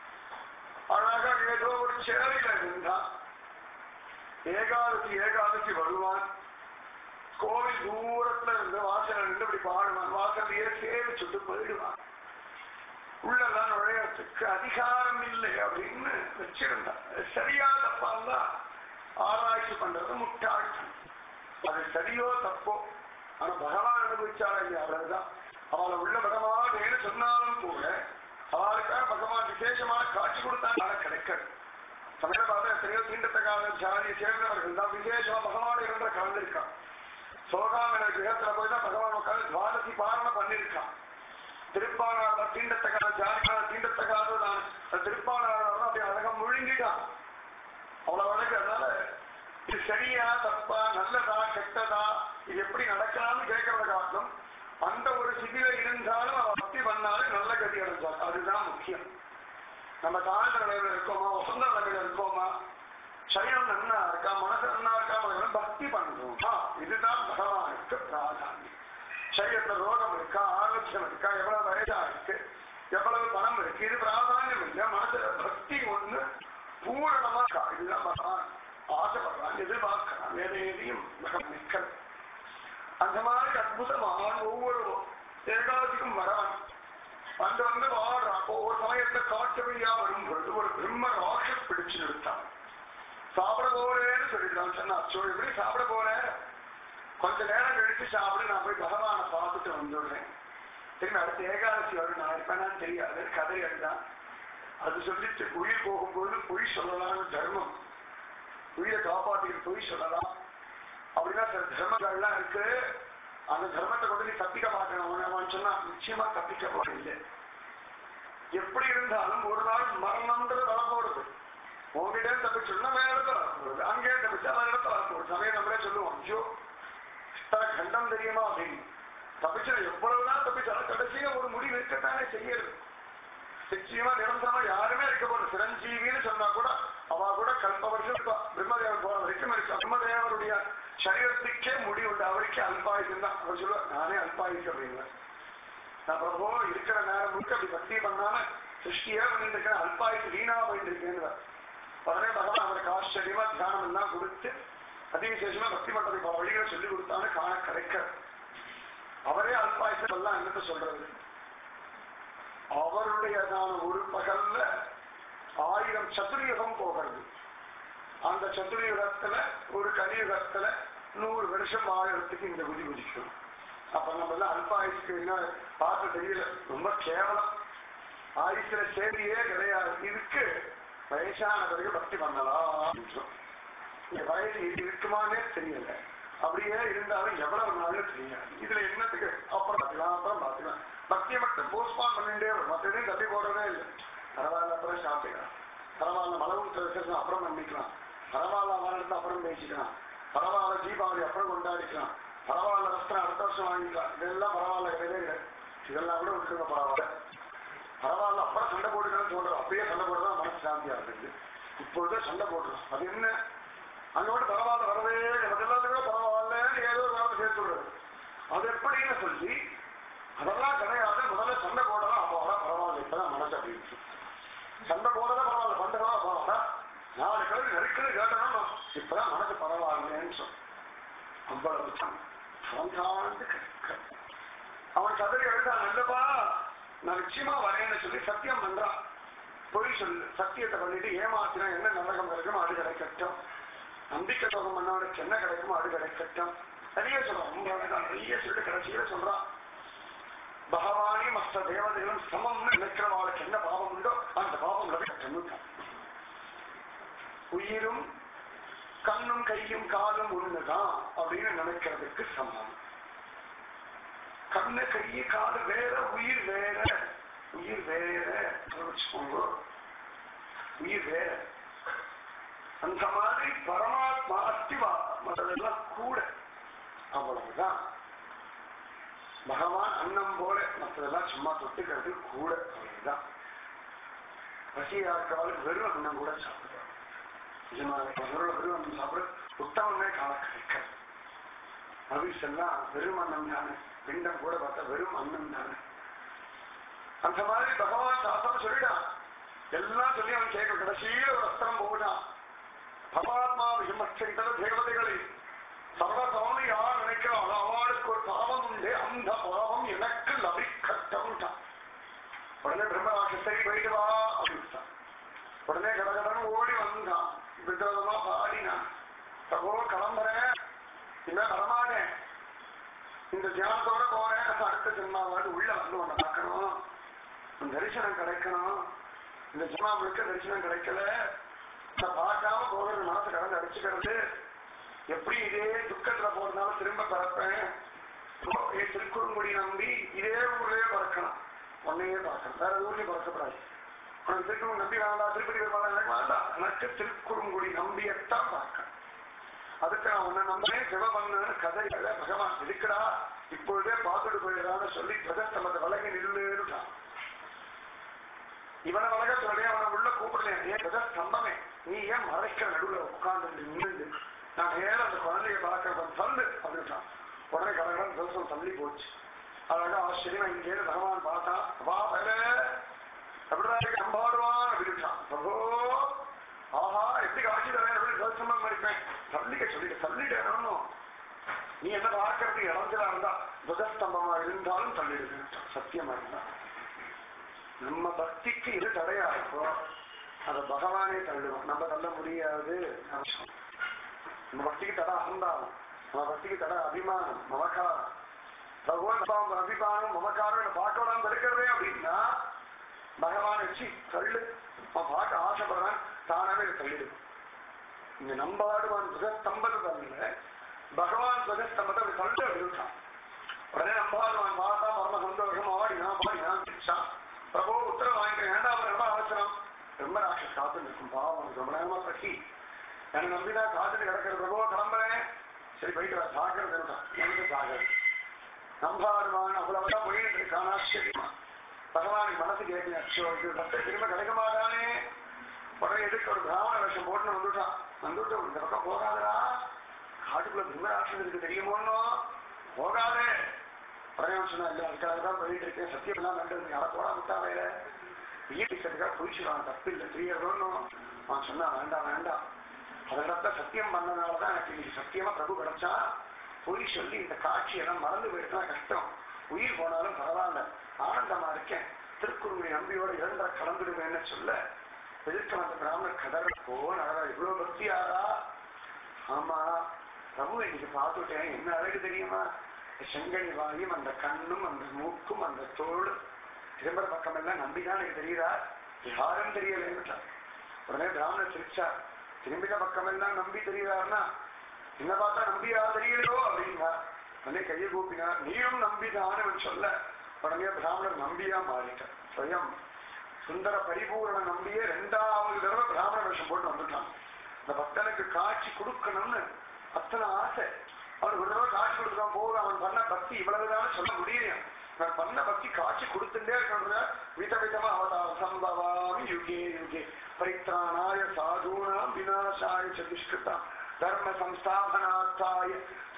அழகா ஏதோ ஒரு சேவையில இருந்தான் ஏகாதசி ஏகாதசி வருவான் கோவில் தூரத்துல இருந்து வாசல் நின்று இப்படி பாடுவான் வாசலையே சேவிச்சுட்டு போயிடுவான் உள்ளெல்லாம் நுழையறதுக்கு அதிகாரம் இல்லை அப்படின்னு வச்சிருந்தான் சரியா தப்பாலாம் ஆராய்ச்சி பண்றது முட்டாள்தான் அது சரியோ தப்போ ஆனா பகவான் அனுபவிச்சாலும் இல்லையா அவ்வளவுதான் அவளை உள்ள விடமாட்டேன்னு சொன்னாலும் கூட அவளுக்காக பகவான் விசேஷமான காட்சி கொடுத்தாங்க கிடைக்காது சமயம் பார்த்தா எத்தனையோ தீண்டத்தக்காத ஜாதியை சேர்ந்தவர்கள் தான் விசேஷமா பகவான் இருந்த கலந்திருக்கான் சோகாமன கிரகத்துல போய் தான் பகவான் உட்காந்து துவாதசி பாரண பண்ணிருக்கான் திருப்பாணாளர் தீண்டத்தக்காத ஜாதிக்கான தீண்டத்தக்காததான் திருப்பாணாளர் அப்படி அழகா முழுங்கிட்டான் அவ்வளவு அழகு அதனால இது சரியா தப்பா நல்லதா கெட்டதா இது எப்படி நடக்கலாம்னு கேட்கறத காட்டும் அந்த ஒரு சிதில இருந்தாலும் அவ பக்தி பண்ணாலும் நல்ல கதி அடைஞ்சாள் அதுதான் முக்கியம் நம்ம தாழ்ந்த நிலையில இருக்கோமா வசந்த நிலையில இருக்கோமா சரீரம் நன்னா இருக்கா மனசு நன்னா இருக்கா முதல்ல பக்தி பண்றோமா இதுதான் பகவானுக்கு பிராதானியம் சரீரத்துல ரோகம் இருக்கா ஆரோக்கியம் இருக்கா எவ்வளவு வயதா இருக்கு எவ்வளவு பணம் இருக்கு இது பிராதானியம் இல்லை மனசுல பக்தி ஒண்ணு பூரணமா இருக்கா இதுதான் பகவான் ஆசைப்படுறான் எதிர்பார்க்கிறான் வேற எதையும் நிற்கல அந்த மாதிரி அற்புதமான ஒவ்வொரு ஏகாதிக்கும் வரவன் வந்து வந்து வாடுறான் அப்போ ஒரு சமயத்துல காட்டு வழியா வரும் பொழுது ஒரு பிரம்ம ராட்சஸ் பிடிச்சு நிறுத்தான் சாப்பிட போறேன்னு சொல்லிட்டான் சொன்னா அச்சோ எப்படி சாப்பிட போறேன் கொஞ்ச நேரம் கழிச்சு சாப்பிடு நான் போய் பகவானை பார்த்துட்டு வந்துடுறேன் திரும்பி அடுத்த ஏகாதசி வரும் நான் இருப்பேனான்னு தெரியாது கதை அதுதான் அது சொல்லிட்டு உயிர் போகும்போது பொய் சொல்லலாம்னு தர்மம் உயிரை காப்பாற்றிட்டு பொய் சொல்லலாம் அப்படின்னா சில தர்மங்கள்லாம் இருக்கு அந்த தர்மத்தை கொண்டு நீ தப்பிக்க மாட்டேன் சொன்னா நிச்சயமா தப்பிக்க போறது எப்படி இருந்தாலும் ஒரு நாள் மரணம்ன்றது வரப்போறது உங்ககிட்ட தப்பிச்சோம்னா வேற இடத்துல வரப்போகுது அங்கே தப்பிச்சா வேற இடத்துல வரப்போகுது சமயம் நம்மளே சொல்லுவோம் ஐயோ இத்தனை கண்டம் தெரியுமா அப்படின்னு தப்பிச்சா எவ்வளவுதான் தப்பிச்சாலும் கடைசியா ஒரு முடிவு இருக்கத்தானே செய்யறது நிச்சயமா நிரந்தரமா யாருமே இருக்க போறது சிரஞ்சீவின்னு சொன்னா கூட அவ கூட கல்ப வருஷம் இருப்பா பிரம்மதேவர் போற வரைக்கும் இருக்கா பிரம்மதேவருடைய சரீரத்துக்கே முடிவு உண்டு அவருக்கே அல்பாயுசம் தான் அவர் சொல்ல நானே அல்பாயுசம் அப்படிங்க நான் பிரபோ இருக்கிற நேரம் முழுக்க அப்படி பக்தி பண்ணாம சிருஷ்டியே பண்ணிட்டு இருக்கேன் அல்பாயுசு வீணா போயிட்டு இருக்கேன்னு உடனே பகவான் அவருக்கு ஆச்சரியமா தியானம் எல்லாம் கொடுத்து அதிவிசேஷமா பக்தி மண்டபத்தை பல வழிகளை சொல்லி கொடுத்தான்னு காண கிடைக்க அவரே அல்பாயுசம் எல்லாம் என்னத்த சொல்றது அவருடையதான ஒரு பகல்ல ஆயிரம் சதுர்யுகம் போகிறது அந்த சதுர்யுகத்துல ஒரு கலியுகத்துல நூறு வருஷம் ஆயிரத்துக்கு இந்த குதி குதிக்கும் அப்ப நம்ம எல்லாம் அல்ப ஆயுஷ்க்கு என்ன பார்க்க தெரியல ரொம்ப கேவலம் ஆயுஷ்ல சேதியே கிடையாது இதுக்கு வயசான பிறகு பக்தி பண்ணலாம் இந்த வயசு இது இருக்குமானே தெரியல அப்படியே இருந்தாலும் எவ்வளவு நாள் தெரியாது இதுல என்னத்துக்கு அப்புறம் பார்த்துக்கலாம் அப்புறம் பார்த்துக்கலாம் பக்தியை மட்டும் போஸ்ட்பான் பண்ணிட்டே வரும் மற்ற எதையும் தள்ளி போடுறதே இல்லை பரவாயில்ல அப்புறம் சாப்பிட்டுக்கலாம் பரவாயில்ல மலவும் விசேஷம் அப்புறம் பண்ணிக்கலாம் பரவாயில்ல மரணத்தை அப்புறம் பேசிக்கலாம் பரவாயில்ல தீபாவளி அப்புறம் கொண்டாடிக்கலாம் பரவாயில்ல வஸ்திரம் அடுத்த வருஷம் வாங்கிக்கலாம் இதெல்லாம் பரவாயில்ல கிடையவே இல்லை இதெல்லாம் கூட விட்டுருங்க பரவாயில்ல பரவாயில்ல அப்புறம் சண்டை போட்டுக்கணும்னு சொல்றோம் அப்பயே சண்டை போடுறதா மனசு சாந்தியா இருக்குது இப்பொழுதே சண்டை போடுறோம் அது என்ன அங்கோட பரவாயில்ல வரவே அதெல்லாத்துக்குமே பரவாயில்லன்னு ஏதோ ஒரு வேலை சேர்த்து விடுறது அது எப்படின்னு சொல்லி அதெல்லாம் கிடையாது முதல்ல சண்டை போடலாம் அப்போ வர பரவாயில்ல இப்பதான் மனசு அப்படின்னு சண்டை போடல பரவாயில்ல பண்றதா பரவாயில்ல நாலு கிழமை நெருக்கடி கேட்டணும் இப்பதான் மனசு பரவாயில்லைன்னு சொன்ன அவ்வளவு தான் அவன் கிடைக்க அவன் கதறி எழுதான் நல்லப்பா நான் நிச்சயமா வரேன்னு சொல்லி சத்தியம் பண்றான் பொய் சொல்லு சத்தியத்தை பண்ணிட்டு ஏமாத்தினா என்ன நரகம் கிடைக்குமோ அது கிடைக்கட்டும் நம்பிக்கை துரோகம் பண்ணவனுக்கு என்ன கிடைக்குமோ அது கிடைக்கட்டும் நிறைய சொல்றான் ரொம்ப அழகா நிறைய சொல்லிட்டு கடைசியில சொல்றான் பகவானி மற்ற தேவதைகளும் சமம்னு நினைக்கிறவாளுக்கு என்ன பாவம் உண்டோ அந்த பாவம் கிடைக்கட்டும் உயிரும் கண்ணும் கையும் காலும் ஒண்ணுதான் அப்படின்னு நினைக்கிறதுக்கு சமம் கண்ணு கையை காலு வேற உயிர் வேற உயிர் வேற வச்சுக்கோங்க உயிர் வேற அந்த மாதிரி பரமாத்மா அஸ்திவா மற்றதெல்லாம் கூட அவ்வளவுதான் பகவான் அன்னம் போல மற்றதெல்லாம் சும்மா தொட்டுக்கிறது கூட அவ்வளவுதான் பசியா இருக்கவாளுக்கு வெறும் அன்னம் கூட சாப்பிடுவாங்க நிஜமாக வெறும் வெறும் அன்னம் சாப்பிட உத்தமமே காண கிடைக்காது அவிசெல்லாம் வெறும் அன்னம் தானே பிண்டம் கூட பார்த்தா வெறும் அன்னம் தானே அந்த மாதிரி பகவான் சாஸ்திரம் சொல்லிடான் எல்லாம் சொல்லி அவன் கேட்க கடைசியில ஒரு அஸ்திரம் போடான் பரமாத்மா விமர்சித்தது தேவதைகளை சர்வதவனு யார் நினைக்கிறாள் அவளுக்கு ஒரு பாவம் உண்டு அந்த பாவம் எனக்கு லபிக்கட்டம் உடனே பிரம்மராட்சி சரி போயிட்டு வா அப்படின்ட்டான் உடனே கடகடன் ஓடி வந்தான் விதவிதமா பாடினான் பிரபோ கிளம்புறேன் இன்னும் வரமாட்டேன் இந்த தியானத்தோட போறேன் அடுத்த ஜென்மாவாடு உள்ள வந்து உன்னை பார்க்கணும் உன் தரிசனம் கிடைக்கணும் இந்த ஜென்மா முழுக்க தரிசனம் கிடைக்கல நான் பார்க்காம போகிறது மனசு கடந்து அடிச்சுக்கிறது எப்படி இதே துக்கத்துல போறதுனால திரும்ப பிறப்பேன் ஏ திருக்குறுங்குடி நம்பி இதே ஊர்லயே பறக்கணும் உன்னையே பார்க்கணும் வேற ஊர்லயும் பறக்கப்படாது உனக்கு திருக்குறள் நம்பி வேண்டாம் திருப்பதி வேண்டாம் எனக்கு வேண்டாம் எனக்கு திருக்குறுங்குடி நம்பியத்தான் பார்க்கணும் அதுக்கு நான் உன்னை நம்புறேன் சிவபண்ணு கதை கதை பகவான் இருக்குடா இப்பொழுதே பார்த்துட்டு போயிடறான்னு சொல்லி பிரதஸ்தமத்தை விலகி நில்லுட்டான் இவனை வழக சொல்றேன் அவனை உள்ள கூப்பிடலையா ஏன் பிரதஸ்தம்பமே நீ ஏன் மறைக்கிற நடுவுல உட்கார்ந்து நின்று நான் நேர அந்த குழந்தைய பார்க்கறவன் சொல்லு அப்படின்ட்டான் உடனே கடகடன் தோசம் தள்ளி போச்சு அழகா ஆச்சரியமா இங்கே பகவான் பார்த்தான் வா வேற அப்படிதான் இருக்கு நம்பாடுவான் அப்படின்ட்டான் பிரபோ ஆஹா எப்படி காட்சி தரேன் எப்படி தரிசனம் மறிப்பேன் தள்ளிக்க சொல்லிட்டு தள்ளிட்டேன் நீ என்ன பார்க்கறதுக்கு இளஞ்சலா இருந்தா துதஸ்தம்பமா இருந்தாலும் தள்ளிடுது சத்தியமா இருந்தா நம்ம பக்திக்கு இது தடையா இருக்கும் அதை பகவானே தள்ளுவோம் நம்ம தள்ள முடியாது நம்ம பக்திக்கு தடை அகந்தாலும் நம்ம பக்திக்கு தடை அபிமானம் மமக்காரம் பகவான் அபிமானம் மமக்காரம் பார்க்கலாம் தடுக்கிறதே அப்படின்னா பகவான் வச்சு தள்ளு அவன் பார்க்க ஆசைப்படுறான் தானாவே தள்ளிடும் இங்க நம்பாடுவான் துகஸ்தம்பது தள்ள பகவான் துகஸ்தம்பத்தை அப்படி தள்ளு அப்படின்ட்டான் உடனே நம்பாடுவான் பார்த்தா பரம சந்தோஷம் ஆடினா பாடினான் பிடிச்சான் பிரபு உத்தரவு வாங்கிக்கிறேன் வேண்டாம் ரொம்ப அவசரம் ரொம்ப ராட்சஸ் காத்து நிற்கும் பாவம் ரொம்ப நேரமா பசி என்னை நம்பினா காத்துட்டு கிடக்கிற பிரபு கிளம்புறேன் சரி போயிட்டு வா சாகிறது எனக்கு சாகிறது நம்பாடுவான் அவ்வளவுதான் போயிட்டு இருக்கான் ஆச்சரியமா பகவானுக்கு மனசு கேட்கல அச்சோ இது ரத்த திரும்ப கிடைக்க மாட்டானே உடனே எதுக்கு ஒரு பிராமண வேஷம் போட்டு வந்துட்டான் வந்துட்டு இந்த பக்கம் போகாதடா காட்டுக்குள்ள பிரம்மராட்சம் இருக்கு தெரியுமோன்னோ போகாதே உடனே சொன்னா இல்ல அதுக்காக தான் போயிட்டு இருக்கேன் சத்தியம் எல்லாம் நன்றது யாரை போடா விட்டா வேற ஈட்டிக்கிறதுக்காக குளிச்சுடுவான் தப்பு இல்லை தெரியறதும் அவன் சொன்னா வேண்டாம் வேண்டாம் அதெல்லாம் சத்தியம் பண்ணனாலதான் எனக்கு இன்னைக்கு சத்தியமா பிரபு கிடைச்சா பொய் சொல்லி இந்த காட்சியெல்லாம் மறந்து போயிட்டுனா கஷ்டம் உயிர் போனாலும் பரவாயில்ல ஆனந்தமா இருக்கேன் திருக்குறுங்குடி நம்பியோட இரண்டரை கலந்துடுவேன்னு சொல்ல எதிர்க்க வந்த பிராமணர் கதற போன அழகா இவ்வளவு பக்தியாரா ஆமா பிரபு இன்னைக்கு பார்த்துட்டேன் என்ன அழகு தெரியுமா செங்கனி வாயும் அந்த கண்ணும் அந்த மூக்கும் அந்த தோல் திரும்புற பக்கம் எல்லாம் நம்பிதான் எனக்கு தெரியுதா யாரும் தெரியலன்னு உடனே பிராமணர் சிரிச்சார் திரும்பின பக்கம் எல்லாம் நம்பி தெரியுதாருன்னா என்ன பார்த்தா நம்பியா தெரியலையோ அப்படின்னா உடனே கையை கூப்பினார் நீயும் நம்பிதான் சொல்ல உடனே பிராமணர் நம்பியா மாறிட்டார் ஸ்வயம் சுந்தர பரிபூரண நம்பியே ரெண்டாவது தடவை பிராமண வேஷம் போட்டு வந்துட்டான் இந்த பக்தனுக்கு காட்சி கொடுக்கணும்னு அத்தனை ஆசை அவனுக்கு ஒரு தடவை காட்சி கொடுக்கலாம் போதும் அவன் பண்ண பக்தி இவ்வளவுதான் சொல்ல முடியலையா நான் பண்ண பக்தி காட்சி கொடுத்துட்டே இருக்கிறத விதவிதமா அவதார சம்பவாமி யுகே யுகே பரித்ராணாய சாதூனாம் விநாசாய சதுஷ்கிருதம் தர்ம சம்ஸ்தாபனார்த்தாய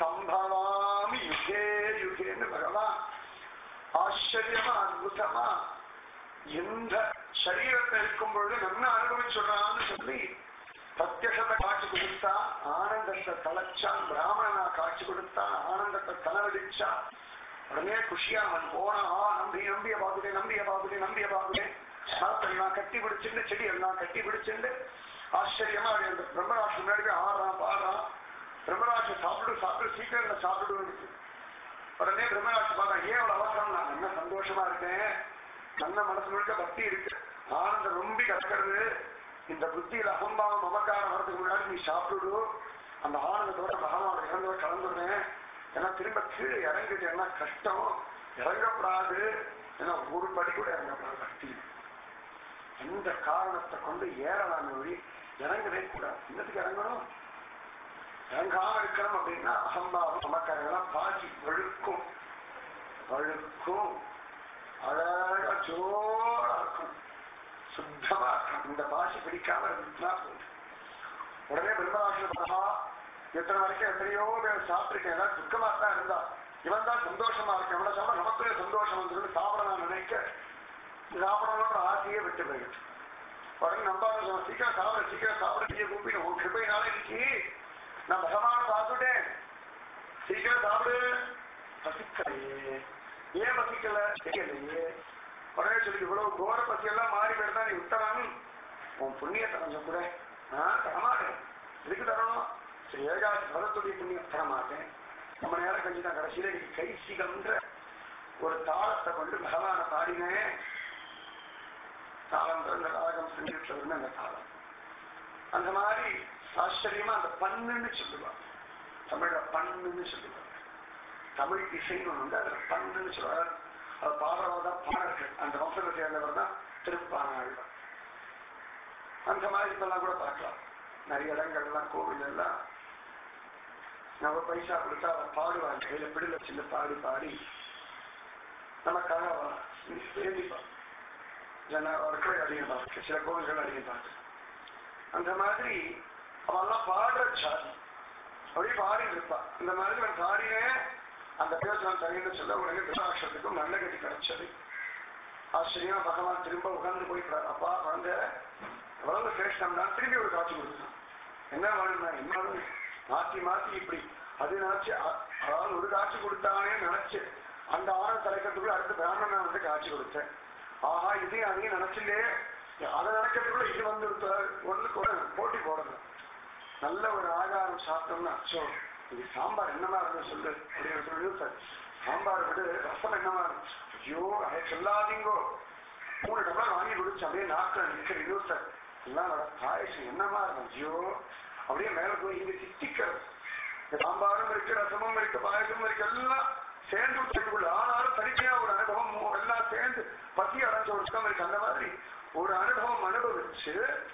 சம்பவாமி யுகே யுகேன்னு பகவான் ஆச்சரியமா அற்புதமா எந்த சரீரத்தை இருக்கும் பொழுது நன்னா அனுபவிச்சுடுறான்னு சொல்லி பிரத்யசத்தை காட்சி கொடுத்தான் ஆனந்தத்தை தலைச்சான் பிராமணனா காட்சி கொடுத்தான் ஆனந்தத்தை தலைவடிச்சான் உடனே குஷியா அவன் போனான் ஆ நம்பி நம்பிய பாக்குதே நம்பிய பாக்குதே நம்பிய பாக்குதே மரத்தெல்லாம் கட்டி பிடிச்சிட்டு செடி எல்லாம் கட்டி பிடிச்சிட்டு ஆச்சரியமா அவன் அந்த பிரம்மராட்சி முன்னாடி போய் ஆடுறான் பாடுறான் பிரம்மராட்சி சாப்பிடு சாப்பிடு சீக்கிரம் சாப்பிடுன்னு உடனே பிரம்மராட்சி பார்த்தா ஏன் அவ்வளவு அவசரம் நான் என்ன சந்தோஷமா இருக்கேன் நல்ல மனசு முழுக்க பக்தி இருக்கு ஆனந்தம் ரொம்ப கலக்கிறது இந்த புத்தியில அகம்பாவம் மமக்காரம் வரதுக்கு முன்னாடி நீ சாப்பிடு அந்த ஆனந்தத்தோட பகவான் இறந்தோட கலந்துடுறேன் ஏன்னா திரும்ப கீழே இறங்கிட்டேன்னா கஷ்டம் இறங்கப்படாது ஏன்னா ஒரு படி கூட இறங்கப்படாது பக்தி எந்த காரணத்தை கொண்டு ஏறலாம் வழி இறங்கவே கூடாது இன்னத்துக்கு இறங்கணும் இறங்காம இருக்கணும் அப்படின்னா அகம்பாவம் மமக்காரங்களாம் பாசி வழுக்கும் வழுக்கும் அழகா ஜோரா இருக்கும் சுத்தமா இருக்கும் இந்த பாசி பிடிக்காம இருந்துச்சுன்னா போதும் உடனே பிரம்மராட்சன் பகா எத்தனை வரைக்கும் எத்தனையோ பேர் சாப்பிட்டுருக்கேன் எல்லாம் துக்கமா தான் இருந்தா இவன் தான் சந்தோஷமா இருக்கேன் இவனை சாப்பிட நமக்குள்ளே சந்தோஷம் வந்துருந்து சாப்பிட நான் நினைக்க சாப்பிடணும்ன்ற ஆசையே விட்டு போயிடுச்சு உடனே நம்பாத சொன்ன சீக்கிரம் சாப்பிட சீக்கிரம் சாப்பிட நீ கூப்பிட்டு உன் கிருப்பையினால இன்னைக்கு நான் பகவான பார்த்துட்டேன் சீக்கிரம் சாப்பிடு பசிக்கலையே ஏன் பசிக்கல தெரியலையே உடனே சொல்லி இவ்வளவு கோர பசி எல்லாம் மாறி போயிருந்தா நீ உத்தரன் உன் புண்ணியத்தை கொஞ்சம் கூட நான் தரமாட்டேன் எதுக்கு தரணும் சரி ஏகாசி பதத்துடைய புண்ணியம் தரமாட்டேன் நம்ம நேரம் கழிச்சு நான் கடைசியில நீ கைசிகம்ன்ற ஒரு தாளத்தை கொண்டு பகவான பாடினேன் தாளம் இந்த ராகம் செஞ்சுட்டு வருமே அந்த தாளம் அந்த மாதிரி ஆச்சரியமா அந்த பண்ணுன்னு சொல்லுவாங்க தமிழ்ல பண்ணுன்னு சொல்லுவாங்க தமிழ் இசைன்னு ஒண்ணு உண்டு அதுல பண்ணுன்னு சொல்லுவாங்க அது பாடுறவங்க தான் பாடல்கள் அந்த வம்சத்தை சேர்ந்தவர் தான் திருப்பானாழ்வார் அந்த மாதிரி இப்பெல்லாம் கூட பார்க்கலாம் நிறைய இடங்கள்லாம் கோவில் எல்லாம் நம்ம பைசா கொடுத்தா அவர் பாடுவாங்க கையில பிடில வச்சு பாடி பாடி நமக்காக வேண்டிப்பா ஜன இருக்கிற அதிகம் பார்த்து சில கோவில்கள் அதிகம் பார்த்து அந்த மாதிரி அவெல்லாம் பாடுற சாதி அப்படியே பாடிட்டு இருப்பா இந்த மாதிரி அவன் பாடினேன் அந்த பேசலாம் சரின்னு சொல்ல உடனே திருநாட்சத்துக்கும் நல்ல கதி கிடைச்சது ஆச்சரியமா பகவான் திரும்ப உட்கார்ந்து போயிட்டார் அப்பா குழந்தை எவ்வளவு சிரேஷ்டம்னா திரும்பி ஒரு காட்சி கொடுத்தான் என்ன வேணும்னா என்ன மாத்தி மாத்தி இப்படி அது நினைச்சு அ- அதாவது ஒரு காட்சி கொடுத்தானே நினைச்சு அந்த ஆணை தலைக்கிறதுக்குள்ள அடுத்து பிராமணன் வந்து காட்சி கொடுத்தேன் ஆஹா இதையும் அதையும் நினைச்சிலே அதை நினைக்கிறதுக்குள்ள இது வந்து ஒண்ணுக்கு ஒரு போட்டி போடுறது நல்ல ஒரு ஆகாரம் சாப்பிட்டோம்னா சோ இது சாம்பார் என்னமா இருந்து சொல்லு அப்படின்னு சொல்லி சார் சாம்பார் விட ரசம் என்னமா இருக்கு ஐயோ அதை சொல்லாதீங்கோ மூணு டம்ளர் வாங்கி குடிச்சு அப்படியே நாக்கில் நிற்கிற ஐயோ சார் எல்லாம் வர பாயசம் என்னமா இருக்கும் ஐயோ அப்படியே மேல போய் இங்க சித்திக்கிறது இந்த சாம்பாரும் இருக்கு ரசமும் இருக்கு பாயசமும் இருக்கு எல்லாம் சேர்ந்து விட்டுக்குள்ள ஆனாலும் தனிச்சையா ஒரு அனுபவம் மூ- எல்லாம் சேர்ந்து பசி அடைஞ்ச ஒரு சுகம் இருக்கு அந்த மாதிரி ஒரு அனுபவம் அனுபவிச்சு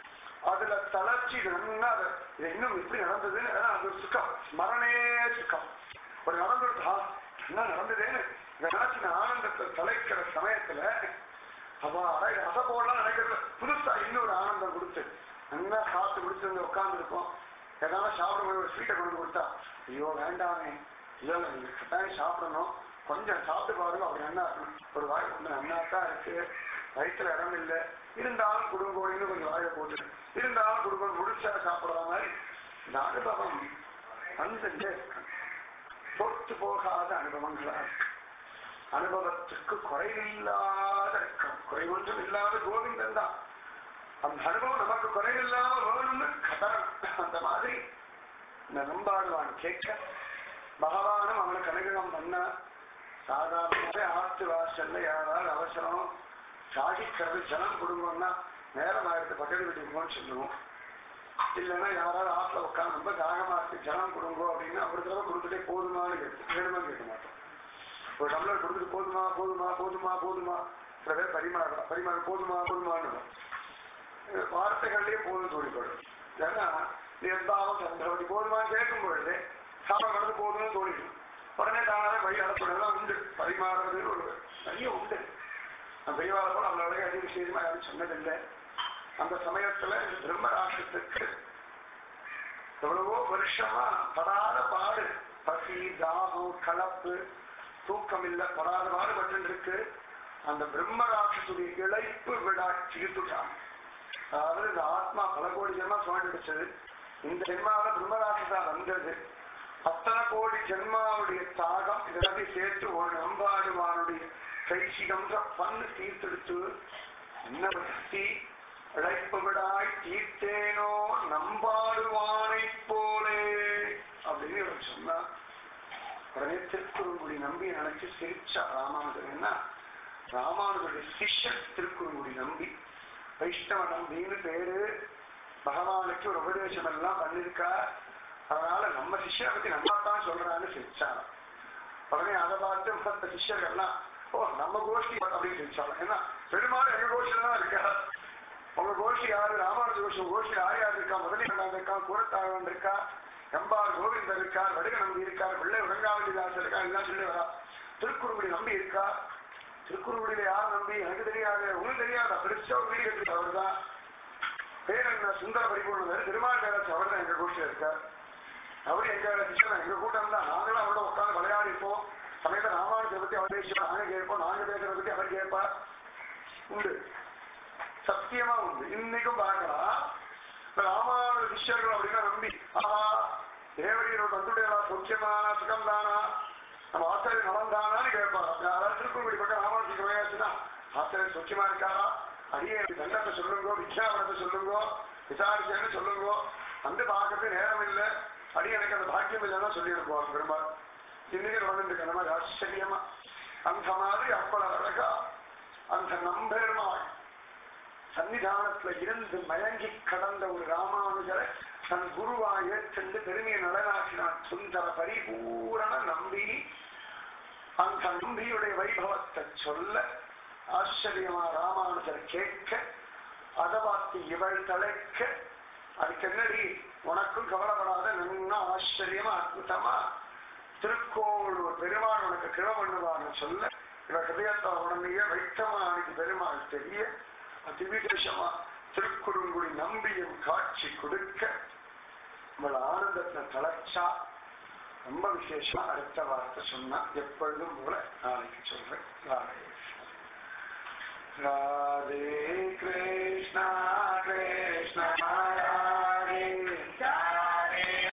அதுல தளர்ச்சி நல்லா அது இது இன்னும் இப்படி நடந்ததுன்னு அதான் அது ஒரு சுகம் ஸ்மரணே சுகம் ஒரு நடந்துருக்கா என்ன நடந்ததுன்னு இதை நினைச்சு நான் ஆனந்தத்தை தலைக்கிற சமயத்துல அவா அத போடலாம் நினைக்கிறது புதுசா இன்னொரு ஆனந்தம் கொடுத்து நல்லா சாப்பிட்டு முடிச்சு வந்து உட்கார்ந்து இருக்கோம் ஏதாவது சாப்பிடும் ஒரு ஸ்வீட்டை கொண்டு கொடுத்தா ஐயோ வேண்டாமே இல்ல இல்ல நீங்க கட்டாயம் சாப்பிடணும் கொஞ்சம் சாப்பிட்டு பாருங்க அப்படி நல்லா இருக்கணும் ஒரு வாய் கொண்டு நல்லா தான் இருக்கு வயிற்றுல இடம் இல்லை இருந்தாலும் குடும்பம் இன்னும் கொஞ்சம் வாயை போட்டு இருந்தாலும் குடும்பம் முடிச்சா சாப்பிடுற மாதிரி இந்த அனுபவம் வந்துட்டே இருக்கு பொறுத்து போகாத அனுபவங்களா இருக்கு அனுபவத்துக்கு குறைவில்லாத இருக்கும் குறைவொன்றும் இல்லாத கோவிந்தன் தான் அந்த அனுபவம் நமக்கு குறைவில்லாம வேணும்னு கதறன் அந்த மாதிரி இந்த நம்பாடுவான் கேட்க பகவானும் அவனுக்கு அனுகிரகம் பண்ண சாதாரணமாவே ஆத்து வாசல்ல யாராவது அவசரம் சாதிக்கிறது ஜனம் கொடுங்கன்னா நேரம் ஆயிரத்து பக்கத்து வீட்டுக்கு போன்னு சொல்லுவோம் இல்லைன்னா யாராவது ஆத்துல உட்காந்து ரொம்ப தாகமா இருக்கு ஜனம் கொடுங்கோ அப்படின்னா ஒரு தடவை கொடுத்துட்டே போதுமான்னு கேட்டு வேணுமான்னு கேட்க மாட்டோம் ஒரு டம்ளர் கொடுத்துட்டு போதுமா போதுமா போதுமா போதுமா சில பேர் பரிமாறலாம் பரிமாற போதுமா போதுமான்னு வார்த்தைகள்லயே போதும் தோணிப்படும் ஏன்னா நீ எந்தாலும் சந்திரவதி போதுமான்னு கேட்கும் பொழுது சாப்பிட போதும்னு தோணிடும் உடனே தானே வழி நடப்பதெல்லாம் உண்டு பரிமாறுறது ஒரு நிறைய உண்டு நான் பெரியவாள போல அவளோட அதிக விஷயமா யாரும் சொன்னதில்லை அந்த சமயத்துல இந்த பிரம்மராட்சத்துக்கு எவ்வளவோ வருஷமா படாத பாடு பசி தாகம் கலப்பு தூக்கம் இல்ல படாத பாடுபட்டு இருக்கு அந்த பிரம்மராட்சத்துடைய இழைப்பு விடா தீர்த்துட்டான் அதாவது இந்த ஆத்மா பல கோடி ஜென்மா சுமந்துடுச்சது இந்த ஜென்மாவில பிரம்மராட்சதா வந்தது அத்தனை கோடி ஜென்மாவுடைய தாகம் இதெல்லாத்தையும் சேர்த்து ஒரு நம்பாடுவானுடைய கைசிகம்ன்ற பண்ணு தீர்த்தெடுத்து என்ன பக்தி இழைப்பு விடாய் தீர்த்தேனோ நம்பாடுவானைப் போலே அப்படின்னு இவர் சொன்னா உடனே திருக்குறுங்குடி நம்பி நினைச்சு சிரிச்சா ராமானுஜர் என்ன ராமானுஜருடைய சிஷ்யன் திருக்குறுங்குடி நம்பி வைஷ்ணவ நம்பின்னு பேரு பகவானுக்கு ஒரு உபதேசம் எல்லாம் பண்ணிருக்கா அதனால நம்ம சிஷ்யரை பத்தி நம்ம தான் சொல்றான்னு சிரிச்சாங்க உடனே அதை பார்த்து மற்ற சிஷ்யர்கள்லாம் ஓ நம்ம கோஷ்டி அப்படின்னு சிரிச்சாங்க ஏன்னா பெருமாள் எங்க கோஷ்டில தான் இருக்கா உங்க கோஷ்டி யாரு ராமானுஜ கோஷ்டி உங்க கோஷ்டி யார் யார் இருக்கா முதலீடு இருக்கா கூரத்தாழ்வன் இருக்கா எம்பார் கோவிந்தர் இருக்கார் வடுக நம்பி இருக்கார் பிள்ளை உடங்காவலிதாசர் இருக்கா எல்லாம் சொல்லி வரா திருக்குறுங்குடி நம்பி இருக்கா திருக்குறுங்குடியில யார் நம்பி எனக்கு தெரியாது உங்களுக்கு தெரியாதா பெருசா ஒரு வீடு கட்டி அவர் தான் பேர் என்ன சுந்தர பரிபூர்ணர் திருமால் பேராட்சி அவர் தான் எங்க கோஷ்டியில் இருக்கார் அவரு எங்க சிஷ்யன் எங்க கூட்டம் தான் நாங்களும் அவரோட உட்கார்ந்து விளையாடிப்போம் சமயத்தை ராமானுஜத்தை பத்தி அவர் பேசுவோம் நாங்க கேட்போம் நாங்க பேசுறத பத்தி அவர் கேட்பார் உண்டு சத்தியமா உண்டு இன்னைக்கும் பார்க்கலாம் இந்த ராமானுஜ சிஷ்யர்கள் அப்படின்னா நம்பி ஆஹா தேவடியோட வந்துடையா சொச்சமானா சுகம் தானா நம்ம ஆசிரியர் நலம் தானான்னு கேட்பார் யாராவது திருக்குறள் பக்கம் ராமானுஜ சிவயாச்சுன்னா ஆசிரியர் சொச்சமா இருக்காரா அடியே எனக்கு தண்டத்தை சொல்லுங்கோ வித்யாபனத்தை சொல்லுங்கோ விசாரிச்சேன்னு சொல்லுங்கோ வந்து பார்க்கறது நேரம் இல்லை அடி எனக்கு அந்த பாக்கியம் இல்லைன்னா சொல்லியிருப்போம் பெருமாள் இன்னைக்கு நடந்துருக்கு அந்த மாதிரி ஆச்சரியமா அந்த மாதிரி அவ்வளவு அழகா அந்த நம்பெருமாள் சன்னிதானத்துல இருந்து மயங்கி கடந்த ஒரு ராமானுஜரை தன் குருவா ஏற்றென்று பெருமையை நலனாக்கினான் சுந்தர பரிபூரண நம்பி அந்த நம்பியுடைய வைபவத்தை சொல்ல ஆச்சரியமா ராமானுஜர் கேட்க அதை பார்த்து இவள் தலைக்க அதுக்கு என்னடி உனக்கும் கவலைப்படாத நன்னா ஆச்சரியமா அற்புதமா திருக்கோளூர் பெருமாள் உனக்கு கிழ பண்ணுவான்னு சொல்ல இவ ஹிருதயத்தை உடனேயே வைத்தமா அன்னைக்கு பெருமாள் தெரிய அதிவிசேஷமா திருக்குறுங்குடி நம்பியும் காட்சி கொடுக்க உங்கள் ஆனந்தத்தை தளர்ச்சா ரொம்ப விசேஷமா அடுத்த வார்த்தை சொன்னா எப்பொழுதும் போல நாளைக்கு சொல்றேன் ராதே ராதே